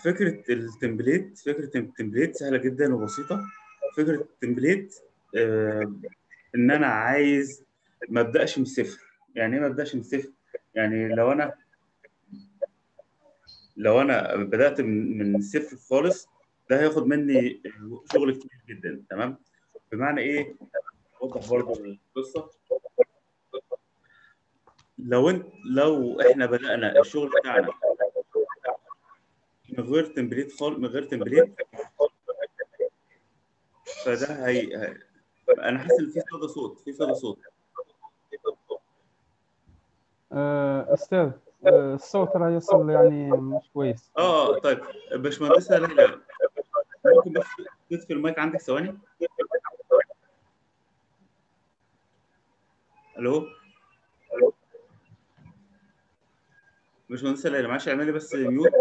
فكره التمبليت فكره التمبليت سهله جدا وبسيطه فكره التمبليت آه، ان انا عايز ما ابداش من الصفر يعني ايه ما ابداش من الصفر يعني لو انا لو انا بدات من من الصفر خالص ده هياخد مني شغل كتير جدا تمام بمعنى ايه اوضح برضه القصه لو انت لو احنا بدانا الشغل بتاعنا من غير تمبليت خالص من غير تمبليت فده هي... هي... انا حاسس ان في صدى صوت في صدى صوت آه، استاذ آه، الصوت راه يوصل يعني مش كويس اه طيب باشمهندسه ليلى ممكن بس تطفي المايك عندك ثواني الو باشمهندسه ليلى معلش اعملي بس ميوت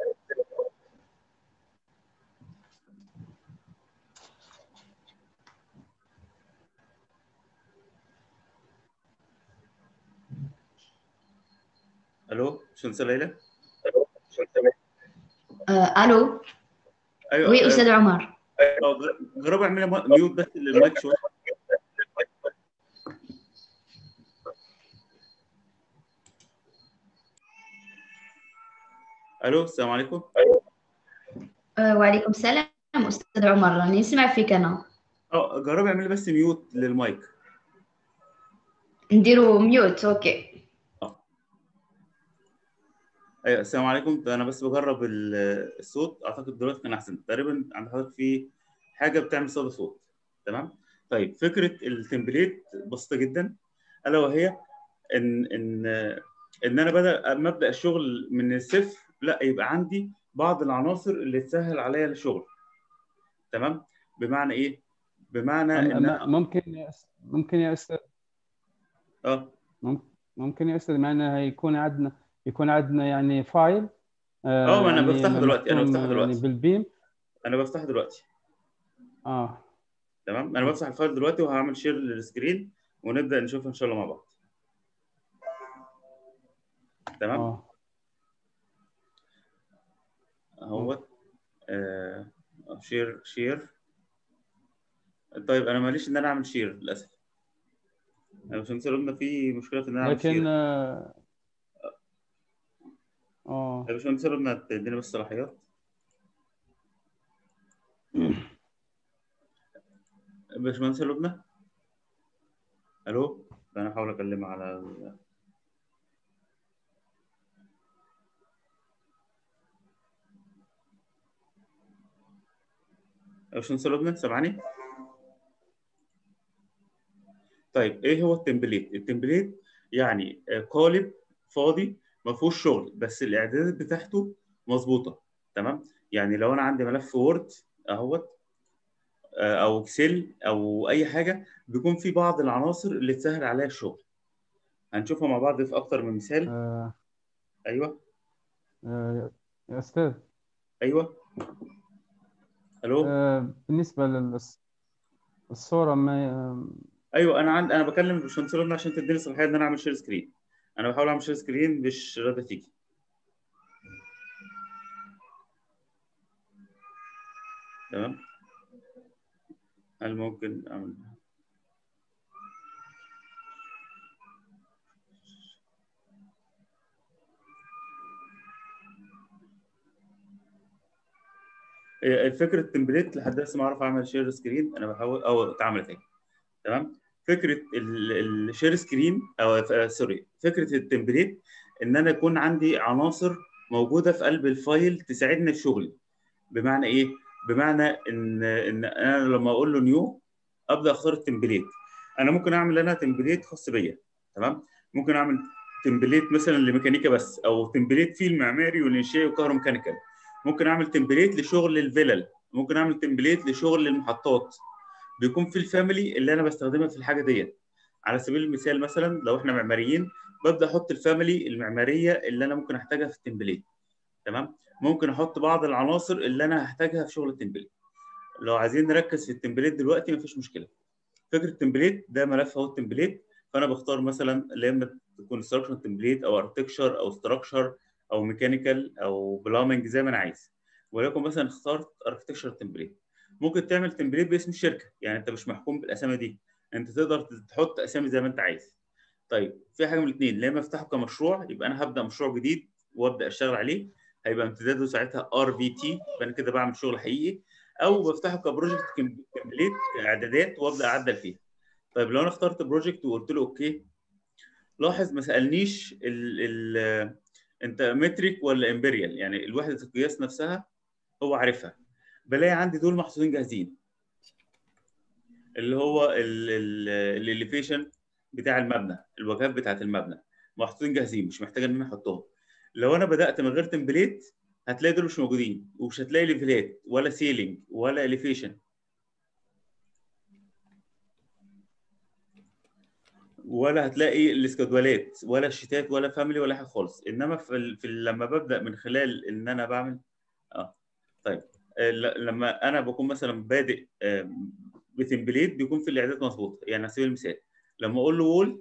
الو باشمهندسه ليلى آه، الو ايوه وي استاذ عمر آه، جر- جربي اعملي مو- ميوت بس للمايك شويه الو السلام عليكم آه، وعليكم السلام استاذ عمر راني نسمع فيك انا اه جربي اعملي بس ميوت للمايك نديرو ميوت اوكي ايوه السلام عليكم انا بس بجرب ال- الصوت اعتقد دلوقتي كان احسن تقريبا عند حضرتك في حاجه بتعمل صدى صوت تمام طيب فكره التمبليت بسيطه جدا الا وهي ان ان ان انا بدا اما ابدا الشغل من الصفر لا يبقى عندي بعض العناصر اللي تسهل عليا الشغل تمام بمعنى ايه بمعنى ان أما- أنا- ممكن يا أس- ممكن يا استاذ اه ممكن ممكن يا استاذ معنا يكون عندنا يكون عندنا يعني فايل اه ما انا يعني بفتحه دلوقتي انا مرسوم بفتحه يعني دلوقتي بالبيم انا بفتحه دلوقتي اه تمام انا بفتح الفايل دلوقتي وهعمل شير للسكرين ونبدا نشوفها ان شاء الله مع بعض تمام اه اهوت آه شير شير طيب انا ماليش ان انا اعمل شير للاسف انا مش هنسى قلنا في مشكله في ان انا اعمل لكن شير اه آه، يا باشمهندس قلنا تديني بس صلاحيات باشمهندس لبنى الو انا هحاول اكلمها على ال... يا باشمهندس لبنى سامعني طيب ايه هو التمبليت التمبليت يعني آه، قالب فاضي ما فيهوش شغل بس الاعدادات بتاعته مظبوطه تمام يعني لو انا عندي ملف وورد اهوت آه، او اكسل او اي حاجه بيكون في بعض العناصر اللي تسهل عليا الشغل هنشوفها مع بعض في اكتر من مثال آه، ايوه آه، يا استاذ ايوه الو آه، بالنسبه للصوره ما ايوه انا عند انا بكلم الباشمهندس لبنى عشان تديني صلاحيه ان انا اعمل شير سكرين انا بحاول اعمل شير سكرين مش راضيه تيجي تمام هل ممكن اعمل هي الفكره التمبليت لحد لسه ما اعرف اعمل شير سكرين انا بحاول او اتعملت اهي تمام فكره الشير سكرين او آه، سوري فكره التمبليت ان انا يكون عندي عناصر موجوده في قلب الفايل تساعدني في شغلي بمعنى ايه بمعنى ان ان انا لما اقول له نيو ابدا اختار التمبليت انا ممكن اعمل انا تمبليت خاص بيا تمام ممكن اعمل تمبليت مثلا لميكانيكا بس او تمبليت فيه المعماري والانشائي والكهروميكانيكال ممكن اعمل تمبليت لشغل الفلل ممكن اعمل تمبليت لشغل المحطات بيكون في الفاميلي اللي انا بستخدمها في الحاجه ديت على سبيل المثال مثلا لو احنا معماريين ببدا احط الفاميلي المعماريه اللي انا ممكن احتاجها في التمبليت تمام ممكن احط بعض العناصر اللي انا هحتاجها في شغل التمبليت لو عايزين نركز في التمبليت دلوقتي مفيش مشكله فكره التمبليت ده ملف اهو التمبليت فانا بختار مثلا يا اما تكون ستراكشر تمبليت او اركتكشر او ستراكشر او ميكانيكال او بلامنج زي ما انا عايز ولكن مثلا اخترت اركتكشر تمبليت ممكن تعمل تمبليت باسم الشركه يعني انت مش محكوم بالاسامي دي انت تقدر تحط اسامي زي ما انت عايز طيب في حاجه من الاثنين لما افتحه كمشروع يبقى انا هبدا مشروع جديد وابدا اشتغل عليه هيبقى امتداده ساعتها ار في تي فانا كده بعمل شغل حقيقي او بفتحه كبروجكت كمبليت اعدادات وابدا اعدل فيها طيب لو انا اخترت بروجكت وقلت له اوكي لاحظ ما سالنيش ال ال انت متريك ولا امبريال يعني الوحده القياس نفسها هو عارفها بلاقي عندي دول محطوطين جاهزين اللي هو الاليفيشن بتاع المبنى الواجهات بتاعت المبنى محطوطين جاهزين مش محتاج ان انا احطهم لو انا بدات من غير تمبليت هتلاقي دول مش موجودين ومش هتلاقي ليفلات ولا سيلينج ولا اليفيشن ولا هتلاقي الاسكادولات ولا الشتات ولا فاميلي ولا حاجه خالص انما في, ال... في ال... لما ببدا من خلال ان انا بعمل اه طيب آه لما انا بكون مثلا بادئ آه بتمبليت بيكون في الاعداد مظبوط يعني على سبيل المثال لما اقول له وول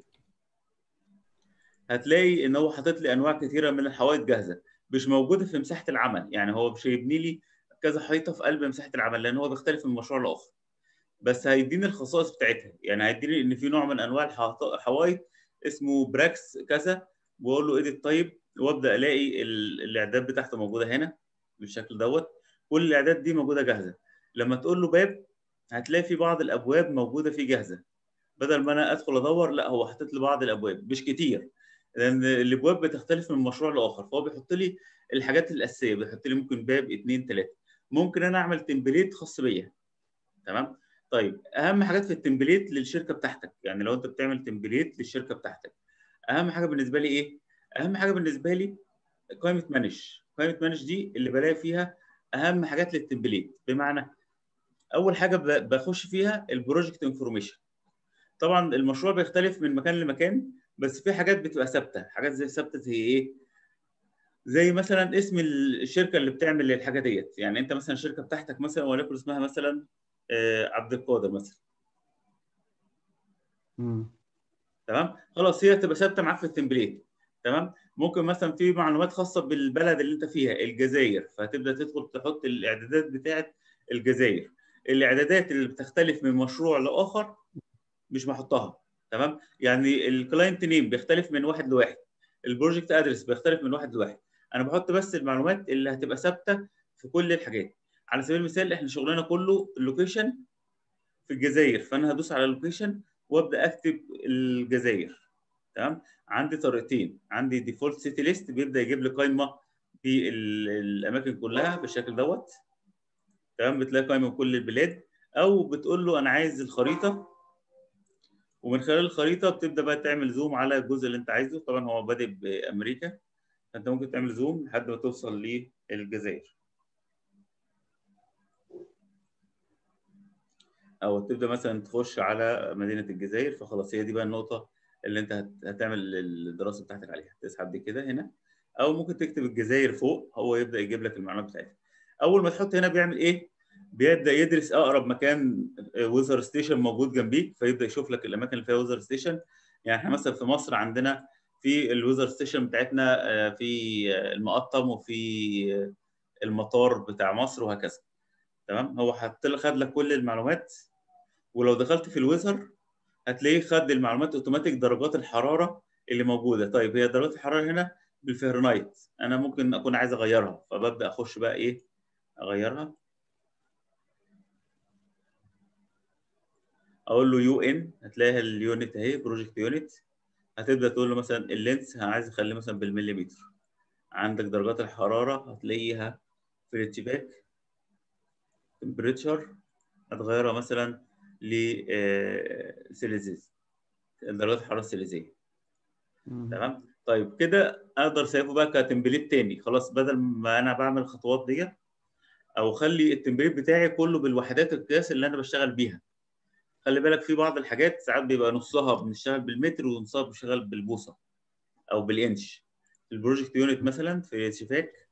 هتلاقي ان هو حاطط لي انواع كثيره من الحوائط جاهزه مش موجوده في مساحه العمل يعني هو مش هيبني لي كذا حيطه في قلب مساحه العمل لان هو بيختلف من مشروع لاخر بس هيديني الخصائص بتاعتها يعني هيديني ان في نوع من انواع الحوائط اسمه براكس كذا واقول له ايديت طيب وابدا الاقي الاعداد بتاعته موجوده هنا بالشكل دوت كل الاعداد دي موجوده جاهزه لما تقول له باب هتلاقي في بعض الابواب موجوده فيه جاهزه بدل ما انا ادخل ادور لا هو حاطط لي بعض الابواب مش كتير لان الابواب بتختلف من مشروع لاخر فهو بيحط لي الحاجات الاساسيه بيحط لي ممكن باب اثنين ثلاثه ممكن انا اعمل تمبليت خاص بيا تمام طيب اهم حاجات في التمبليت للشركه بتاعتك يعني لو انت بتعمل تمبليت للشركه بتاعتك اهم حاجه بالنسبه لي ايه اهم حاجه بالنسبه لي قائمه مانج قائمه مانج دي اللي بلاقي فيها اهم حاجات للتمبليت بمعنى اول حاجه بخش فيها البروجكت انفورميشن طبعا المشروع بيختلف من مكان لمكان بس في حاجات بتبقى ثابته حاجات زي ثابته زي ايه زي مثلا اسم الشركه اللي بتعمل الحاجه ديت يعني انت مثلا الشركه بتاعتك مثلا وليكن اسمها مثلا عبد القادر مثلا مم. تمام خلاص هي تبقى ثابته معاك في التمبليت تمام ممكن مثلا في معلومات خاصه بالبلد اللي انت فيها الجزائر فهتبدا تدخل تحط الاعدادات بتاعه الجزائر الاعدادات اللي بتختلف من مشروع لاخر مش محطها تمام يعني الكلاينت نيم بيختلف من واحد لواحد البروجكت ادرس بيختلف من واحد لواحد انا بحط بس المعلومات اللي هتبقى ثابته في كل الحاجات على سبيل المثال احنا شغلنا كله اللوكيشن في الجزائر فانا هدوس على اللوكيشن وابدا اكتب الجزائر تمام عندي طريقتين عندي ديفولت سيتي ليست بيبدا يجيب لي قائمه في الاماكن كلها بالشكل دوت تمام بتلاقي قائمه بكل البلاد او بتقول له انا عايز الخريطه ومن خلال الخريطه بتبدا بقى تعمل زوم على الجزء اللي انت عايزه طبعا هو بادئ بامريكا فانت ممكن تعمل زوم لحد ما توصل للجزائر او تبدا مثلا تخش على مدينه الجزائر فخلاص هي دي بقى النقطه اللي انت هتعمل الدراسه بتاعتك عليها تسحب دي كده هنا او ممكن تكتب الجزائر فوق هو يبدا يجيب لك المعلومات بتاعتها اول ما تحط هنا بيعمل ايه بيبدا يدرس اقرب مكان ويزر ستيشن موجود جنبيك فيبدا يشوف لك الاماكن اللي فيها ويزر ستيشن يعني احنا مثلا في مصر عندنا في الويزر ستيشن بتاعتنا في المقطم وفي المطار بتاع مصر وهكذا تمام هو حط لك خد لك كل المعلومات ولو دخلت في الويزر هتلاقيه خد المعلومات اوتوماتيك درجات الحراره اللي موجوده طيب هي درجات الحراره هنا بالفهرنايت انا ممكن اكون عايز اغيرها فببدا اخش بقى ايه اغيرها اقول له يو ان هتلاقي اليونت اهي بروجكت يونت هتبدا تقول له مثلا اللينس عايز اخليه مثلا بالمليمتر عندك درجات الحراره هتلاقيها في الاتشباك تمبريتشر هتغيرها مثلا لسيليزيز درجات الحراره السيليزيه تمام طيب كده اقدر سايبه بقى كتمبليت تاني خلاص بدل ما انا بعمل الخطوات ديت او خلي التمبليت بتاعي كله بالوحدات القياس اللي انا بشتغل بيها خلي بالك في بعض الحاجات ساعات بيبقى نصها بنشتغل بالمتر ونصها بنشتغل بالبوصه او بالانش البروجكت يونت مثلا في شفاك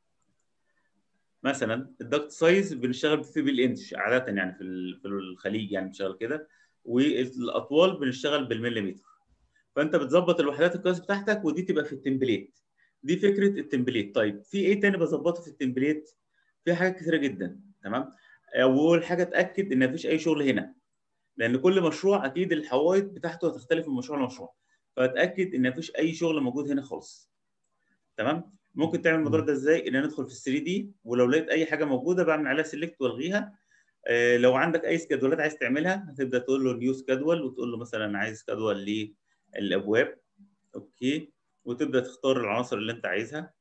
مثلا الدكت سايز بنشتغل فيه بالانش عاده يعني في في الخليج يعني بنشتغل كده والاطوال بنشتغل بالمليمتر فانت بتظبط الوحدات القياس بتاعتك ودي تبقى في التمبليت دي فكره التمبليت طيب في ايه تاني بظبطه في التمبليت في حاجات كتيره جدا تمام اول حاجه اتاكد ان مفيش اي شغل هنا لان كل مشروع اكيد الحوائط بتاعته هتختلف من مشروع لمشروع فاتاكد ان مفيش اي شغل موجود هنا خالص تمام ممكن تعمل الموضوع ده ازاي ان انا ادخل في ال 3 دي ولو لقيت اي حاجه موجوده بعمل عليها سيلكت والغيها آه لو عندك اي سكادولات عايز تعملها هتبدا تقول له نيو سكادول وتقول له مثلا عايز سكادول للابواب اوكي وتبدا تختار العناصر اللي انت عايزها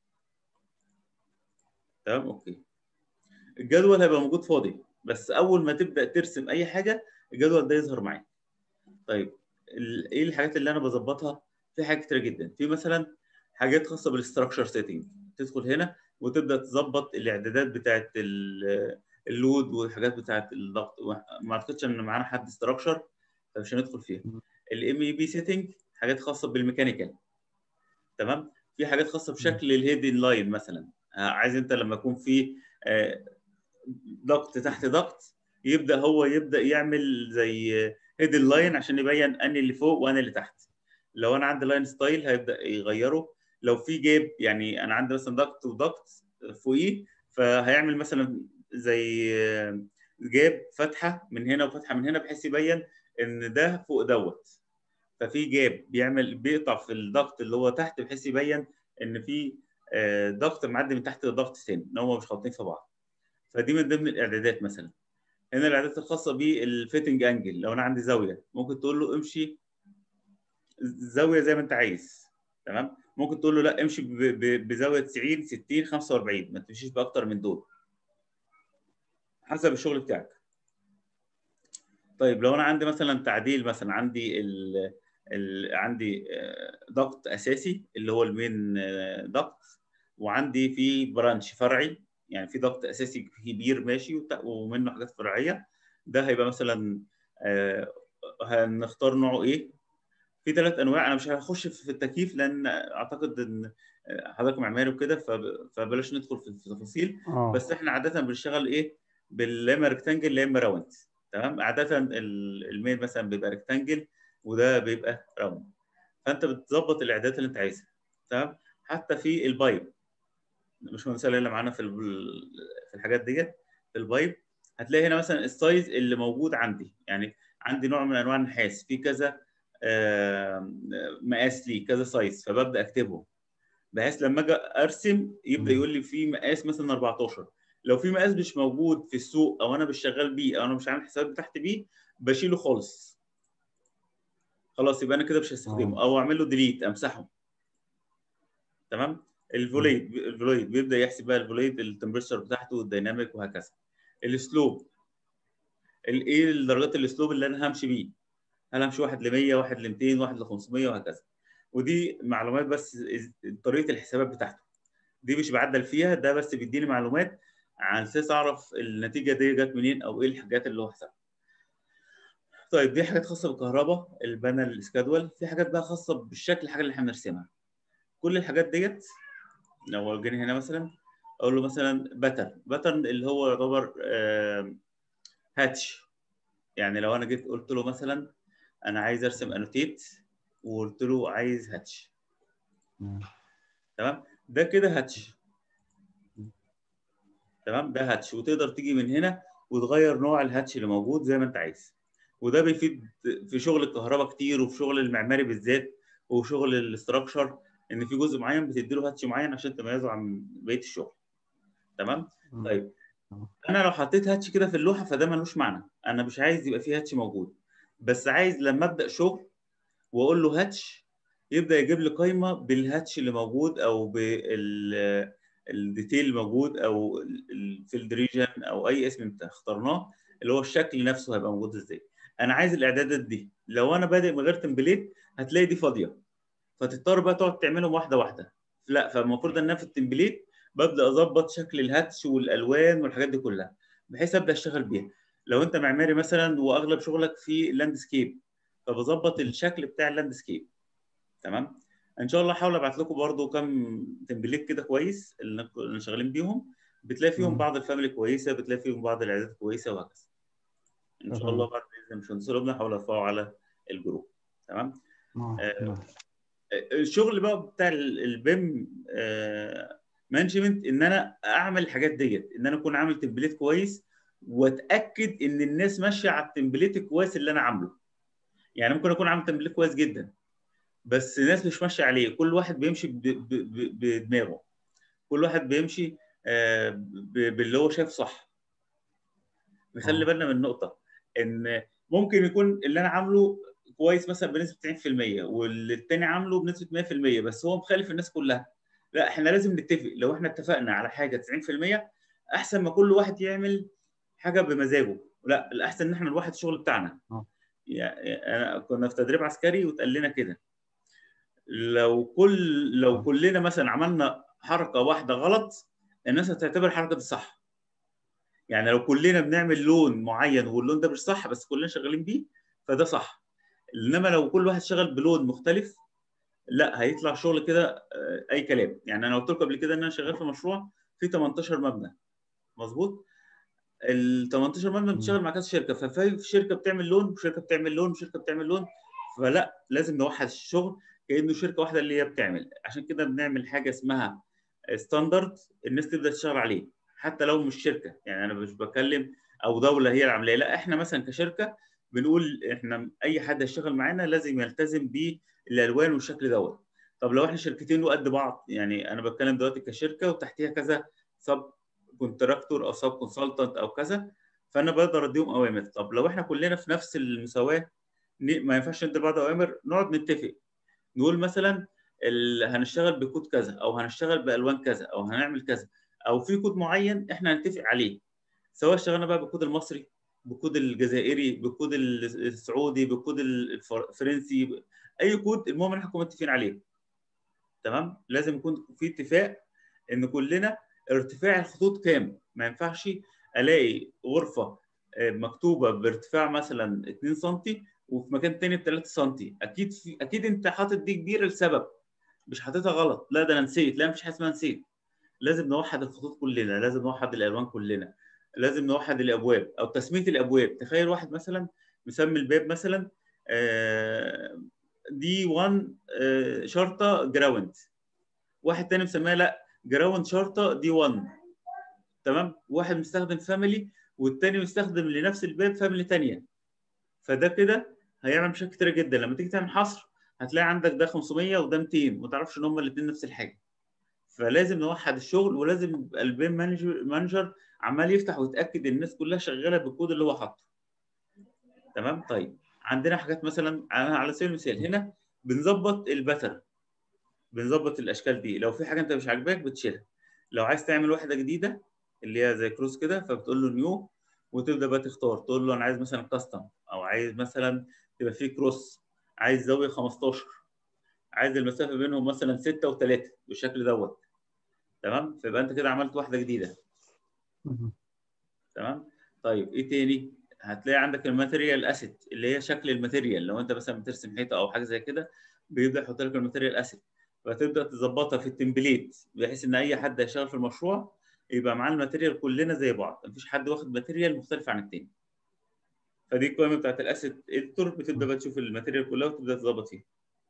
تمام اوكي الجدول هيبقى موجود فاضي بس اول ما تبدا ترسم اي حاجه الجدول ده يظهر معاك طيب ايه الحاجات اللي انا بظبطها في حاجات كتير جدا في مثلا حاجات خاصه بالاستراكشر سيتنج تدخل هنا وتبدا تظبط الاعدادات بتاعه اللود والحاجات بتاعه الضغط ما اعتقدش ان معانا حد استراكشر فمش هندخل فيها الام اي بي سيتنج حاجات خاصه بالميكانيكال تمام في حاجات خاصه بشكل الهيدن لاين مثلا عايز انت لما يكون في ضغط تحت ضغط يبدا هو يبدا يعمل زي هيدن لاين عشان يبين اني اللي فوق وانا اللي تحت لو انا عندي لاين ستايل هيبدا يغيره لو في جيب يعني انا عندي مثلا ضغط وضغط فوقيه فهيعمل مثلا زي جاب فتحه من هنا وفتحه من هنا بحيث يبين ان ده فوق دوت ففي جاب بيعمل بيقطع في الضغط اللي هو تحت بحيث يبين ان في ضغط معدي من تحت ضغط ثاني ان هم مش خالطين في بعض فدي من ضمن الاعدادات مثلا هنا الاعدادات الخاصه بالفيتنج انجل لو انا عندي زاويه ممكن تقول له امشي زاويه زي ما انت عايز تمام ممكن تقول له لا امشي بزاويه 90 60 45 ما تمشيش باكتر من دول حسب الشغل بتاعك طيب لو انا عندي مثلا تعديل مثلا عندي ال ال عندي ضغط اساسي اللي هو المين ضغط وعندي في برانش فرعي يعني في ضغط اساسي كبير ماشي ومنه حاجات فرعيه ده هيبقى مثلا هنختار نوعه ايه في ثلاث انواع انا مش هخش في التكييف لان اعتقد ان حضرتك معماري وكده فبلاش ندخل في التفاصيل اه بس احنا عاده بنشتغل ايه يا اما ريكتانجل يا اما راوند تمام عاده الميل مثلا بيبقى ريكتانجل وده بيبقى راوند فانت بتظبط الاعدادات اللي انت عايزها تمام حتى في البايب مش مثال اللي معانا في في الحاجات ديت في البايب هتلاقي هنا مثلا السايز اللي موجود عندي يعني عندي نوع من انواع النحاس في كذا مقاس ليه كذا سايز فببدا اكتبهم بحيث لما اجي ارسم يبدا يقول لي في مقاس مثلا 14 لو في مقاس مش موجود في السوق او انا مش شغال بيه او انا مش عامل حساب تحت بيه بشيله خالص خلاص يبقى انا كده مش هستخدمه او اعمل له ديليت امسحه تمام الفوليد الفوليد بيبدا يحسب بقى الفوليد التمبريتشر بتاعته والديناميك وهكذا السلوب ايه درجات السلوب اللي انا همشي بيه هل همشي واحد ل 100 واحد ل 200 واحد ل 500 وهكذا ودي معلومات بس طريقه الحسابات بتاعته دي مش بعدل فيها ده بس بيديني معلومات على اساس اعرف النتيجه دي جت منين او ايه الحاجات اللي هو حسبها طيب دي حاجات خاصه بالكهرباء البانل السكادول في حاجات بقى خاصه بالشكل الحاجه اللي احنا بنرسمها كل الحاجات ديت لو جينا هنا مثلا اقول له مثلا باترن باترن اللي هو يعتبر آه هاتش يعني لو انا جيت قلت له مثلا انا عايز ارسم انوتيت وقلت له عايز هاتش تمام ده كده هاتش تمام ده هاتش وتقدر تيجي من هنا وتغير نوع الهاتش اللي موجود زي ما انت عايز وده بيفيد في شغل الكهرباء كتير وفي شغل المعماري بالذات وشغل الاستراكشر ان في جزء معين بتدي له هاتش معين عشان تميزه عن بقيه الشغل تمام طيب انا لو حطيت هاتش كده في اللوحه فده ملوش معنى انا مش عايز يبقى فيه هاتش موجود بس عايز لما ابدا شغل واقول له هاتش يبدا يجيب لي قائمه بالهاتش اللي موجود او بال الديتيل الموجود او الفيلد ريجن او اي اسم انت اخترناه اللي هو الشكل نفسه هيبقى موجود ازاي انا عايز الاعدادات دي لو انا بادئ من غير تمبليت هتلاقي دي فاضيه فتضطر بقى تقعد تعملهم واحده واحده لا فالمفروض ان انا في التمبليت ببدا اظبط شكل الهاتش والالوان والحاجات دي كلها بحيث ابدا اشتغل بيها لو انت معماري مثلا واغلب شغلك في لاندسكيب فبظبط الشكل بتاع اللاندسكيب تمام ان شاء الله احاول ابعت لكم برضو كام تمبليت كده كويس اللي شغالين بيهم بتلاقي فيهم بعض الفاميلي كويسه بتلاقي فيهم بعض الاعدادات كويسه وهكذا ان شاء الله بعد باذن مش هنسلبنا احاول ارفعه على الجروب تمام آه الشغل بقى بتاع البيم آه مانجمنت ان انا اعمل الحاجات ديت ان انا اكون عامل تمبليت كويس واتاكد ان الناس ماشيه على التمبليت الكويس اللي انا عامله يعني ممكن اكون عامل تمبليت كويس جدا بس الناس مش ماشيه عليه كل واحد بيمشي ب- ب- ب- بدماغه كل واحد بيمشي آه، ب- باللي هو شايف صح نخلي آه. بالنا من النقطه ان ممكن يكون اللي انا عامله كويس مثلا بنسبه 90% والتاني عامله بنسبه 100% بس هو مخالف الناس كلها لا احنا لازم نتفق لو احنا اتفقنا على حاجه 90% احسن ما كل واحد يعمل حاجه بمزاجه لا الاحسن ان احنا الواحد الشغل بتاعنا آه. يعني انا كنا في تدريب عسكري واتقال لنا كده لو كل لو آه. كلنا مثلا عملنا حركه واحده غلط الناس هتعتبر الحركه دي صح يعني لو كلنا بنعمل لون معين واللون ده مش صح بس كلنا شغالين بيه فده صح انما لو كل واحد شغال بلون مختلف لا هيطلع شغل كده آه، اي كلام يعني انا قلت لكم قبل كده ان انا شغال في مشروع فيه 18 مبنى مظبوط ال 18 مبنى بتشتغل مع كذا شركه ففي شركه بتعمل لون وشركه بتعمل لون وشركه بتعمل لون فلا لازم نوحد الشغل كانه شركه واحده اللي هي بتعمل عشان كده بنعمل حاجه اسمها ستاندرد الناس تبدا تشتغل عليه حتى لو مش شركه يعني انا مش بتكلم او دوله هي اللي عاملاه لا احنا مثلا كشركه بنقول احنا اي حد هيشتغل معانا لازم يلتزم بالالوان والشكل دوت طب لو احنا شركتين وقد بعض يعني انا بتكلم دلوقتي كشركه وتحتيها كذا سب كونتراكتور او سب كونسلتنت او كذا فانا بقدر اديهم اوامر طب لو احنا كلنا في نفس المساواه ن- ما ينفعش ندي بعض اوامر نقعد نتفق نقول مثلا ال... هنشتغل بكود كذا او هنشتغل بالوان كذا او هنعمل كذا او في كود معين احنا هنتفق عليه سواء اشتغلنا بقى بالكود المصري بالكود الجزائري بالكود السعودي بالكود الفر- الفرنسي ب- اي كود المهم ان احنا نكون متفقين عليه تمام لازم يكون في اتفاق ان كلنا ارتفاع الخطوط كام ما ينفعش الاقي غرفه آه، مكتوبه بارتفاع مثلا 2 سم وفي مكان تاني ب 3 سم اكيد في اكيد انت حاطط دي كبيره لسبب مش حاططها غلط لا ده انا نسيت لا مفيش حاجه اسمها نسيت لازم نوحد الخطوط كلنا لازم نوحد الالوان كلنا لازم نوحد الابواب او تسميه الابواب تخيل واحد مثلا مسمي الباب مثلا دي 1 شرطه جراوند واحد تاني مسميها لا جراوند شرطه دي 1 تمام واحد مستخدم فاميلي والتاني مستخدم لنفس الباب فاميلي تانية فده كده هيعمل مشاكل كتيره جدا لما تيجي تعمل حصر هتلاقي عندك ده 500 وده 200 وما تعرفش ان هم الاثنين نفس الحاجه فلازم نوحد الشغل ولازم يبقى البيم مانجر مانجر عمال يفتح ويتاكد ان الناس كلها شغاله بالكود اللي هو حاطه تمام طيب عندنا حاجات مثلا انا على سبيل المثال هنا بنظبط الباترن بنظبط الاشكال دي لو في حاجه انت مش عاجباك بتشيلها لو عايز تعمل واحده جديده اللي هي زي كروس كده فبتقول له نيو وتبدا بقى تختار تقول له انا عايز مثلا كاستم او عايز مثلا تبقى فيه كروس عايز زاويه 15 عايز المسافه بينهم مثلا 6 و3 بالشكل دوت تمام فيبقى انت كده عملت واحده جديده مهم. تمام طيب ايه تاني هتلاقي عندك الماتيريال اسيت اللي هي شكل الماتيريال لو انت مثلا بترسم حيطه او حاجه زي كده بيبدا يحط لك الماتيريال اسيت فتبدا تظبطها في التمبليت بحيث ان اي حد هيشتغل في المشروع يبقى معاه الماتيريال كلنا زي بعض مفيش حد واخد ماتيريال مختلف عن التاني فدي القائمه بتاعت الاسيت اديتور بتبدا بقى تشوف الماتيريال كلها وتبدا تظبط فيها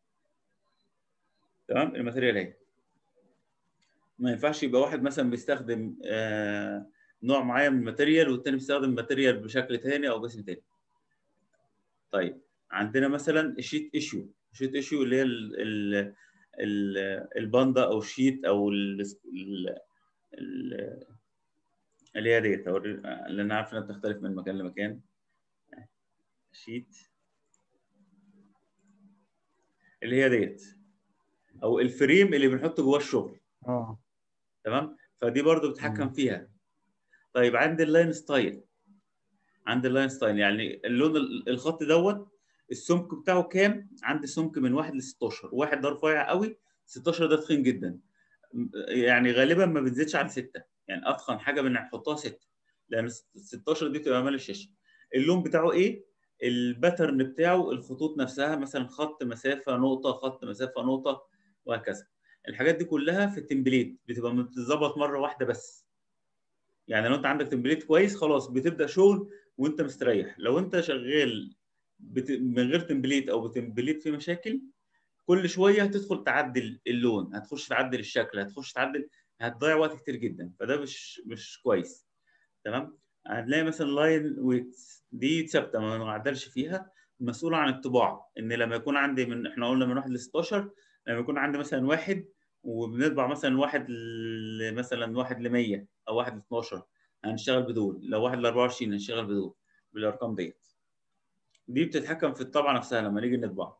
تمام الماتيريال اهي ما ينفعش يبقى واحد مثلا بيستخدم آه نوع معين من الماتيريال والتاني بيستخدم ماتيريال بشكل تاني او باسم تاني طيب عندنا مثلا الشيت ايشيو الشيت ايشيو اللي هي ال ال ال الباندا او الشيت او ال ال ال- اللي هي ديت أوري- اللي انا عارف انها بتختلف من مكان لمكان شيت اللي هي ديت او الفريم اللي بنحطه جوه الشغل اه تمام فدي برضو بتتحكم مم. فيها طيب عند اللاين ستايل عند اللاين ستايل يعني اللون ال- الخط دوت السمك بتاعه كام عندي سمك من 1 ل 16 واحد ده رفيع قوي 16 ده تخين جدا م- يعني غالبا ما بتزيدش عن 6 يعني اتخن حاجه بنحطها 6 لان ال 16 دي بتبقى مال الشاشه اللون بتاعه ايه الباترن بتاعه الخطوط نفسها مثلا خط مسافه نقطه خط مسافه نقطه وهكذا الحاجات دي كلها في التمبليت بتبقى بتتظبط مره واحده بس يعني لو انت عندك تمبليت كويس خلاص بتبدا شغل وانت مستريح لو انت شغال بت... من غير تمبليت او بتمبليت فيه مشاكل كل شويه هتدخل تعدل اللون هتخش تعدل الشكل هتخش تعدل هتضيع وقت كتير جدا فده مش مش كويس تمام هتلاقي مثلا لاين ويتس دي ثابته ما نعدلش فيها مسؤوله عن الطباعه ان لما يكون عندي من احنا قلنا من 1 ل 16 لما يكون عندي مثلا واحد وبنطبع مثلا واحد ل مثلا واحد ل 100 او واحد ل 12 هنشتغل بدول لو واحد ل 24 هنشتغل بدول بالارقام ديت دي بتتحكم في الطبعه نفسها لما نيجي نطبع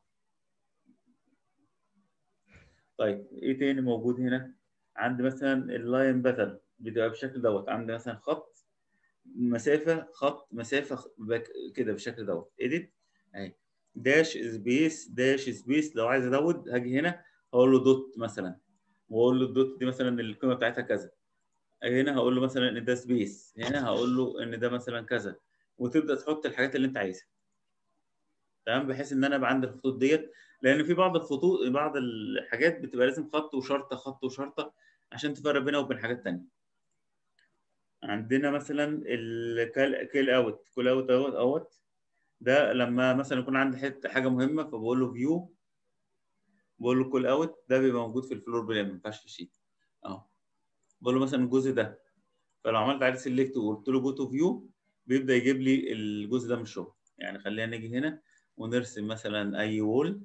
طيب ايه تاني موجود هنا عندي مثلا اللاين باترن بتبقى بالشكل دوت عندي مثلا خط مسافه خط مسافه كده بالشكل دوت اديت اهي داش سبيس داش سبيس لو عايز ازود هاجي هنا هقول له دوت مثلا واقول له الدوت دي مثلا القيمه بتاعتها كذا هنا هقول له مثلا ان ده سبيس هنا هقول له ان ده مثلا كذا وتبدا تحط الحاجات اللي انت عايزها تمام بحيث ان انا يبقى عندي الخطوط ديت لان في بعض الخطوط بعض الحاجات بتبقى لازم خط وشرطه خط وشرطه عشان تفرق بينها وبين حاجات تانية عندنا مثلا الكيل اوت كول اوت اوت اوت ده لما مثلا يكون عندي حته حاجه مهمه فبقول له فيو بقول له كول اوت ده بيبقى موجود في الفلور بلان ما ينفعش في الشيت اهو بقول له مثلا الجزء ده فلو عملت عليه سيلكت وقلت له جو تو فيو بيبدا يجيب لي الجزء ده من الشغل يعني خلينا نيجي هنا ونرسم مثلا اي وول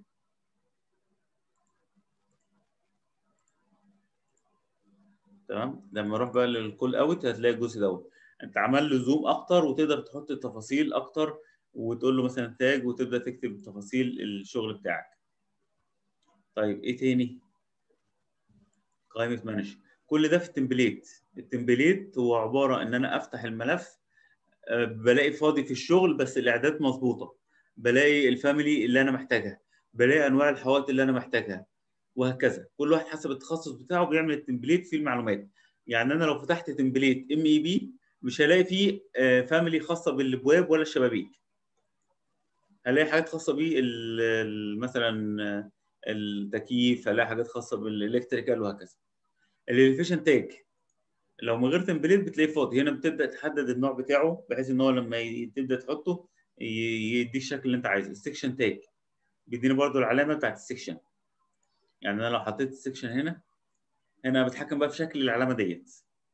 تمام لما اروح بقى للكول اوت هتلاقي الجزء دوت انت عمل له زوم اكتر وتقدر تحط تفاصيل اكتر وتقول له مثلا تاج وتبدا تكتب تفاصيل الشغل بتاعك طيب ايه تاني قائمه مانج كل ده في التمبليت التمبليت هو عباره ان انا افتح الملف بلاقي فاضي في الشغل بس الاعداد مظبوطه بلاقي الفاميلي اللي انا محتاجها بلاقي انواع الحوائط اللي انا محتاجها وهكذا كل واحد حسب التخصص بتاعه بيعمل التمبليت فيه المعلومات يعني انا لو فتحت تمبليت ام اي بي مش هلاقي فيه فاميلي خاصه بالابواب ولا الشبابيك هلاقي حاجات خاصه بيه مثلا التكييف هلاقي حاجات خاصه بالالكتريكال وهكذا الاليفيشن تاج لو من غير تمبليت بتلاقيه فاضي هنا بتبدا تحدد النوع بتاعه بحيث ان هو لما تبدا تحطه يديك الشكل اللي انت عايزه السكشن تاج بيديني برضو العلامه بتاعت السكشن يعني انا لو حطيت السكشن هنا هنا بتحكم بقى في شكل العلامه ديت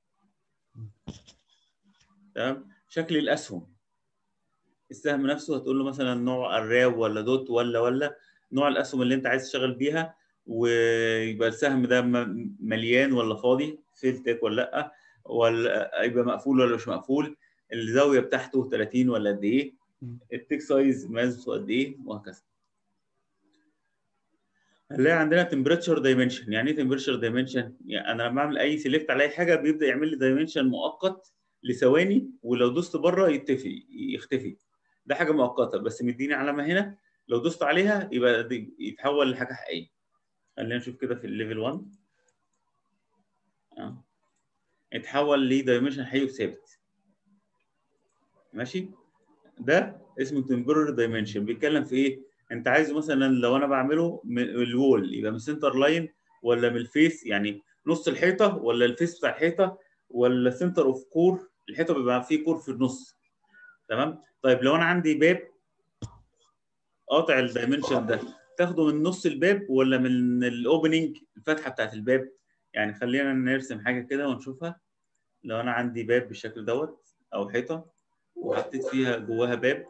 تمام شكل الاسهم السهم نفسه هتقول له مثلا نوع الراب ولا دوت ولا ولا نوع الاسهم اللي انت عايز تشتغل بيها ويبقى السهم ده مليان ولا فاضي فيلتك ولا لا ولا يبقى مقفول ولا مش مقفول الزاويه بتاعته 30 ولا قد ايه التيك سايز مقاسه قد ايه وهكذا هنلاقي عندنا تمبريتشر دايمنشن يعني ايه تمبريتشر دايمنشن يعني انا لما اعمل اي سيلكت على اي حاجه بيبدا يعمل لي دايمنشن مؤقت لثواني ولو دوست بره يتفي يختفي ده حاجه مؤقته بس مديني علامه هنا لو دوست عليها يبقى يتحول لحاجه حقيقيه خلينا نشوف كده في الليفل 1 اه اتحول لدايمنشن حقيقي وثابت ماشي ده اسمه تمبرر دايمنشن بيتكلم في ايه انت عايزه مثلا لو انا بعمله من الوول يبقى من سنتر لاين ولا من الفيس يعني نص الحيطه ولا الفيس بتاع الحيطه ولا سنتر اوف كور الحيطه بيبقى فيه كور في النص تمام طيب لو انا عندي باب قاطع الدايمنشن ده تاخده من نص الباب ولا من الاوبننج الفتحه بتاعت الباب يعني خلينا نرسم حاجه كده ونشوفها لو انا عندي باب بالشكل دوت او حيطه وحطيت فيها جواها باب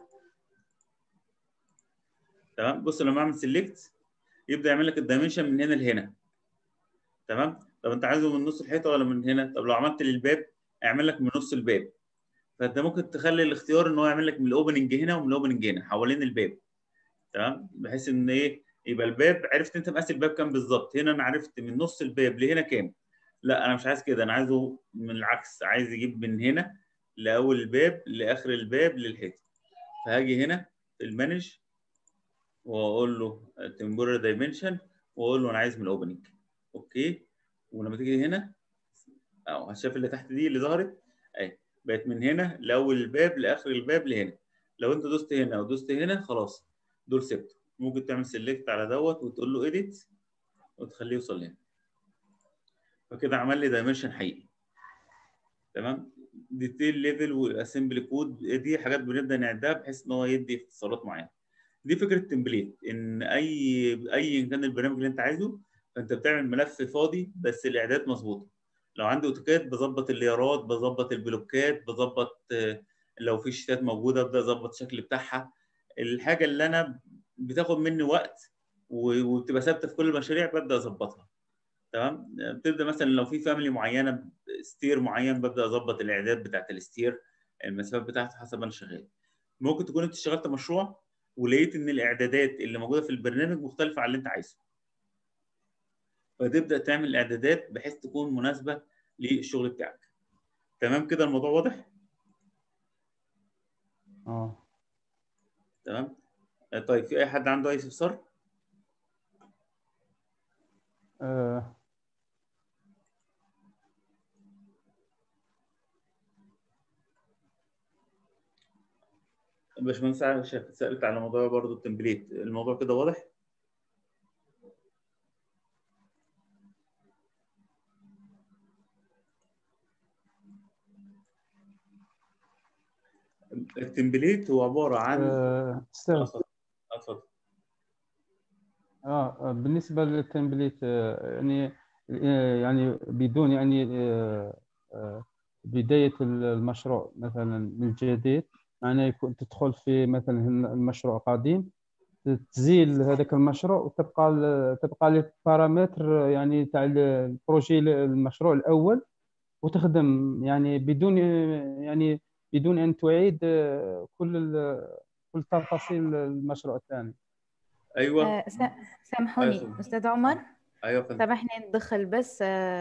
تمام بص لما اعمل سيلكت يبدا يعمل لك الدايمنشن من هنا لهنا تمام طب انت عايزه من نص الحيطه ولا من هنا طب لو عملت للباب اعمل لك من نص الباب فانت ممكن تخلي الاختيار ان هو يعمل لك من الاوبننج هنا ومن الاوبننج هنا حوالين الباب تمام بحيث ان ايه يبقى الباب عرفت انت مقاس الباب كام بالظبط هنا انا عرفت من نص الباب لهنا كام لا انا مش عايز كده انا عايزه من العكس عايز يجيب من هنا لاول الباب لاخر الباب للحيطه فهاجي هنا في المانج واقول له تمبورال دايمنشن واقول له انا عايز من الاوبننج اوكي ولما تيجي هنا اهو هتشاف اللي تحت دي اللي ظهرت اهي بقت من هنا لاول الباب لاخر الباب لهنا لو انت دوست هنا ودوست هنا خلاص دول سبته ممكن تعمل سيلكت على دوت وتقول له اديت وتخليه يوصل هنا فكده عمل لي دايمنشن حقيقي تمام ديتيل ليفل والاسمبلي كود دي حاجات بنبدا نعدها بحيث ان هو يدي اختصارات معينه دي فكره التمبليت ان اي اي كان البرنامج اللي انت عايزه فانت بتعمل ملف فاضي بس الاعداد مظبوطه لو عندي اوتوكاد بظبط الليارات بظبط البلوكات بظبط آه، لو في شتات موجوده ابدا اظبط الشكل بتاعها الحاجه اللي انا بتاخد مني وقت و- وبتبقى ثابته في كل المشاريع ببدا اظبطها تمام بتبدا مثلا لو في فاميلي معينه ستير معين ببدا اظبط الاعداد بتاعت الستير المسافات بتاعته حسب انا شغال ممكن تكون انت اشتغلت مشروع ولقيت ان الاعدادات اللي موجوده في البرنامج مختلفه عن اللي انت عايزه فتبدا تعمل الاعدادات بحيث تكون مناسبه للشغل بتاعك تمام كده الموضوع واضح اه تمام آه، طيب في اي حد عنده اي استفسار آه، باشمهندس عائشة سالت على موضوع برضو التمبليت الموضوع كده واضح التمبليت هو عباره عن آه، استاذ اتفضل اتفضل اه آه، بالنسبه للتمبليت آه، يعني آه، يعني بدون يعني آه، آه، بدايه المشروع مثلا من الجديد معناه يكون تدخل في مثلا المشروع قديم تزيل هذاك المشروع وتبقى ال- تبقى لي بارامتر يعني تاع البروجي المشروع الاول وتخدم يعني بدون يعني بدون ان تعيد آه، كل ال- كل تفاصيل المشروع الثاني ايوه آه، سا- سامحوني أيوة. أستاذ عمر ايوه يا فندم سامحني ندخل بس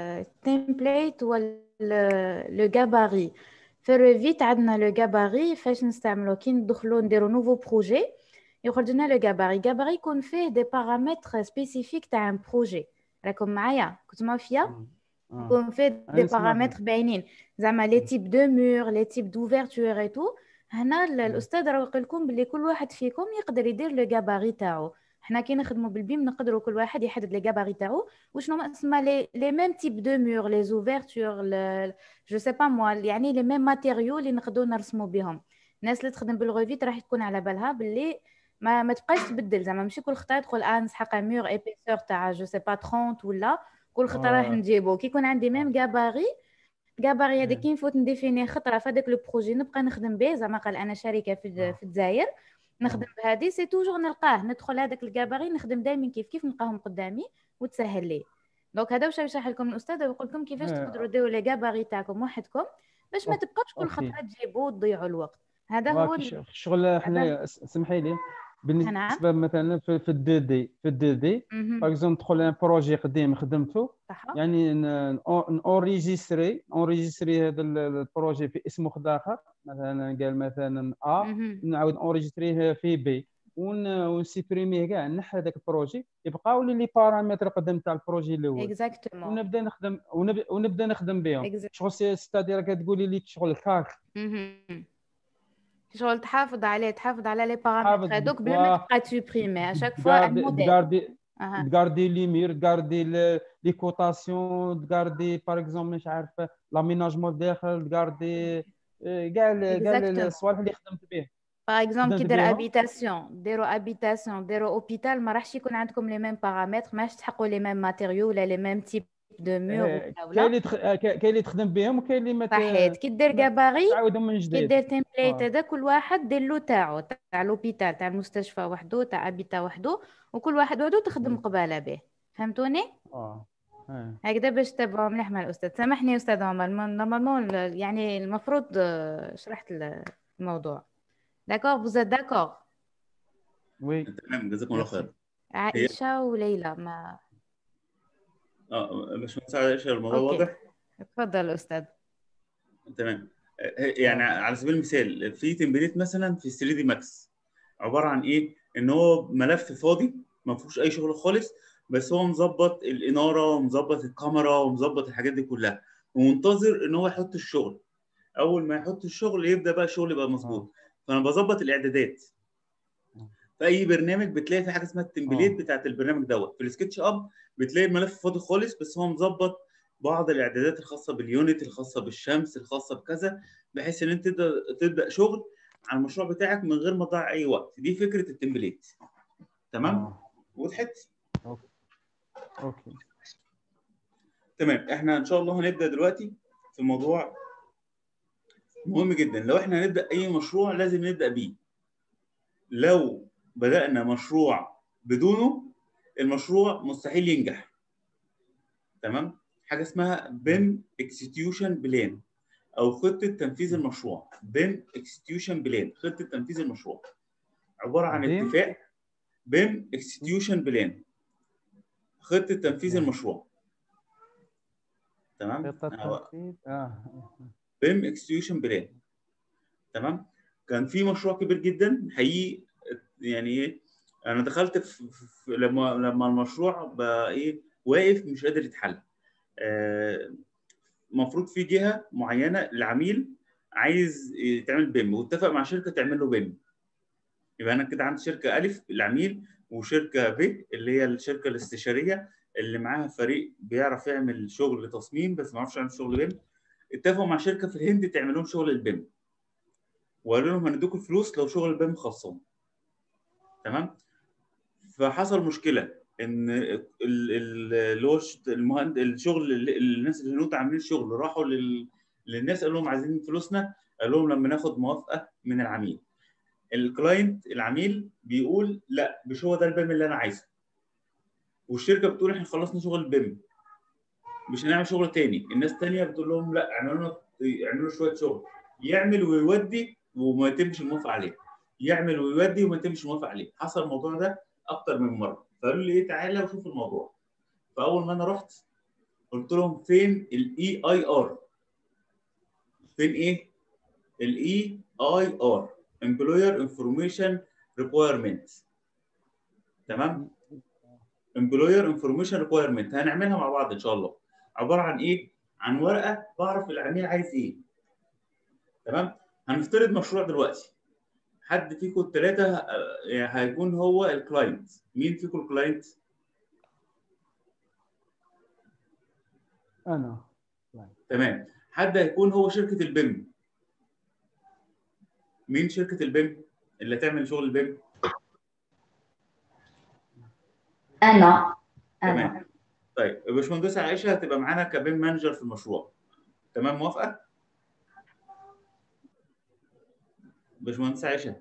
التمبليت ولا لو جاباري في الريفيت عندنا لو جاباري فاش نستعملو كي ندخلو نديرو نوفو بروجي يخرج لنا لو جاباري جاباري يكون فيه دي بارامتر سبيسيفيك تاع ان بروجي راكم معايا كنت مافيا آه. يكون فيه دي أنا نسمعكم. بارامتر باينين زعما لي تيب دو مور لي تيب دوفرتور اي تو هنا ال- الاستاذ راه يقول لكم باللي كل واحد فيكم يقدر يدير لو جاباري تاعو حنا كي نخدموا بالبيم نقدروا كل واحد يحدد لي جاباري تاعو وشنو ما اسمها لي لي ميم تيب دو مور لي زوفرتور جو سي با موا يعني لي ميم ماتيريو اللي نقدروا نرسموا بهم الناس اللي تخدم بالغوفيت راح تكون على بالها باللي ما ما تبقاش تبدل زعما ماشي كل خطره تقول اه نسحق مور ايبيسور تاع جو سي با 30 ولا كل خطره راح آه. نجيبو كي يكون عندي ميم جاباري جاباري هذاك مم. كي نفوت نديفيني خطره في هذاك لو بروجي نبقى نخدم به زعما قال انا شركه في آه. في الجزائر نخدم بهذه سي توجور نلقاه ندخل هذاك الجاباري نخدم دائما كيف كيف نلقاهم قدامي وتسهل لي دونك هذا واش يشرح لكم الاستاذ ويقول لكم كيفاش آه. تقدروا ديروا لي جاباري تاعكم وحدكم باش ما أوكي. تبقاوش كل أوكي. خطره تجيبوا وتضيعوا الوقت هذا هو واك ال- ش- شغل حنا سمحي لي نعم. بالنسبه مثلا في في الدي دي في الدي دي مهم. باغ اكزومبل تدخل ان بروجي قديم خدمته صح يعني اونريجيستري اونريجيستري هذا ال- البروجي في اسم واحد اخر مثلا قال مثلا ا مهم. نعاود اونريجيستريه في بي ون ونسيبريميه كاع نحي هذاك البروجي يبقاو لي لي بارامتر قدام تاع البروجي الاول اكزاكتومون ونبدا نخدم ونب- ونبدا نخدم بهم Exact- شغل سي- ستادير كتقولي لي شغل الكاك مهم. شغل تحافظ عليه تحافظ على لي تحافظ بارامتر هذوك بلا ما و- تبقى تسوبريمي اشاك فوا ان موديل تغاردي أها. تغاردي لي مير تغاردي لي كوتاسيون تغاردي باغ اكزومبل مش عارف لاميناجمون داخل تغاردي آه، كاع ال- كاع ال- Exactement. الصوالح اللي خدمت به باغ اكزومبل كي خدمت دير بيهم. ابيتاسيون ديروا ابيتاسيون ديروا اوبيتال ما راحش يكون عندكم لي ميم بارامتر ماش تحقوا لي ميم ماتيريو ولا لي ميم تيب دو مور آه، ولا كاين ولا اللي تخ- آه، كاين اللي تخدم بهم وكاين اللي ما ت- صحيت كي دير ما- كاباري تعاودهم من كي جديد دير تمبليت آه. هذا كل واحد دير له تاعو تاع لوبيتال تاع المستشفى وحده تاع ابيتا وحده وكل واحد وحده تخدم مم. قباله به فهمتوني اه آه. هكذا باش تتبعوا مليح مع الاستاذ سامحني استاذ عمر نورمالمون يعني المفروض آه، شرحت ال- الموضوع داكور فوز داكور وي تمام جزاكم الله خير عائشه وليلى ما اه باشمهندس عائشة الموضوع أوكي. واضح تفضل استاذ تمام آه، يعني على سبيل المثال في تمبليت مثلا في 3 دي ماكس عباره عن ايه ان هو ملف فاضي ما فيهوش اي شغل خالص بس هو مظبط الاناره ومظبط الكاميرا ومظبط الحاجات دي كلها ومنتظر ان هو يحط الشغل اول ما يحط الشغل يبدا بقى الشغل يبقى مظبوط فانا بظبط الاعدادات في اي برنامج بتلاقي في حاجه اسمها التمبليت آه. بتاعت البرنامج دوت في السكتش اب بتلاقي الملف فاضي خالص بس هو مظبط بعض الاعدادات الخاصه باليونت الخاصه بالشمس الخاصه بكذا بحيث ان انت تبدا تبدا شغل على المشروع بتاعك من غير ما تضيع اي وقت دي فكره التمبليت تمام آه. وضحت اوكي تمام احنا ان شاء الله هنبدا دلوقتي في موضوع مهم جدا لو احنا هنبدا اي مشروع لازم نبدا بيه لو بدانا مشروع بدونه المشروع مستحيل ينجح تمام حاجه اسمها بيم اكستيوشن بلان او خطه تنفيذ المشروع بيم اكستيوشن بلان خطه تنفيذ المشروع عباره عن BIM؟ اتفاق بيم اكستيوشن بلان خطه تنفيذ نعم. المشروع تمام خطة أهو. تنفيذ اه بيم اكستيوشن بلان تمام كان في مشروع كبير جدا حقيقي يعني ايه انا دخلت في, في لما لما المشروع بقى ايه واقف مش قادر يتحل المفروض في جهه معينه العميل عايز يتعمل بيم واتفق مع شركه تعمل له بيم يبقى انا كده عندي شركه الف العميل وشركه ب اللي هي الشركه الاستشاريه اللي معاها فريق بيعرف يعمل شغل تصميم بس ما يعرفش يعمل شغل بيم اتفقوا مع شركه في الهند تعمل لهم شغل البيم وقالوا لهم هنديكم فلوس لو شغل البيم خلصان تمام فحصل مشكله ان ال- ال- اللي هو الش- المهند الشغل اللي- الناس الهنود عاملين شغل راحوا لل... للناس قالوا لهم عايزين فلوسنا قال لهم لما ناخد موافقه من العميل الكلاينت العميل بيقول لا مش هو ده البيم اللي انا عايزه والشركه بتقول احنا خلصنا شغل البيم مش هنعمل شغل تاني الناس التانيه بتقول لهم لا اعملوا لنا اعملوا شويه شغل يعمل ويودي وما يتمش الموافقه عليه يعمل ويودي وما يتمش الموافقه عليه حصل الموضوع ده اكتر من مره فقالوا لي ايه تعالى وشوف الموضوع فاول ما انا رحت قلت لهم فين الاي اي ار فين ايه الاي اي ار امبلوير انفورميشن ريكويرمنت تمام امبلوير انفورميشن ريكويرمنت هنعملها مع بعض ان شاء الله عباره عن ايه عن ورقه بعرف العميل عايز ايه تمام هنفترض مشروع دلوقتي حد فيكم الثلاثه هيكون هو الكلاينت مين فيكم الكلاينت انا تمام حد هيكون هو شركه البيم مين شركه البيم اللي هتعمل شغل البيم أنا أنا تمام طيب الباشمهندسه عائشه هتبقى معانا كبيم مانجر في المشروع تمام موافقه باشمهندسه عائشه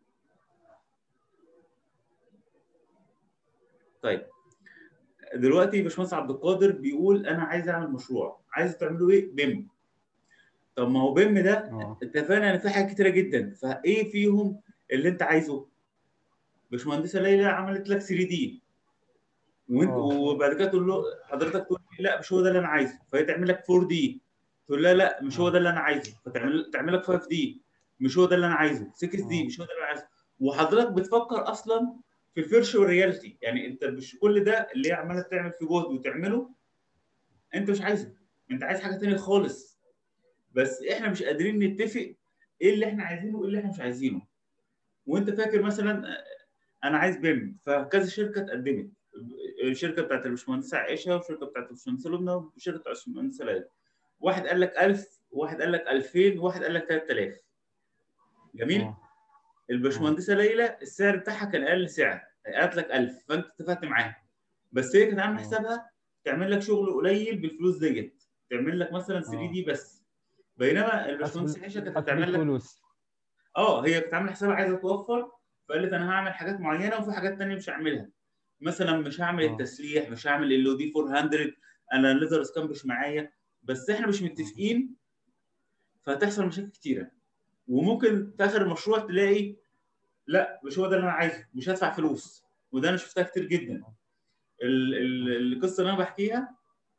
طيب دلوقتي باشمهندس عبد القادر بيقول انا عايز اعمل مشروع عايز تعملوا ايه بيم طب ما هو بيم ده اه اتفقنا ان في حاجات كتيره جدا فايه فيهم اللي انت عايزه باشمهندسه ليلى عملت لك 3 دي وانت آه. وبعد كده تقول له حضرتك تقول لي لا مش هو ده اللي انا عايزه فهي تعمل لك 4 دي تقول لها لا مش هو آه. ده اللي انا عايزه فتعمل تعمل لك 5 دي مش هو ده اللي انا عايزه 6 دي آه. مش هو ده اللي انا عايزه وحضرتك بتفكر اصلا في الفيرشوال رياليتي يعني انت مش كل ده اللي هي عماله تعمل فيه جهد وتعمله انت مش عايزه انت عايز حاجه تانية خالص بس احنا مش قادرين نتفق ايه اللي احنا عايزينه وايه اللي احنا مش عايزينه وانت فاكر مثلا آه، انا عايز بيم فكذا شركه اتقدمت الشركه بتاعت الباشمهندسه عائشه والشركه بتاعت الباشمهندسه لبنى وشركه الباشمهندسه ليلى واحد قال لك 1000 واحد قال لك 2000 واحد قال لك 3000 جميل آه. الباشمهندسه ليلى السعر بتاعها كان اقل سعر قالت لك 1000 فانت اتفقت معاها بس هي كانت عامله آه. حسابها تعمل لك شغل قليل بالفلوس ديت تعمل لك مثلا 3 آه. دي بس بينما حسب الباشمهندسه عائشه كانت حسب هتعمل لك الفلوس اه هي كانت عامله حسابها عايزه توفر فقالت انا هعمل حاجات معينه وفي حاجات تانية مش هعملها مثلا مش هعمل آه. التسليح مش هعمل ال دي 400 انا الليزر سكان مش معايا بس احنا مش متفقين فهتحصل مشاكل كتيره وممكن في اخر المشروع تلاقي لا مش هو ده اللي انا عايزه مش هدفع فلوس وده انا شفتها كتير جدا ال- ال- القصه اللي انا بحكيها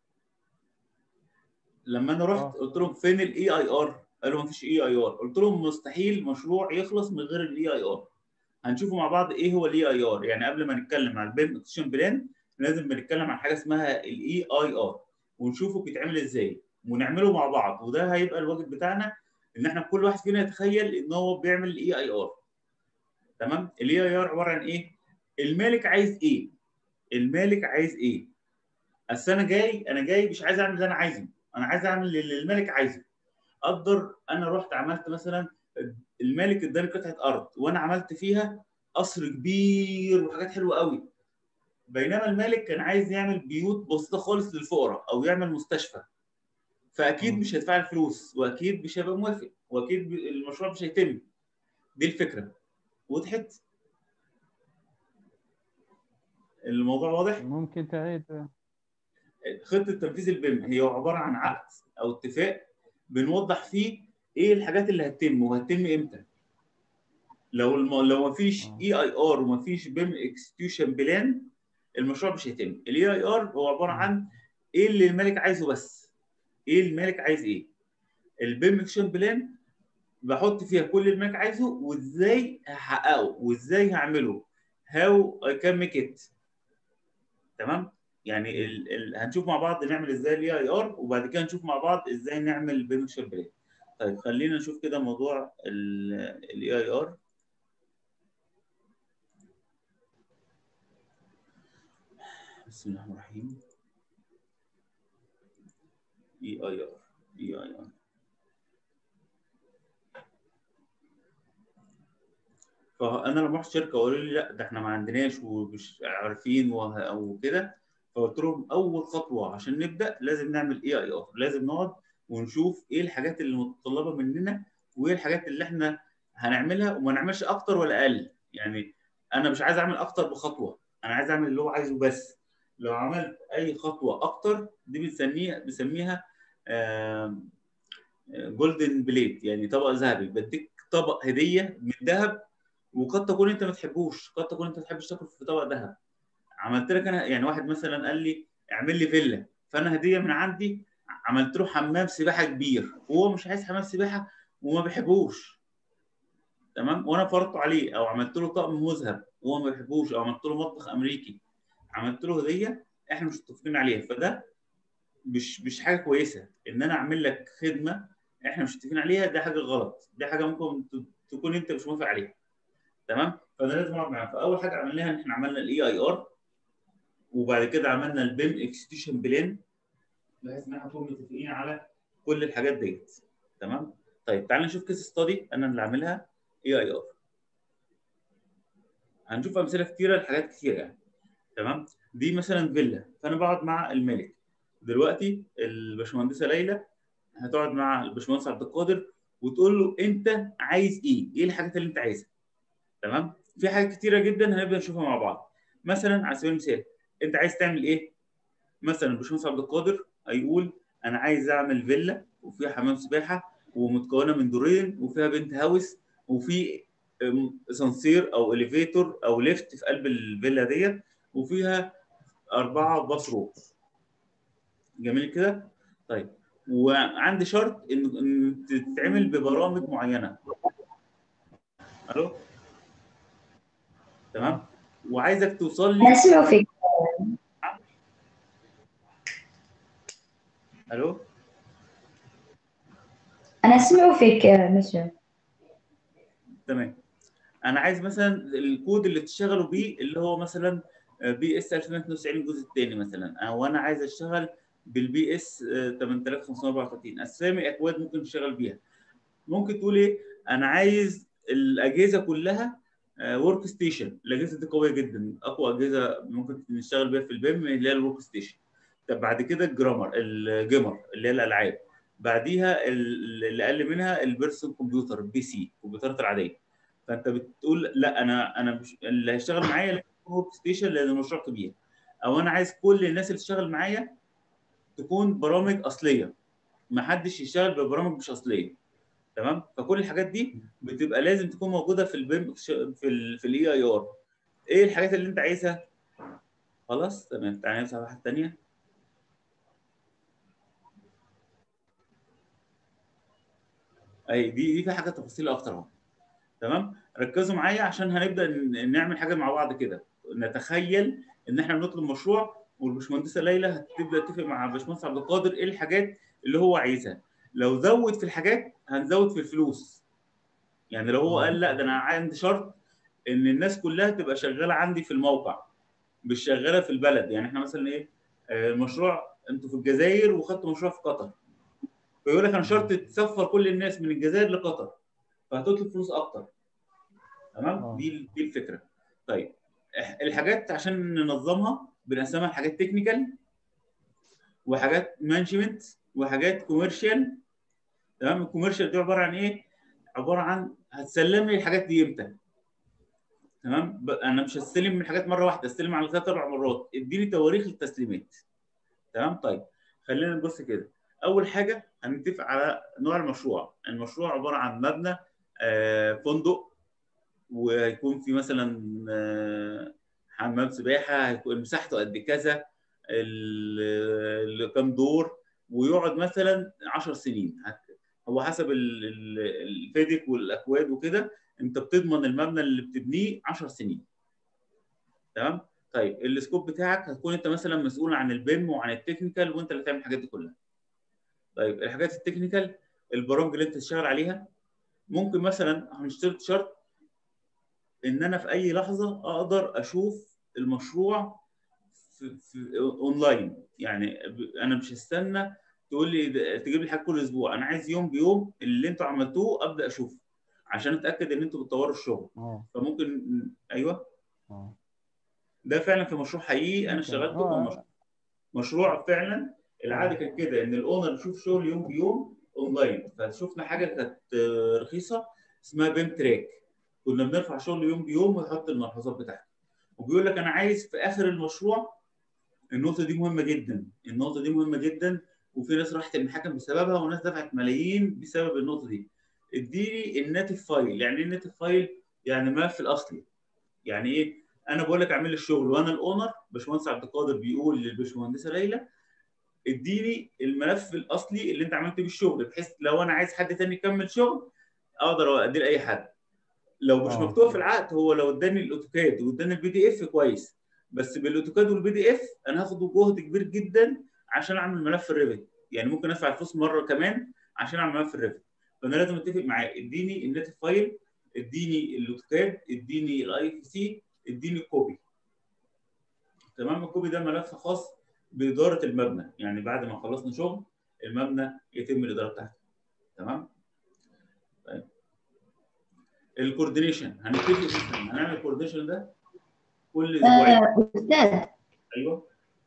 لما انا رحت آه. قلت لهم فين الاي اي ار قالوا مفيش اي اي ار قلت لهم مستحيل مشروع يخلص من غير الاي اي ار هنشوفوا مع بعض ايه هو الاي اي ار يعني قبل ما نتكلم عن البيم اكشن بلان لازم بنتكلم عن حاجه اسمها الاي اي ار ونشوفه بيتعمل ازاي ونعمله مع بعض وده هيبقى الواجب بتاعنا ان احنا كل واحد فينا يتخيل ان هو بيعمل الاي اي ار تمام الاي اي ار عباره عن ايه المالك عايز ايه المالك عايز ايه اصل انا جاي انا جاي مش عايز اعمل اللي انا عايزه انا عايز اعمل اللي المالك عايزه اقدر انا رحت عملت مثلا المالك اداني قطعه ارض وانا عملت فيها قصر كبير وحاجات حلوه قوي بينما المالك كان عايز يعمل بيوت بسيطه خالص للفقراء او يعمل مستشفى فاكيد مم. مش هيدفع الفلوس واكيد مش هيبقى موافق واكيد ب- المشروع مش هيتم دي الفكره وضحت الموضوع واضح ممكن تعيد خطه تنفيذ البيم هي عباره عن عقد او اتفاق بنوضح فيه ايه الحاجات اللي هتتم وهتتم امتى لو الم... لو ما فيش آه. اي اي ار وما فيش بيم اكستيوشن بلان المشروع مش هيتم الاي اي ار هو عباره عن ايه اللي المالك عايزه بس ايه المالك عايز ايه البيم اكشن بلان بحط فيها كل اللي المالك عايزه وازاي هحققه وازاي هعمله هاو اي كان ميك ات تمام يعني ال... ال... هنشوف مع بعض نعمل ازاي الاي اي ار وبعد كده نشوف مع بعض ازاي نعمل البيم اكشن بلان طيب خلينا نشوف كده موضوع الاي اي ار بسم الله الرحمن الرحيم اي اي ار اي اي ار فانا لما رحت شركه وقالوا لي لا ده احنا ما عندناش ومش عارفين وه- وكده فقلت لهم اول خطوه عشان نبدا لازم نعمل اي اي ار لازم نقعد ونشوف ايه الحاجات اللي متطلبه مننا وايه الحاجات اللي احنا هنعملها وما نعملش اكتر ولا اقل يعني انا مش عايز اعمل اكتر بخطوه انا عايز اعمل اللي هو عايزه بس لو عملت اي خطوه اكتر دي بنسميها بنسميها جولدن بليت يعني طبق ذهبي بديك طبق هديه من ذهب وقد تكون انت ما تحبوش قد تكون انت ما تحبش تاكل في طبق ذهب عملت لك انا يعني واحد مثلا قال لي اعمل لي فيلا فانا هديه من عندي عملت له حمام سباحه كبير وهو مش عايز حمام سباحه وما بيحبوش تمام وانا فرضته عليه او عملت له طقم مذهب وهو ما بيحبوش او عملت له مطبخ امريكي عملت له هديه احنا مش متفقين عليها فده مش مش حاجه كويسه ان انا اعمل لك خدمه احنا مش متفقين عليها ده حاجه غلط دي حاجه ممكن ت- تكون انت مش موافق عليها تمام فانا لازم اقعد معاه فاول حاجه عملناها ان احنا عملنا الاي اي ار وبعد كده عملنا البيم اكستيوشن بلان بحيث ان احنا نكون متفقين على كل الحاجات ديت تمام طيب تعالى نشوف كيس ستادي انا اللي عاملها اي اي ار هنشوف امثله كتيره لحاجات كتيره يعني تمام دي مثلا فيلا فانا بقعد مع المالك دلوقتي الباشمهندسه ليلى هتقعد مع الباشمهندس عبد القادر وتقول له انت عايز ايه؟ ايه الحاجات اللي انت عايزها؟ تمام؟ في حاجات كتيره جدا هنبدا نشوفها مع بعض. مثلا على سبيل المثال انت عايز تعمل ايه؟ مثلا الباشمهندس عبد القادر هيقول انا عايز اعمل فيلا وفيها حمام سباحه ومتكونه من دورين وفيها بنت هاوس وفي ام، اسانسير او اليفيتور او ليفت في قلب الفيلا ديت وفيها اربعه باص روب. جميل كده؟ طيب وعندي شرط ان ان تتعمل ببرامج معينه الو تمام وعايزك توصل لي أنا أسمع فيك الو أنا أسمع فيك آه، مسجد تمام انا عايز مثلا الكود اللي تشتغلوا بيه اللي هو مثلا بي اس 2092 الجزء الثاني مثلا او انا عايز اشتغل بالبي اس 8534 اسامي اكواد ممكن تشتغل بيها ممكن تقول ايه انا عايز الاجهزه كلها ورك ستيشن الاجهزه دي قويه جدا اقوى اجهزه ممكن نشتغل بيها في البيم اللي هي الورك ستيشن طب بعد كده الجرامر الجيمر اللي هي الالعاب بعديها ال- اللي اقل منها البيرسون كمبيوتر البي سي الكمبيوترات العاديه فانت بتقول لا انا انا مش اللي هيشتغل معايا لازم يكون ورك ستيشن لان المشروع كبير او انا عايز كل الناس اللي تشتغل معايا تكون برامج اصليه ما حدش يشتغل ببرامج مش اصليه تمام فكل الحاجات دي بتبقى لازم تكون موجوده في البيم في ال في الاي اي ار ايه الحاجات اللي انت عايزها خلاص تمام تعالى نفتح واحده ثانيه اي دي دي في حاجه تفاصيل اكتر اهو تمام ركزوا معايا عشان هنبدا ن- نعمل حاجه مع بعض كده نتخيل ان احنا بنطلب مشروع والباشمهندسه ليلى هتبدا تتفق مع الباشمهندس عبد القادر ايه الحاجات اللي هو عايزها لو زود في الحاجات هنزود في الفلوس يعني لو هو قال لا ده انا عندي شرط ان الناس كلها تبقى شغاله عندي في الموقع مش شغاله في البلد يعني احنا مثلا ايه آه، المشروع انتوا في الجزائر وخدتوا مشروع في قطر فيقول لك انا شرط تسفر كل الناس من الجزائر لقطر فهتطلب فلوس اكتر تمام آه. دي دي الفكره طيب الحاجات عشان ننظمها بنقسمها لحاجات تكنيكال وحاجات مانجمنت وحاجات كوميرشال تمام الكوميرشال دي عباره عن ايه؟ عباره عن هتسلم لي الحاجات دي امتى؟ تمام ب- انا مش هستلم من حاجات مره واحده استلم على ثلاث اربع مرات اديني تواريخ التسليمات تمام طيب خلينا نبص كده اول حاجه هنتفق على نوع المشروع المشروع عباره عن مبنى آه، فندق وهيكون في مثلا آه، حمام سباحه هيكون مساحته قد كذا ال- ال- كام دور ويقعد مثلا 10 سنين هت- هو حسب ال- ال- الفيديك والاكواد وكده انت بتضمن المبنى اللي بتبنيه 10 سنين تمام طيب السكوب بتاعك هتكون انت مثلا مسؤول عن البيم وعن التكنيكال وانت اللي تعمل الحاجات دي كلها طيب الحاجات التكنيكال البرامج اللي انت تشتغل عليها ممكن مثلا هنشترط شرط ان انا في اي لحظه اقدر اشوف المشروع في, في اونلاين يعني ب- انا مش هستنى تقول لي ده- تجيب لي حاجه كل اسبوع انا عايز يوم بيوم اللي انتوا عملتوه ابدا اشوفه عشان اتاكد ان انتوا بتطوروا الشغل اه فممكن ايوه اه ده فعلا في مشروع حقيقي انا اشتغلته آه. في مشروع مشروع فعلا العاده كانت كده ان الاونر بيشوف شغل يوم بيوم اونلاين فشفنا حاجه كانت آه، رخيصه اسمها بيم تراك كنا بنرفع شغل يوم بيوم ويحط الملحوظات بتاعته وبيقول لك انا عايز في اخر المشروع النقطه دي مهمه جدا النقطه دي مهمه جدا وفي ناس راحت المحاكم بسببها وناس دفعت ملايين بسبب النقطه دي اديني الناتف فايل يعني ايه الناتف فايل يعني الملف الاصلي يعني ايه انا بقول لك اعمل لي الشغل وانا الاونر باشمهندس عبد القادر بيقول للباشمهندسه ليلى اديني الملف الاصلي اللي انت عملت بيه الشغل بحيث لو انا عايز حد تاني يكمل شغل اقدر ادي لاي حد لو مش آه. مكتوبه في العقد هو لو اداني الاوتوكاد واداني البي دي اف كويس بس بالاوتوكاد والبي دي اف انا هاخد جهد كبير جدا عشان اعمل ملف الريفت يعني ممكن ادفع الفلوس مره كمان عشان اعمل ملف الريفت فانا لازم اتفق معاه اديني الناتف فايل اديني الاوتوكاد اديني الاي اف سي اديني الكوبي تمام الكوبي ده ملف خاص باداره المبنى يعني بعد ما خلصنا شغل المبنى يتم الاداره بتاعته تمام طيب الكوردينيشن هنبتدي مثلا هنعمل الكوردينيشن ده كل اسبوعين آه، أستاذ ايوه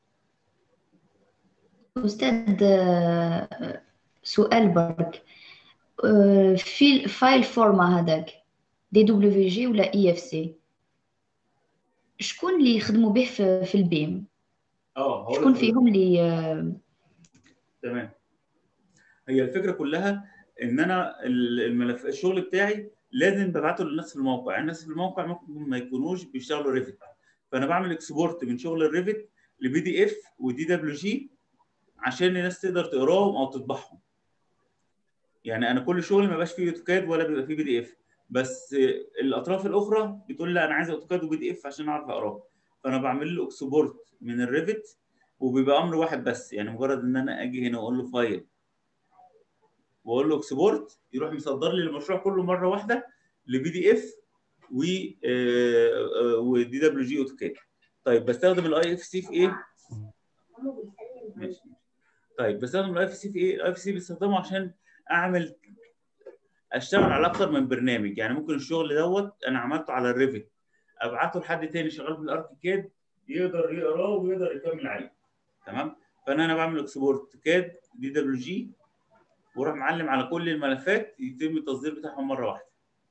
أستاذ آه، سؤال برك آه، في الفايل فورما هذاك دي دبليو جي ولا اي اف سي شكون اللي يخدموا به في, في البيم اه هقول شكون لك فيهم اللي آه، تمام هي الفكره كلها ان انا ال- الملف الشغل بتاعي لازم ببعته للناس في الموقع الناس في الموقع ممكن ما يكونوش بيشتغلوا ريفت فانا بعمل اكسبورت من شغل الريفت لبي دي اف ودي دبليو جي عشان الناس تقدر تقراهم او تطبعهم يعني انا كل شغلي ما بقاش فيه اوتوكاد ولا بيبقى فيه بي دي اف بس الاطراف الاخرى بتقول لي انا عايز اوتوكاد وبي دي اف عشان اعرف اقراه فانا بعمل له اكسبورت من الريفت وبيبقى امر واحد بس يعني مجرد ان انا اجي هنا واقول له فايل واقول له اكسبورت يروح مصدر لي المشروع كله مره واحده لبي دي اف و ودي دبليو جي اوتوكاد طيب بستخدم الاي اف سي في ايه؟ ماشي طيب بستخدم الاي اف سي في ايه؟ الاي اف سي بستخدمه عشان اعمل اشتغل على اكتر من برنامج يعني ممكن الشغل دوت انا عملته على الريفت ابعته لحد تاني شغال بالاركيكاد يقدر يقراه ويقدر يكمل عليه تمام فانا انا بعمل اكسبورت كاد دي دبليو جي واروح معلم على كل الملفات يتم التصدير بتاعهم مره واحده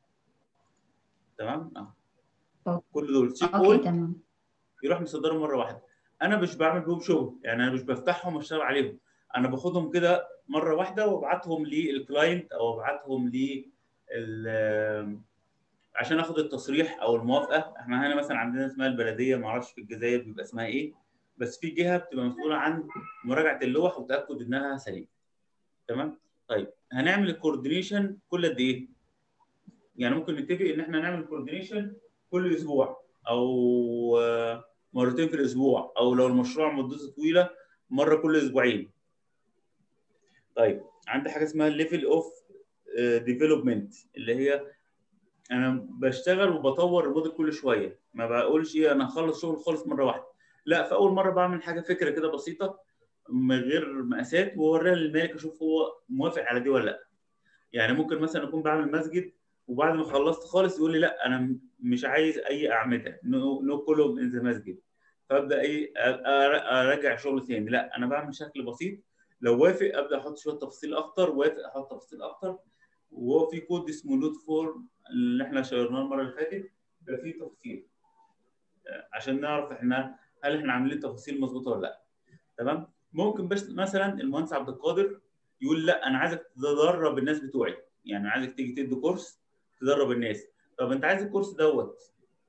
تمام اه أوكي. كل دول تشيك اوكي اول تمام يروح مصدرهم مره واحده انا مش بعمل بيهم شغل يعني انا مش بفتحهم واشتغل عليهم انا باخدهم كده مره واحده وابعتهم للكلاينت او ابعتهم ل عشان اخد التصريح او الموافقه احنا هنا مثلا عندنا اسمها البلديه ما اعرفش في الجزائر بيبقى اسمها ايه بس في جهه بتبقى مسؤوله عن مراجعه اللوح وتاكد انها سليمه تمام طيب هنعمل الكوردينيشن كل قد ايه يعني ممكن نتفق ان احنا نعمل كوردينيشن كل اسبوع او آه، مرتين في الاسبوع او لو المشروع مدته طويله مره كل اسبوعين طيب عندي حاجه اسمها ليفل اوف ديفلوبمنت اللي هي انا بشتغل وبطور الموديل كل شويه ما بقولش ايه انا هخلص شغل خالص مره واحده لا في اول مره بعمل حاجه فكره كده بسيطه من غير مقاسات واوريها للمالك اشوف هو موافق على دي ولا لا يعني ممكن مثلا اكون بعمل مسجد وبعد ما خلصت خالص يقول لي لا انا م- مش عايز اي اعمده نو نو كولوم ان ذا مسجد فابدا ايه أ- أ- اراجع شغل تاني لا انا بعمل شكل بسيط لو وافق ابدا احط شويه تفاصيل اكتر وافق احط تفاصيل اكتر وهو في كود اسمه نوت فورم اللي احنا شيرناه المره اللي فاتت ده فيه تفاصيل آه، عشان نعرف احنا هل احنا عاملين تفاصيل مظبوطه ولا لا تمام ممكن بس مثلا المهندس عبد القادر يقول لا انا عايزك تدرب الناس بتوعي يعني عايزك تيجي تدي كورس تدرب الناس طب انت عايز الكورس دوت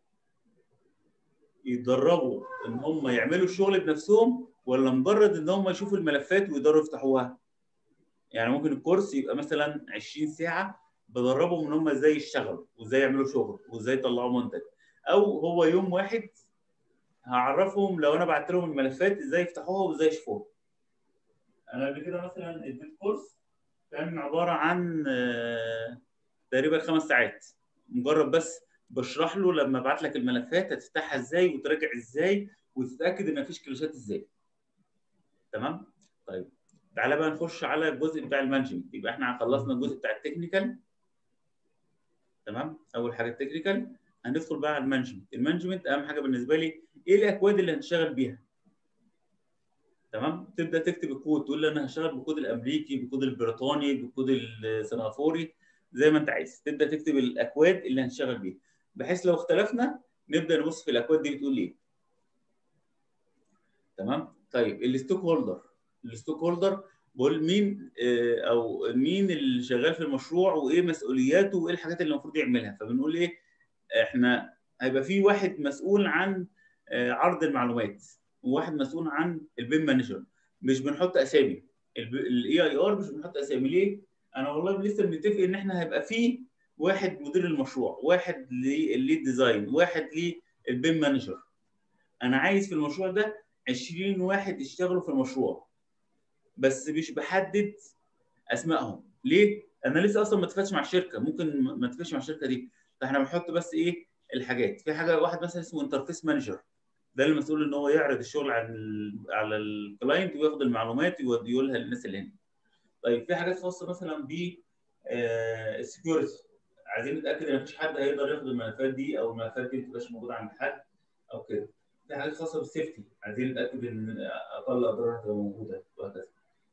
يتدربوا ان هم يعملوا الشغل بنفسهم ولا مجرد ان هم يشوفوا الملفات ويقدروا يفتحوها يعني ممكن الكورس يبقى مثلا 20 ساعه بدربهم ان هم ازاي يشتغلوا وازاي يعملوا شغل وازاي يطلعوا منتج او هو يوم واحد هعرفهم لو انا بعت لهم الملفات ازاي يفتحوها وازاي يشوفوها انا قبل كده مثلا اديت كورس كان عباره عن آه، تقريبا خمس ساعات مجرد بس بشرح له لما ابعت لك الملفات هتفتحها ازاي وتراجع ازاي وتتاكد ان مفيش كلاشات ازاي تمام طيب تعالى بقى نخش على الجزء بتاع المانجمنت يبقى احنا خلصنا الجزء بتاع التكنيكال تمام اول حاجه التكنيكال هندخل بقى على المانجمنت المانجمنت اهم حاجه بالنسبه لي ايه الاكواد اللي هنشتغل بيها تمام تبدا تكتب الكود تقول لي انا هشتغل بالكود الامريكي بالكود البريطاني بالكود السنغافوري زي ما انت عايز تبدا تكتب الاكواد اللي هنشتغل بيها بحيث لو اختلفنا نبدا نبص في الاكواد دي بتقول ايه تمام طيب الستوك هولدر الستوك هولدر بقول مين آه، او مين اللي شغال في المشروع وايه مسؤولياته وايه الحاجات اللي المفروض يعملها فبنقول ايه احنا هيبقى في واحد مسؤول عن آه، عرض المعلومات وواحد مسؤول عن البيم مانجر مش بنحط اسامي الاي اي ار مش بنحط اسامي ليه؟ انا والله لسه بنتفق ان احنا هيبقى في واحد مدير المشروع واحد للليد ديزاين واحد للبيم مانجر انا عايز في المشروع ده 20 واحد يشتغلوا في المشروع بس مش بحدد اسمائهم ليه؟ انا لسه اصلا ما اتفقتش مع الشركه ممكن ما اتفقش مع الشركه دي فاحنا بنحط بس ايه الحاجات في حاجه واحد مثلا اسمه انترفيس مانجر ده اللي مسؤول ان هو يعرض الشغل على ال على الكلاينت وياخد المعلومات ويوديه لها للناس اللي هنا طيب في حاجات خاصه مثلا ب السكيورتي عايزين نتاكد ان مفيش حد هيقدر ياخد الملفات دي او الملفات دي ما تبقاش موجوده عند حد او كده في حاجات خاصه بالسيفتي عايزين نتاكد ان اقل اضرار هتبقى موجوده وهكذا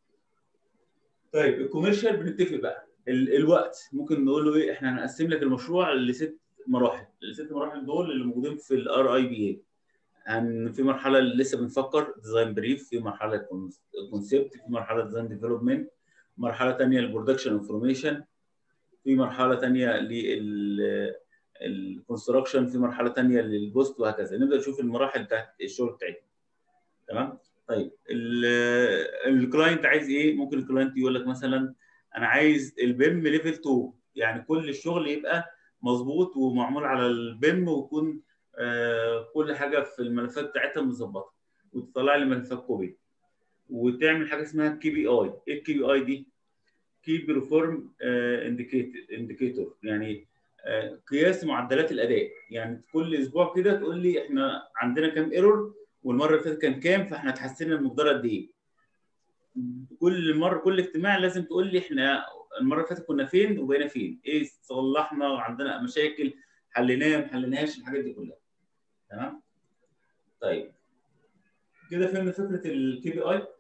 طيب الكوميرشال بنتفق بقى ال الوقت ممكن نقول له ايه احنا هنقسم لك المشروع لست مراحل الست مراحل دول اللي موجودين في الار اي بي اي هن في مرحله اللي لسه بنفكر ديزاين بريف في مرحله كونسيبت في مرحله ديزاين ديفلوبمنت مرحله ثانيه البرودكشن انفورميشن في مرحله ثانيه لل الكونستراكشن في مرحله ثانيه للبوست وهكذا نبدا نشوف المراحل بتاعت الشغل بتاعتنا تمام طيب الكلاينت عايز ايه ممكن الكلاينت يقول لك مثلا انا عايز البيم ليفل 2 يعني كل الشغل يبقى مظبوط ومعمول على البيم ويكون آه كل حاجه في الملفات بتاعتها مظبطه وتطلع لي ملفات كوبي وتعمل حاجه اسمها كي بي اي ايه الكي بي اي دي كي بيرفورم انديكيتور يعني آه قياس معدلات الاداء يعني كل اسبوع كده تقول لي احنا عندنا كام ايرور والمره اللي فاتت كان كام فاحنا اتحسنا المقدار قد ايه كل مره كل اجتماع لازم تقول لي احنا المره اللي فاتت كنا فين وبقينا فين ايه صلحنا عندنا مشاكل حليناها ما حليناهاش الحاجات دي كلها تمام طيب كده فهمنا فكره الكي بي اي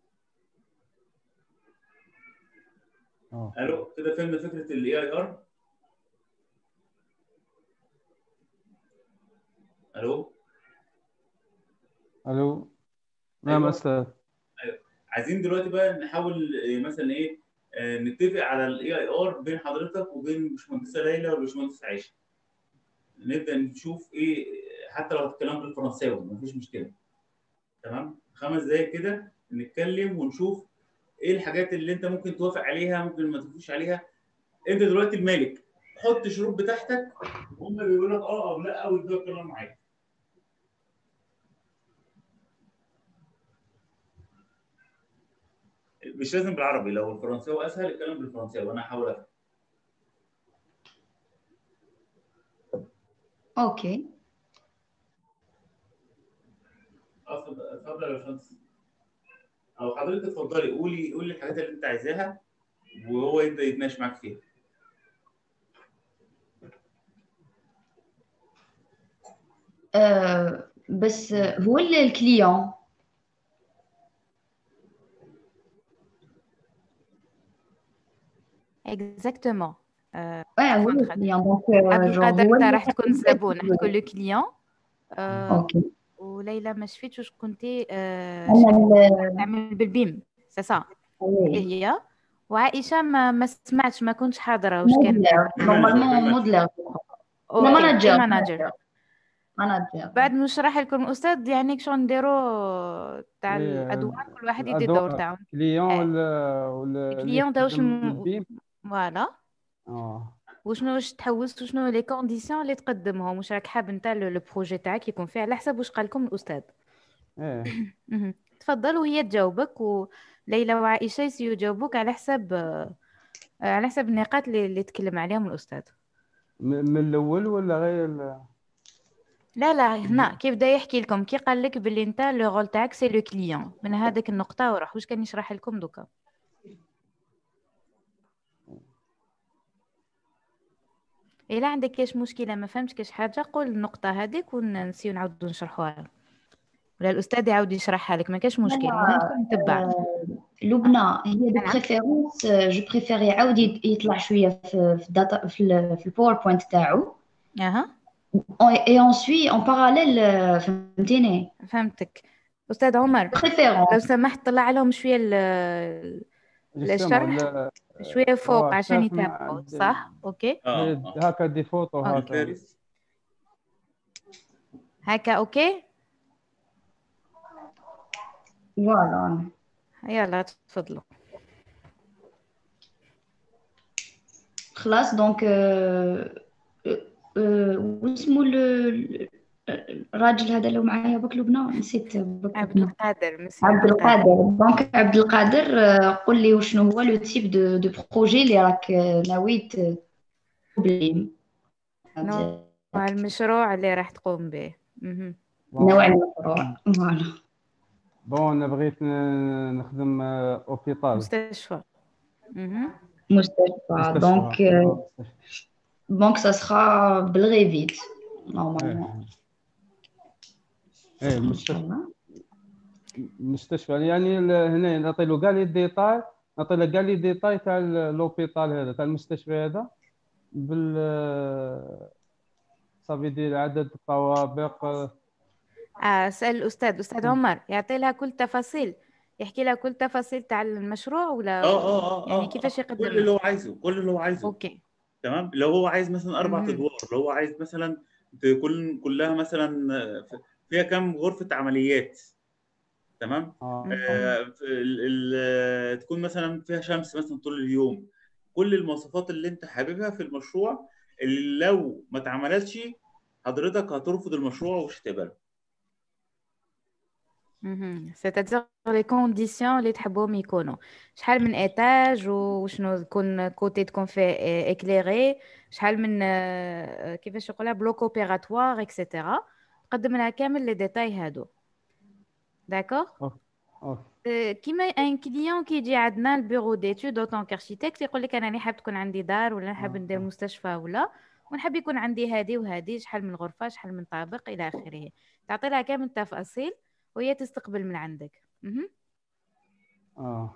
اه الو كده فهمنا فكره الاي اي ار الو الو نعم أيوة. استاذ عايزين دلوقتي بقى نحاول آه، مثلا ايه آه، نتفق على الاي اي ار بين حضرتك وبين باشمهندسه ليلى وباشمهندس عائشه نبدا نشوف ايه حتى لو هتتكلم بالفرنساوي مفيش مشكله تمام خمس دقايق كده نتكلم ونشوف ايه الحاجات اللي انت ممكن توافق عليها ممكن ما توافقش عليها انت دلوقتي المالك حط شروط بتاعتك وهم بيقولوا لك اه او لا ويبداوا يتكلموا معاك مش لازم بالعربي لو الفرنساوي اسهل اتكلم بالفرنساوي انا هحاول افهم اوكي اتفضل اتفضل يا باشمهندس او حضرتك اتفضلي قولي قولي الحاجات اللي انت عايزاها وهو يبدا يتناقش معاك فيها آه، بس هو ال- الكليون اكزاكتومون اه هو فهمت خاطر الكليون دونك عبد جونغ القادر هو انت اللي راح تكون يحدد الزبون راح تكون البروجي. لو كليون آه اوكي وليلى ما شفتش واش كنتي آه انا شنو ال- تعمل بالبيم سي سا وي هي وعائشه ما ما سمعتش ما كنتش حاضره واش كان موديلر نورمالمون موديلر لا اوكي ماناجر ماناجر ماناجر بعد ما نشرح لكم الاستاذ يعني شلون نديروا تاع إيه، الادوار كل واحد يدير الأدوار- الدور تاعو كليون إيه. ولا ولا الكليون تاع واش الم- البيم فوالا اه وشنو واش تحوس وشنو لي كونديسيون اللي تقدمهم واش راك حاب انت لو لو بروجي تاعك يكون فيه على حسب واش قال لكم الاستاذ ايه مهم. تفضل وهي تجاوبك وليلى وعائشه يسيو يجاوبوك على حسب آه، على حسب النقاط اللي, اللي تكلم عليهم الاستاذ م- من الاول ولا غير ال- لا لا هنا كيف بدا يحكي لكم كي قال لك باللي انت لو رول تاعك سي لو كليون من هذيك النقطه وراح واش كان يشرح لكم دوكا الا عندك كاش مشكله ما فهمتش كاش حاجه قول النقطه هذيك ونسيو نعاودو نشرحوها ولا الاستاذ يعاود يشرحها لك ما كاش مشكل المهم تكون متبع آه، لبنى هي دو نعم. بريفيرونس جو بريفير يعاود يت- يطلع شويه في في الداتا في, ال- في الباوربوينت تاعو اها اي انسوي اون باراليل فهمتيني فهمتك استاذ عمر لو بريفيرونس سمحت طلع لهم شويه ال- جسم الشرح ولا شويه فوق هو عشان الشرح مع يتابعوا عند- صح اوكي اه إيه، اه هكا دي فوتو أوكي. هكا فارس هكا اوكي فوالا يلا تفضلوا خلاص دونك واسمو ال- الراجل هذا اللي معايا بك لبنى نسيت بك عبد لبنى. القادر مسيو عبد القادر دونك عبد القادر آه، قول لي وشنو هو لو تيب دو دو بروجي اللي راك آه، ناوي ت- تبلي نوع المشروع اللي راح تقوم به مهم. نوع المشروع فوالا بون انا بغيت ن- نخدم آه، اوبيتال مستشفى مهم. مستشفى مستشفى. دونك آه، آه، مستشفى. دونك سا سخا بالغيفيت نورمالمون ايه مستشفى مستشفى يعني ال- هنا نعطي له كاع لي ديتاي نعطي له كاع لي ديتاي تاع ال- لوبيتال هذا تاع المستشفى هذا بال صافي دير عدد الطوابق آه، آه سأل الأستاذ أستاذ عمر يعطي لها كل تفاصيل يحكي لها كل تفاصيل تاع المشروع ولا اه اه اه يعني آه، كيفاش آه. كل يقدم اللي هو عايزه كل اللي هو عايزه أوكي تمام لو هو عايز مثلا اربع مم. ادوار لو هو عايز مثلا تكون كلها مثلا ف- فيها كام غرفه عمليات تمام آه، مم. آه ال- ال- تكون مثلا فيها شمس مثلا طول اليوم كل المواصفات اللي انت حاببها في المشروع اللي لو ما اتعملتش حضرتك هترفض المشروع ومش هتقبله مهم. سيتادير لي كونديسيون اللي تحبوهم يكونوا شحال من ايتاج وشنو يكون كوتي تكون فيه اكليري شحال من آه، كيفاش يقولها بلوك اوبيراتوار اكسيتيرا تقدم لها كامل لي ديتاي هادو داكوغ أوكي. آه، كيما ان كليون كيجي عندنا البيرو ديتود اوتون كاركتيكت يقول لك انا راني حاب تكون عندي دار ولا نحب آه. ندير مستشفى ولا ونحب يكون عندي هذه وهذه شحال من غرفه شحال من طابق الى اخره تعطي لها كامل التفاصيل وهي تستقبل من عندك مهم. اه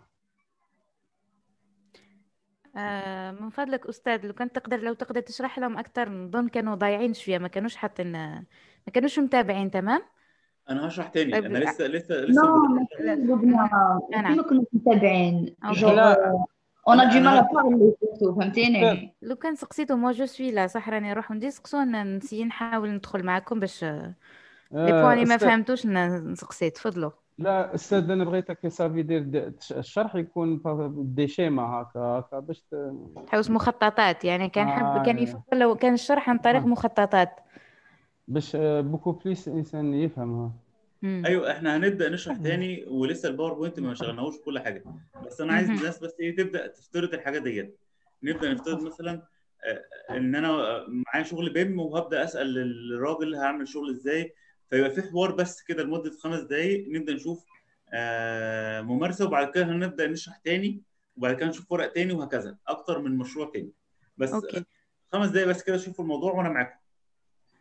آه من فضلك استاذ لو كان تقدر لو تقدر تشرح لهم اكثر نظن كانوا ضايعين شويه ما كانوش حاطين ما كانوش متابعين تمام انا هشرح تاني طيب، انا لسه لسه لسه نو مبدأ- ماشي لبنى أنا. ماشي ما كنا متابعين أوكي. جونغ لا. اون ا أنا- دو مال أنا- ا بارلي سورتو فهمتيني لو كان سقسيتو مو جو سوي لا صح راني نروح ندي سقسونا نسي نحاول ندخل معكم باش لي بوان اللي ما أستاذ- فهمتوش ن- نسقسي تفضلوا لا استاذ انا بغيتك صافي دير د- الشرح يكون دي شيما هكا هكا باش ت- تحوس مخططات يعني كان حب آه، كان إيه. يفضل لو كان الشرح عن طريق آه. مخططات باش آه، بوكو بليس الانسان يفهمها مم. ايوه احنا هنبدا نشرح تاني ولسه الباوربوينت ما شغلناهوش كل حاجه بس انا عايز مهم. الناس بس ايه تبدا تفترض الحاجات ديت نبدا نفترض مثلا آه، ان انا آه، معايا شغل بيم وهبدا اسال الراجل هعمل شغل ازاي فيبقى في حوار بس كده لمده خمس دقائق نبدا نشوف آه، ممارسه وبعد كده هنبدا نشرح تاني وبعد كده نشوف ورق تاني وهكذا اكتر من مشروع تاني بس اوكي خمس دقائق بس كده شوفوا الموضوع وانا معاكم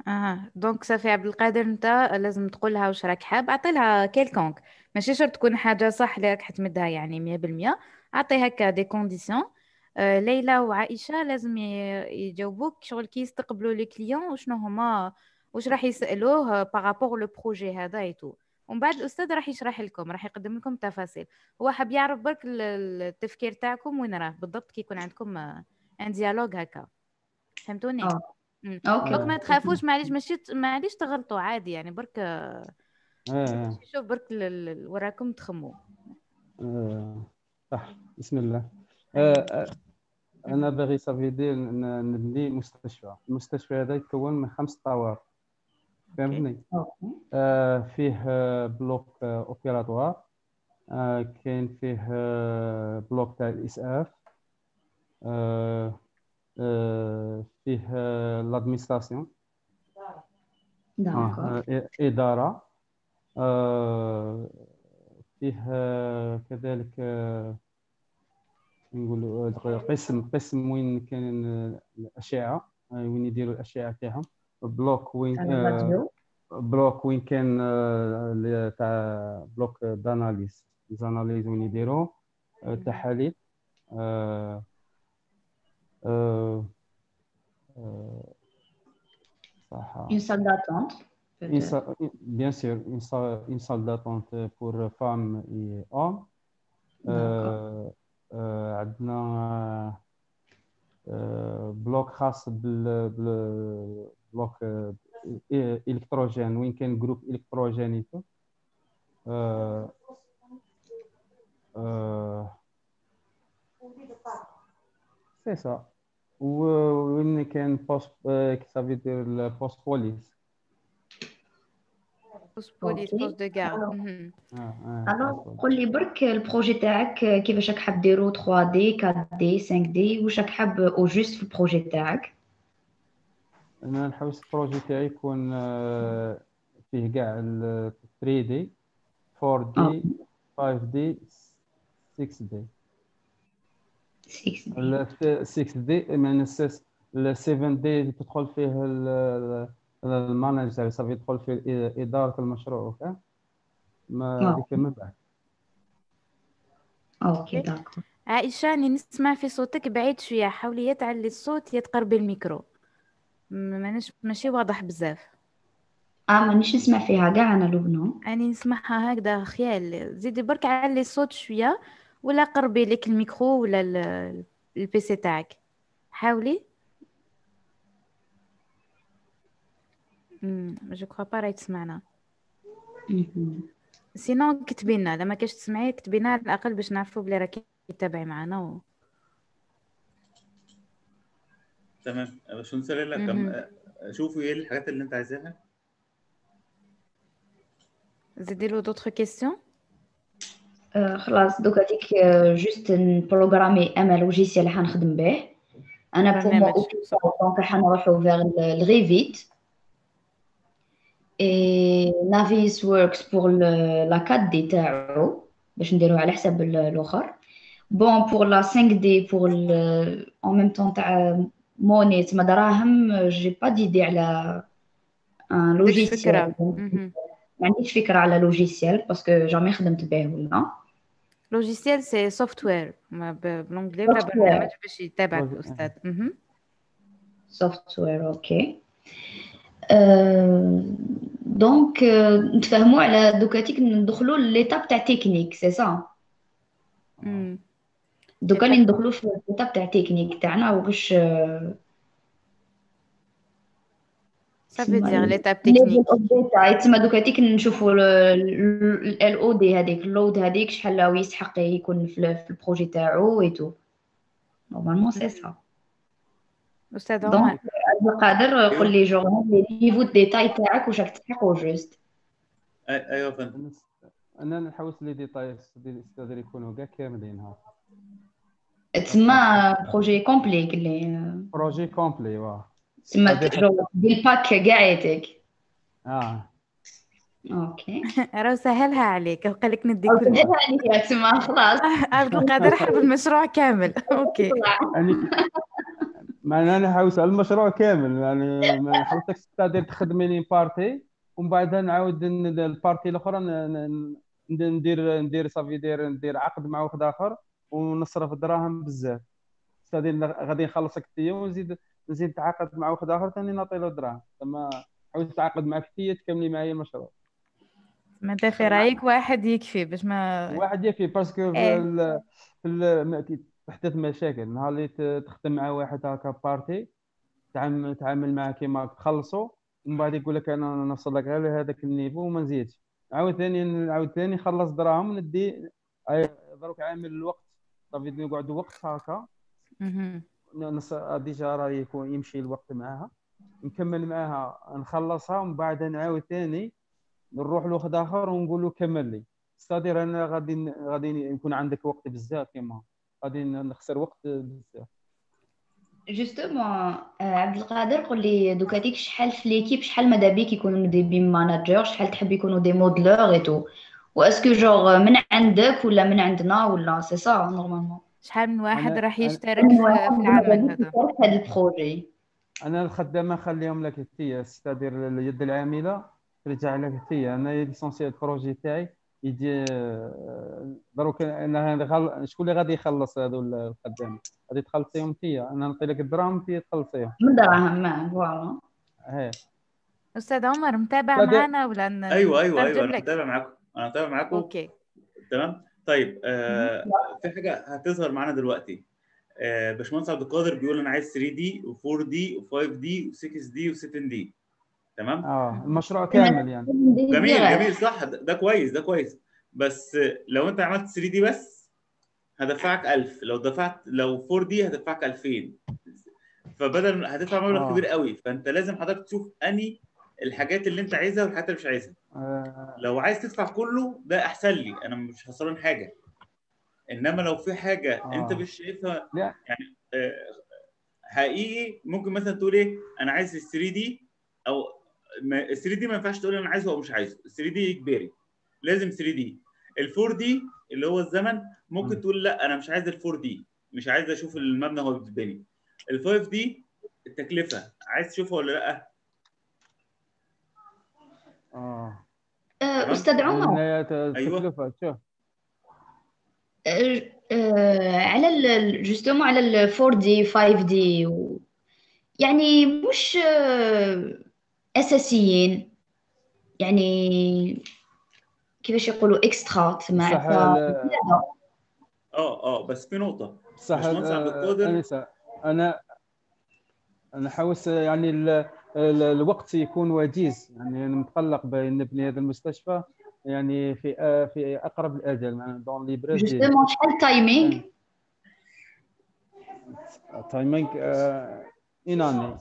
اه دونك صافي عبد القادر انت لازم تقولها واش راك حاب اعطي لها كيلكونك ماشي شرط تكون حاجه صح اللي راك حتمدها يعني 100% اعطي هكا دي كونديسيون آه ليلى وعائشه لازم ي- يجاوبوك شغل كي يستقبلوا لي كليون وشنو هما واش راح يسالوه بارابور لو بروجي هذا ايتو ومن بعد الاستاذ راح يشرح لكم راح يقدم لكم تفاصيل هو حاب يعرف برك ال- التفكير تاعكم وين راه بالضبط كي يكون عندكم آه، ان ديالوج هكا فهمتوني آه. مم. اوكي دونك ما تخافوش معليش ماشي معليش تغلطوا عادي يعني برك اه اه شوف برك ال- ال- وراكم تخموا آه، صح بسم الله آه، آه، انا باغي صافي دي ن- نبني مستشفى المستشفى هذا يتكون من خمس طوابق فهمتني اوكي آه، فيه آه، بلوك آه، اوبيراتوار آه، كاين فيه آه، بلوك تاع الاسعاف آه، آه، فيه آه، لادمينستراسيون داكور آه، آه، إدارة آه، فيه آه، كذلك آه، نقولوا آه، قسم قسم وين كاين آه، الأشعة آه، وين يديروا الأشعة تاعهم بلوك وين تاع آه، الراديو بلوك وين كان آه، اللي تاع بلوك داناليز زاناليز وين يديروا آه، تحاليل آه، آه، آه، صح une salle d'attente Une peut-être. salle- bien sûr, une salle, une salle d'attente pour femmes et hommes. Euh, euh, عندنا آه، بلوك خاص بال بال- بلوك آه، إيه- الكتروجين وين كاين جروب الكتروجينيتو آه، آه، سي سا وين كاين بوست كي سافي دير البوست بوليس بوست بوليس أوكي. بوست دو غار ألو. مهم. اه اه الوغ post police. قول لي برك البروجي تاعك كيفاش راك حاب ديرو 3 دي 4 دي 5 دي واش راك حاب او جوست في البروجي تاعك انا نحوس البروجي تاعي يكون آه، فيه كاع ال 3 دي 4 دي 5 دي 6 دي 6 دي ال 6 دي من 7 دي تدخل فيه ال- ال- المانجر صافي يدخل في إ- اداره المشروع وكا ما آه. هذيك من بعد اوكي داكور عائشة راني نسمع في صوتك بعيد شوية حاولي يا تعلي الصوت يا تقربي الميكرو م- ماناش ماشي واضح بزاف اه مانيش نسمع فيها كاع انا لبنان راني نسمعها هكذا خيال زيدي برك علي الصوت شوية ولا قربي لك الميكرو ولا ال- البيسي تاعك حاولي جو كخوا با راهي تسمعنا مهم. سينو كتبي لنا لما كاش تسمعي كتبي لنا على الاقل باش نعرفوا بلي راكي تتابعي معنا و... تمام باش نسال لك مهم. كم شوفوا ايه الحاجات اللي انت عايزاها زيدي له دوطخ كيستيون آه خلاص دوكا ديك آه، جوست نبروغرامي اما لوجيسيال اللي حنخدم به انا بور برنامج. مو دونك حنروحو فيغ الغيفيت اي نافيس وركس بور لا 4 دي تاعو باش نديرو على حساب ال- الاخر بون بور لا 5 دي بور اون ميم طون تاع موني تما دراهم جي با ديدي على ان ديكش لوجيسيال فكرة مهم. ما عنديش فكره على لوجيسيال باسكو جامي خدمت به ولا لوجيسيال سي سوفت وير بالانجلي ولا Software. برنامج باش يتابعك Log- الاستاذ مهم. سوفت وير اوكي دونك نتفاهموا على دوكاتيك ندخلوا ليتاب تاع تكنيك سي سا مم. دوكا اللي ندخلوا في ليتاب تاع تكنيك تاعنا وباش Ça veut dire l'étape ليفل technique. اوف ديتا تسمى دوكاتيك نشوفوا ال او دي هذيك اللود هذيك شحال راهو يسحق يكون في ال- في البروجي تاعو اي تو نورمالمون سي سا أستاذ دونك عمر عبد القادر قول لي جور لي نيفو ديتاي تاعك واش راك تسحق جوست أي- ايوه يا فندم انا انا نحوس لي ديتاي ديال الاستاذ يكونوا كاع كاملين ها تسمى بروجي كومبلي اللي بروجي كومبلي واه تسمى هذه جو بالباك كاعيتك اه اوكي راه سهلها عليك قال لك ندي أو كل تديرها عليا تسمى خلاص عبد القادر حب المشروع كامل اوكي طلع. اني معناها انا حاوس على المشروع كامل يعني ما حاولتك تقدر تخدمي لي بارتي ومن بعد نعاود ن- البارتي الاخرى ن- ن- ندير ندير صافي ندير ندير عقد مع واحد اخر ونصرف دراهم بزاف ستادير غادي نخلصك انت ونزيد نزيد نتعاقد مع واحد اخر ثاني نعطي له دراهم تما عاود نتعاقد معك انت تكملي معايا المشروع ما انت في رايك واحد يكفي باش ما واحد يكفي باسكو في إيه. ال- في ال- ما- كي تحدث مشاكل نهار اللي ت- تخدم مع واحد هكا بارتي تعامل تعامل معاه كيما تخلصوا ومن بعد يقول لك انا نوصل لك غير لهذاك النيفو وما نزيدش عاود ثاني عاود ثاني خلص دراهم ندي أي- دروك عامل الوقت صافي نقعد وقت هكا مهم. نص ديجا راه يكون يمشي الوقت معاها نكمل معاها نخلصها ومن بعد نعاود ثاني نروح لواحد اخر ونقول له كمل لي ستادير انا غادي ن- غادي يكون عندك وقت بزاف كيما غادي نخسر وقت بزاف جوستومون عبد القادر قول لي دوكا ديك شحال في ليكيب شحال ماذا بيك يكونوا دي بيم ماناجر شحال تحب يكونوا دي مودلور اي تو واسكو جوغ من عندك ولا من عندنا ولا سي سا نورمالمون شحال من واحد أنا- راح أنا- يشترك في في العمل هذا في هذا البروجي انا الخدامه خليهم لك انت ستادير اليد العامله ترجع لك انت انا ليسونسيال البروجي تاعي يجي آه، دروك انا هذا غل- شكون اللي غادي يخلص هذو الخدامه غادي تخلصيهم انت انا نعطي لك الدراهم انت تخلصيهم من دراهم ما فوالا هي استاذ عمر متابع لا، ده- معنا ولا ن- ايوه ايوه نترجم ايوه انا لك متابع معاكم انا متابع معاكم اوكي تمام طيب آه في حاجه هتظهر معانا دلوقتي آه باشمهندس عبد القادر بيقول انا عايز 3 دي و4 دي و5 دي و6 دي و7 دي تمام اه المشروع كامل يعني جميل جميل صح ده, ده كويس ده كويس بس لو انت عملت 3 دي بس هدفعك 1000 لو دفعت لو 4 دي هدفعك 2000 فبدل هتدفع مبلغ آه. كبير قوي فانت لازم حضرتك تشوف اني الحاجات اللي انت عايزها والحاجات اللي مش عايزها آه لو عايز تدفع كله ده احسن لي انا مش خسران حاجه انما لو في حاجه آه. انت مش شايفها لا. يعني آه، حقيقي ممكن مثلا تقول ايه انا عايز ال 3 دي او ال 3 دي ما ينفعش تقول انا عايزه او مش عايزه ال 3 دي اجباري لازم 3 دي ال 4 دي اللي هو الزمن ممكن م. تقول لا انا مش عايز ال 4 دي مش عايز اشوف المبنى وهو بيتبني ال 5 دي التكلفه عايز تشوفها ولا لا اه آه، استاذ عمر هنا ت- أيوة. تكلفة شوف آه، آه، على جوستومون على ال 4 دي 5 دي و... يعني مش آه، اساسيين يعني كيفاش يقولوا اكسترا تسمع صح ف- ال- اه اه بس في نقطه صح باشمهندس عبد آه، القادر. أنسة انا انا حاوس يعني ال... ال- الوقت يكون وجيز يعني انا متقلق بان نبني هذا المستشفى يعني في آه، في اقرب الاجل يعني دون لي بريز جوستومون شحال تايمينغ تايمينغ اين اني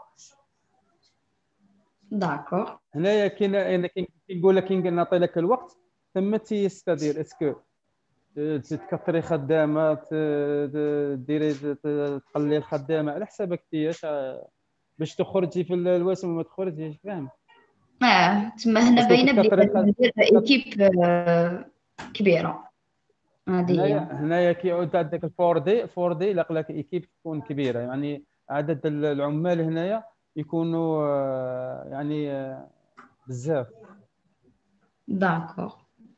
داكور هنايا كاين أنا كي كي نقول لك كي نعطي لك الوقت ثم تيستدير اسكو تكثري خدامه ت- ت- ديري ت- تقلي الخدامه على حسابك انت باش تخرجي في ال- الوسم وما تخرجيش فاهم اه تما هنا بس باينه بلي تكثر لازم الخ- ندير ايكيب آه، كبيره هذه هنايا هي هنايا كي عود عندك الفور دي فور دي لق لك ايكيب تكون كبيره يعني عدد ال- العمال هنايا يكونوا آه، يعني آه، بزاف داكور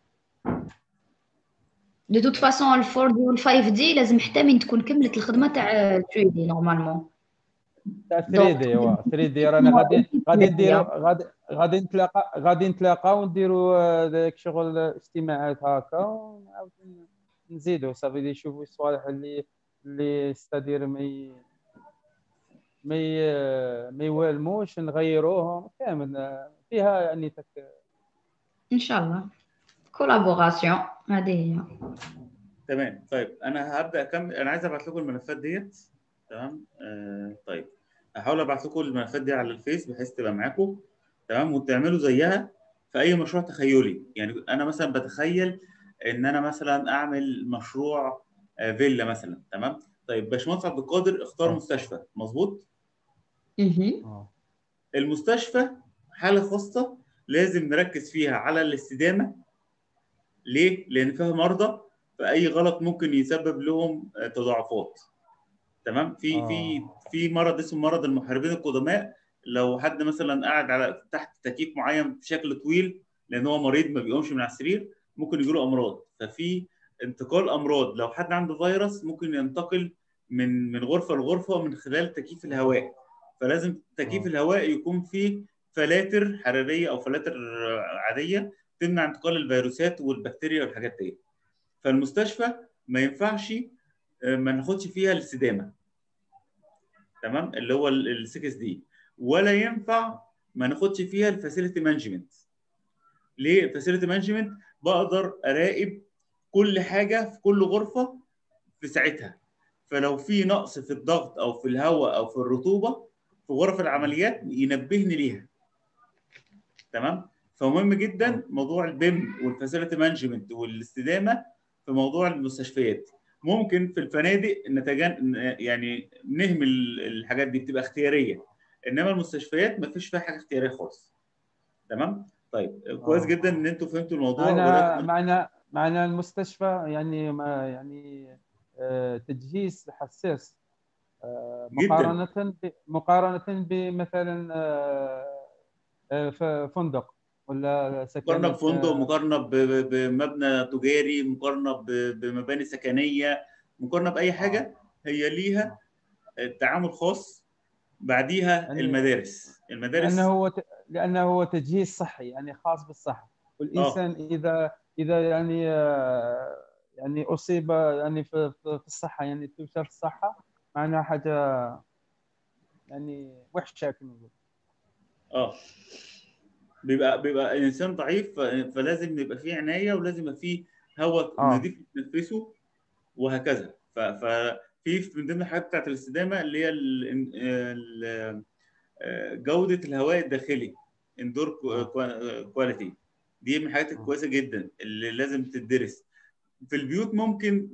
دو توت فاسون الفور دي والفايف دي لازم حتى من تكون كملت الخدمه تاع 3 دي نورمالمون تاع 3 دي وا 3 دي رانا غادي غادي نديرو غادي غادي نتلاقى غادي نتلاقى ونديروا آه، داك شغل اجتماعات هكا ونعاود نزيدو صافي اللي يشوفوا الصوالح اللي اللي ستادير ما ي... ما ي... ما يوالموش نغيروهم كامل آه، فيها يعني تك... ان شاء الله كولابوراسيون هذه هي تمام طيب انا هبدا اكمل انا عايز ابعت لكم الملفات ديت تمام آه طيب هحاول ابعت لكم الملفات دي على الفيس بحيث تبقى معاكم تمام وتعملوا زيها في اي مشروع تخيلي يعني انا مثلا بتخيل ان انا مثلا اعمل مشروع آه فيلا مثلا تمام طيب باشمهندس عبد القادر اختار آه. مستشفى مظبوط مهم. آه. المستشفى حاله خاصه لازم نركز فيها على الاستدامه ليه؟ لان فيها مرضى فاي غلط ممكن يسبب لهم آه، تضاعفات تمام في آه. في في مرض اسمه مرض المحاربين القدماء لو حد مثلا قاعد على تحت تكييف معين بشكل طويل لان هو مريض ما بيقومش من على السرير ممكن يجيله امراض ففي انتقال امراض لو حد عنده فيروس ممكن ينتقل من من غرفه لغرفه من خلال تكييف الهواء فلازم تكييف آه. الهواء يكون فيه فلاتر حراريه او فلاتر عاديه تمنع انتقال الفيروسات والبكتيريا والحاجات دي فالمستشفى ما ينفعش آه، ما ناخدش فيها الاستدامه تمام اللي هو ال 6 دي ولا ينفع ما ناخدش فيها الفاسيلتي مانجمنت ليه الفاسيلتي مانجمنت بقدر اراقب كل حاجه في كل غرفه في ساعتها فلو في نقص في الضغط او في الهواء او في الرطوبه في غرف العمليات ينبهني ليها تمام فمهم جدا موضوع البيم والفاسيلتي مانجمنت والاستدامه في موضوع المستشفيات ممكن في الفنادق نتجن يعني نهمل الحاجات دي بتبقى اختياريه انما المستشفيات ما فيش فيها حاجه اختياريه خالص تمام طيب كويس آه. جدا ان انتوا فهمتوا الموضوع معنا وده- معنا معنا المستشفى يعني ما يعني آه، تجهيز حساس آه، جداً. مقارنة ب- مقارنة بمثلا آه، آه، ف- فندق ولا سكن مقارنه بفندق مقارنه ب- ب- بمبنى تجاري مقارنه ب- بمباني سكنيه مقارنه باي حاجه هي ليها تعامل خاص بعديها يعني- المدارس المدارس لأنه هو ت- لأنه هو تجهيز صحي يعني خاص بالصحة والإنسان إذا إذا يعني آه، يعني أصيب يعني في في في الصحة يعني توصل في الصحة معناها حاجة يعني وحشة كما نقول اه بيبقى بيبقى الانسان ضعيف ف- فلازم يبقى فيه عنايه ولازم يبقى فيه هواء آه. نظيف يتنفسه وهكذا ف- ففي من ضمن الحاجات بتاعت الاستدامه اللي هي ال- ال- آه، جوده الهواء الداخلي اندور كواليتي دي من الحاجات الكويسه جدا اللي لازم تدرس في البيوت ممكن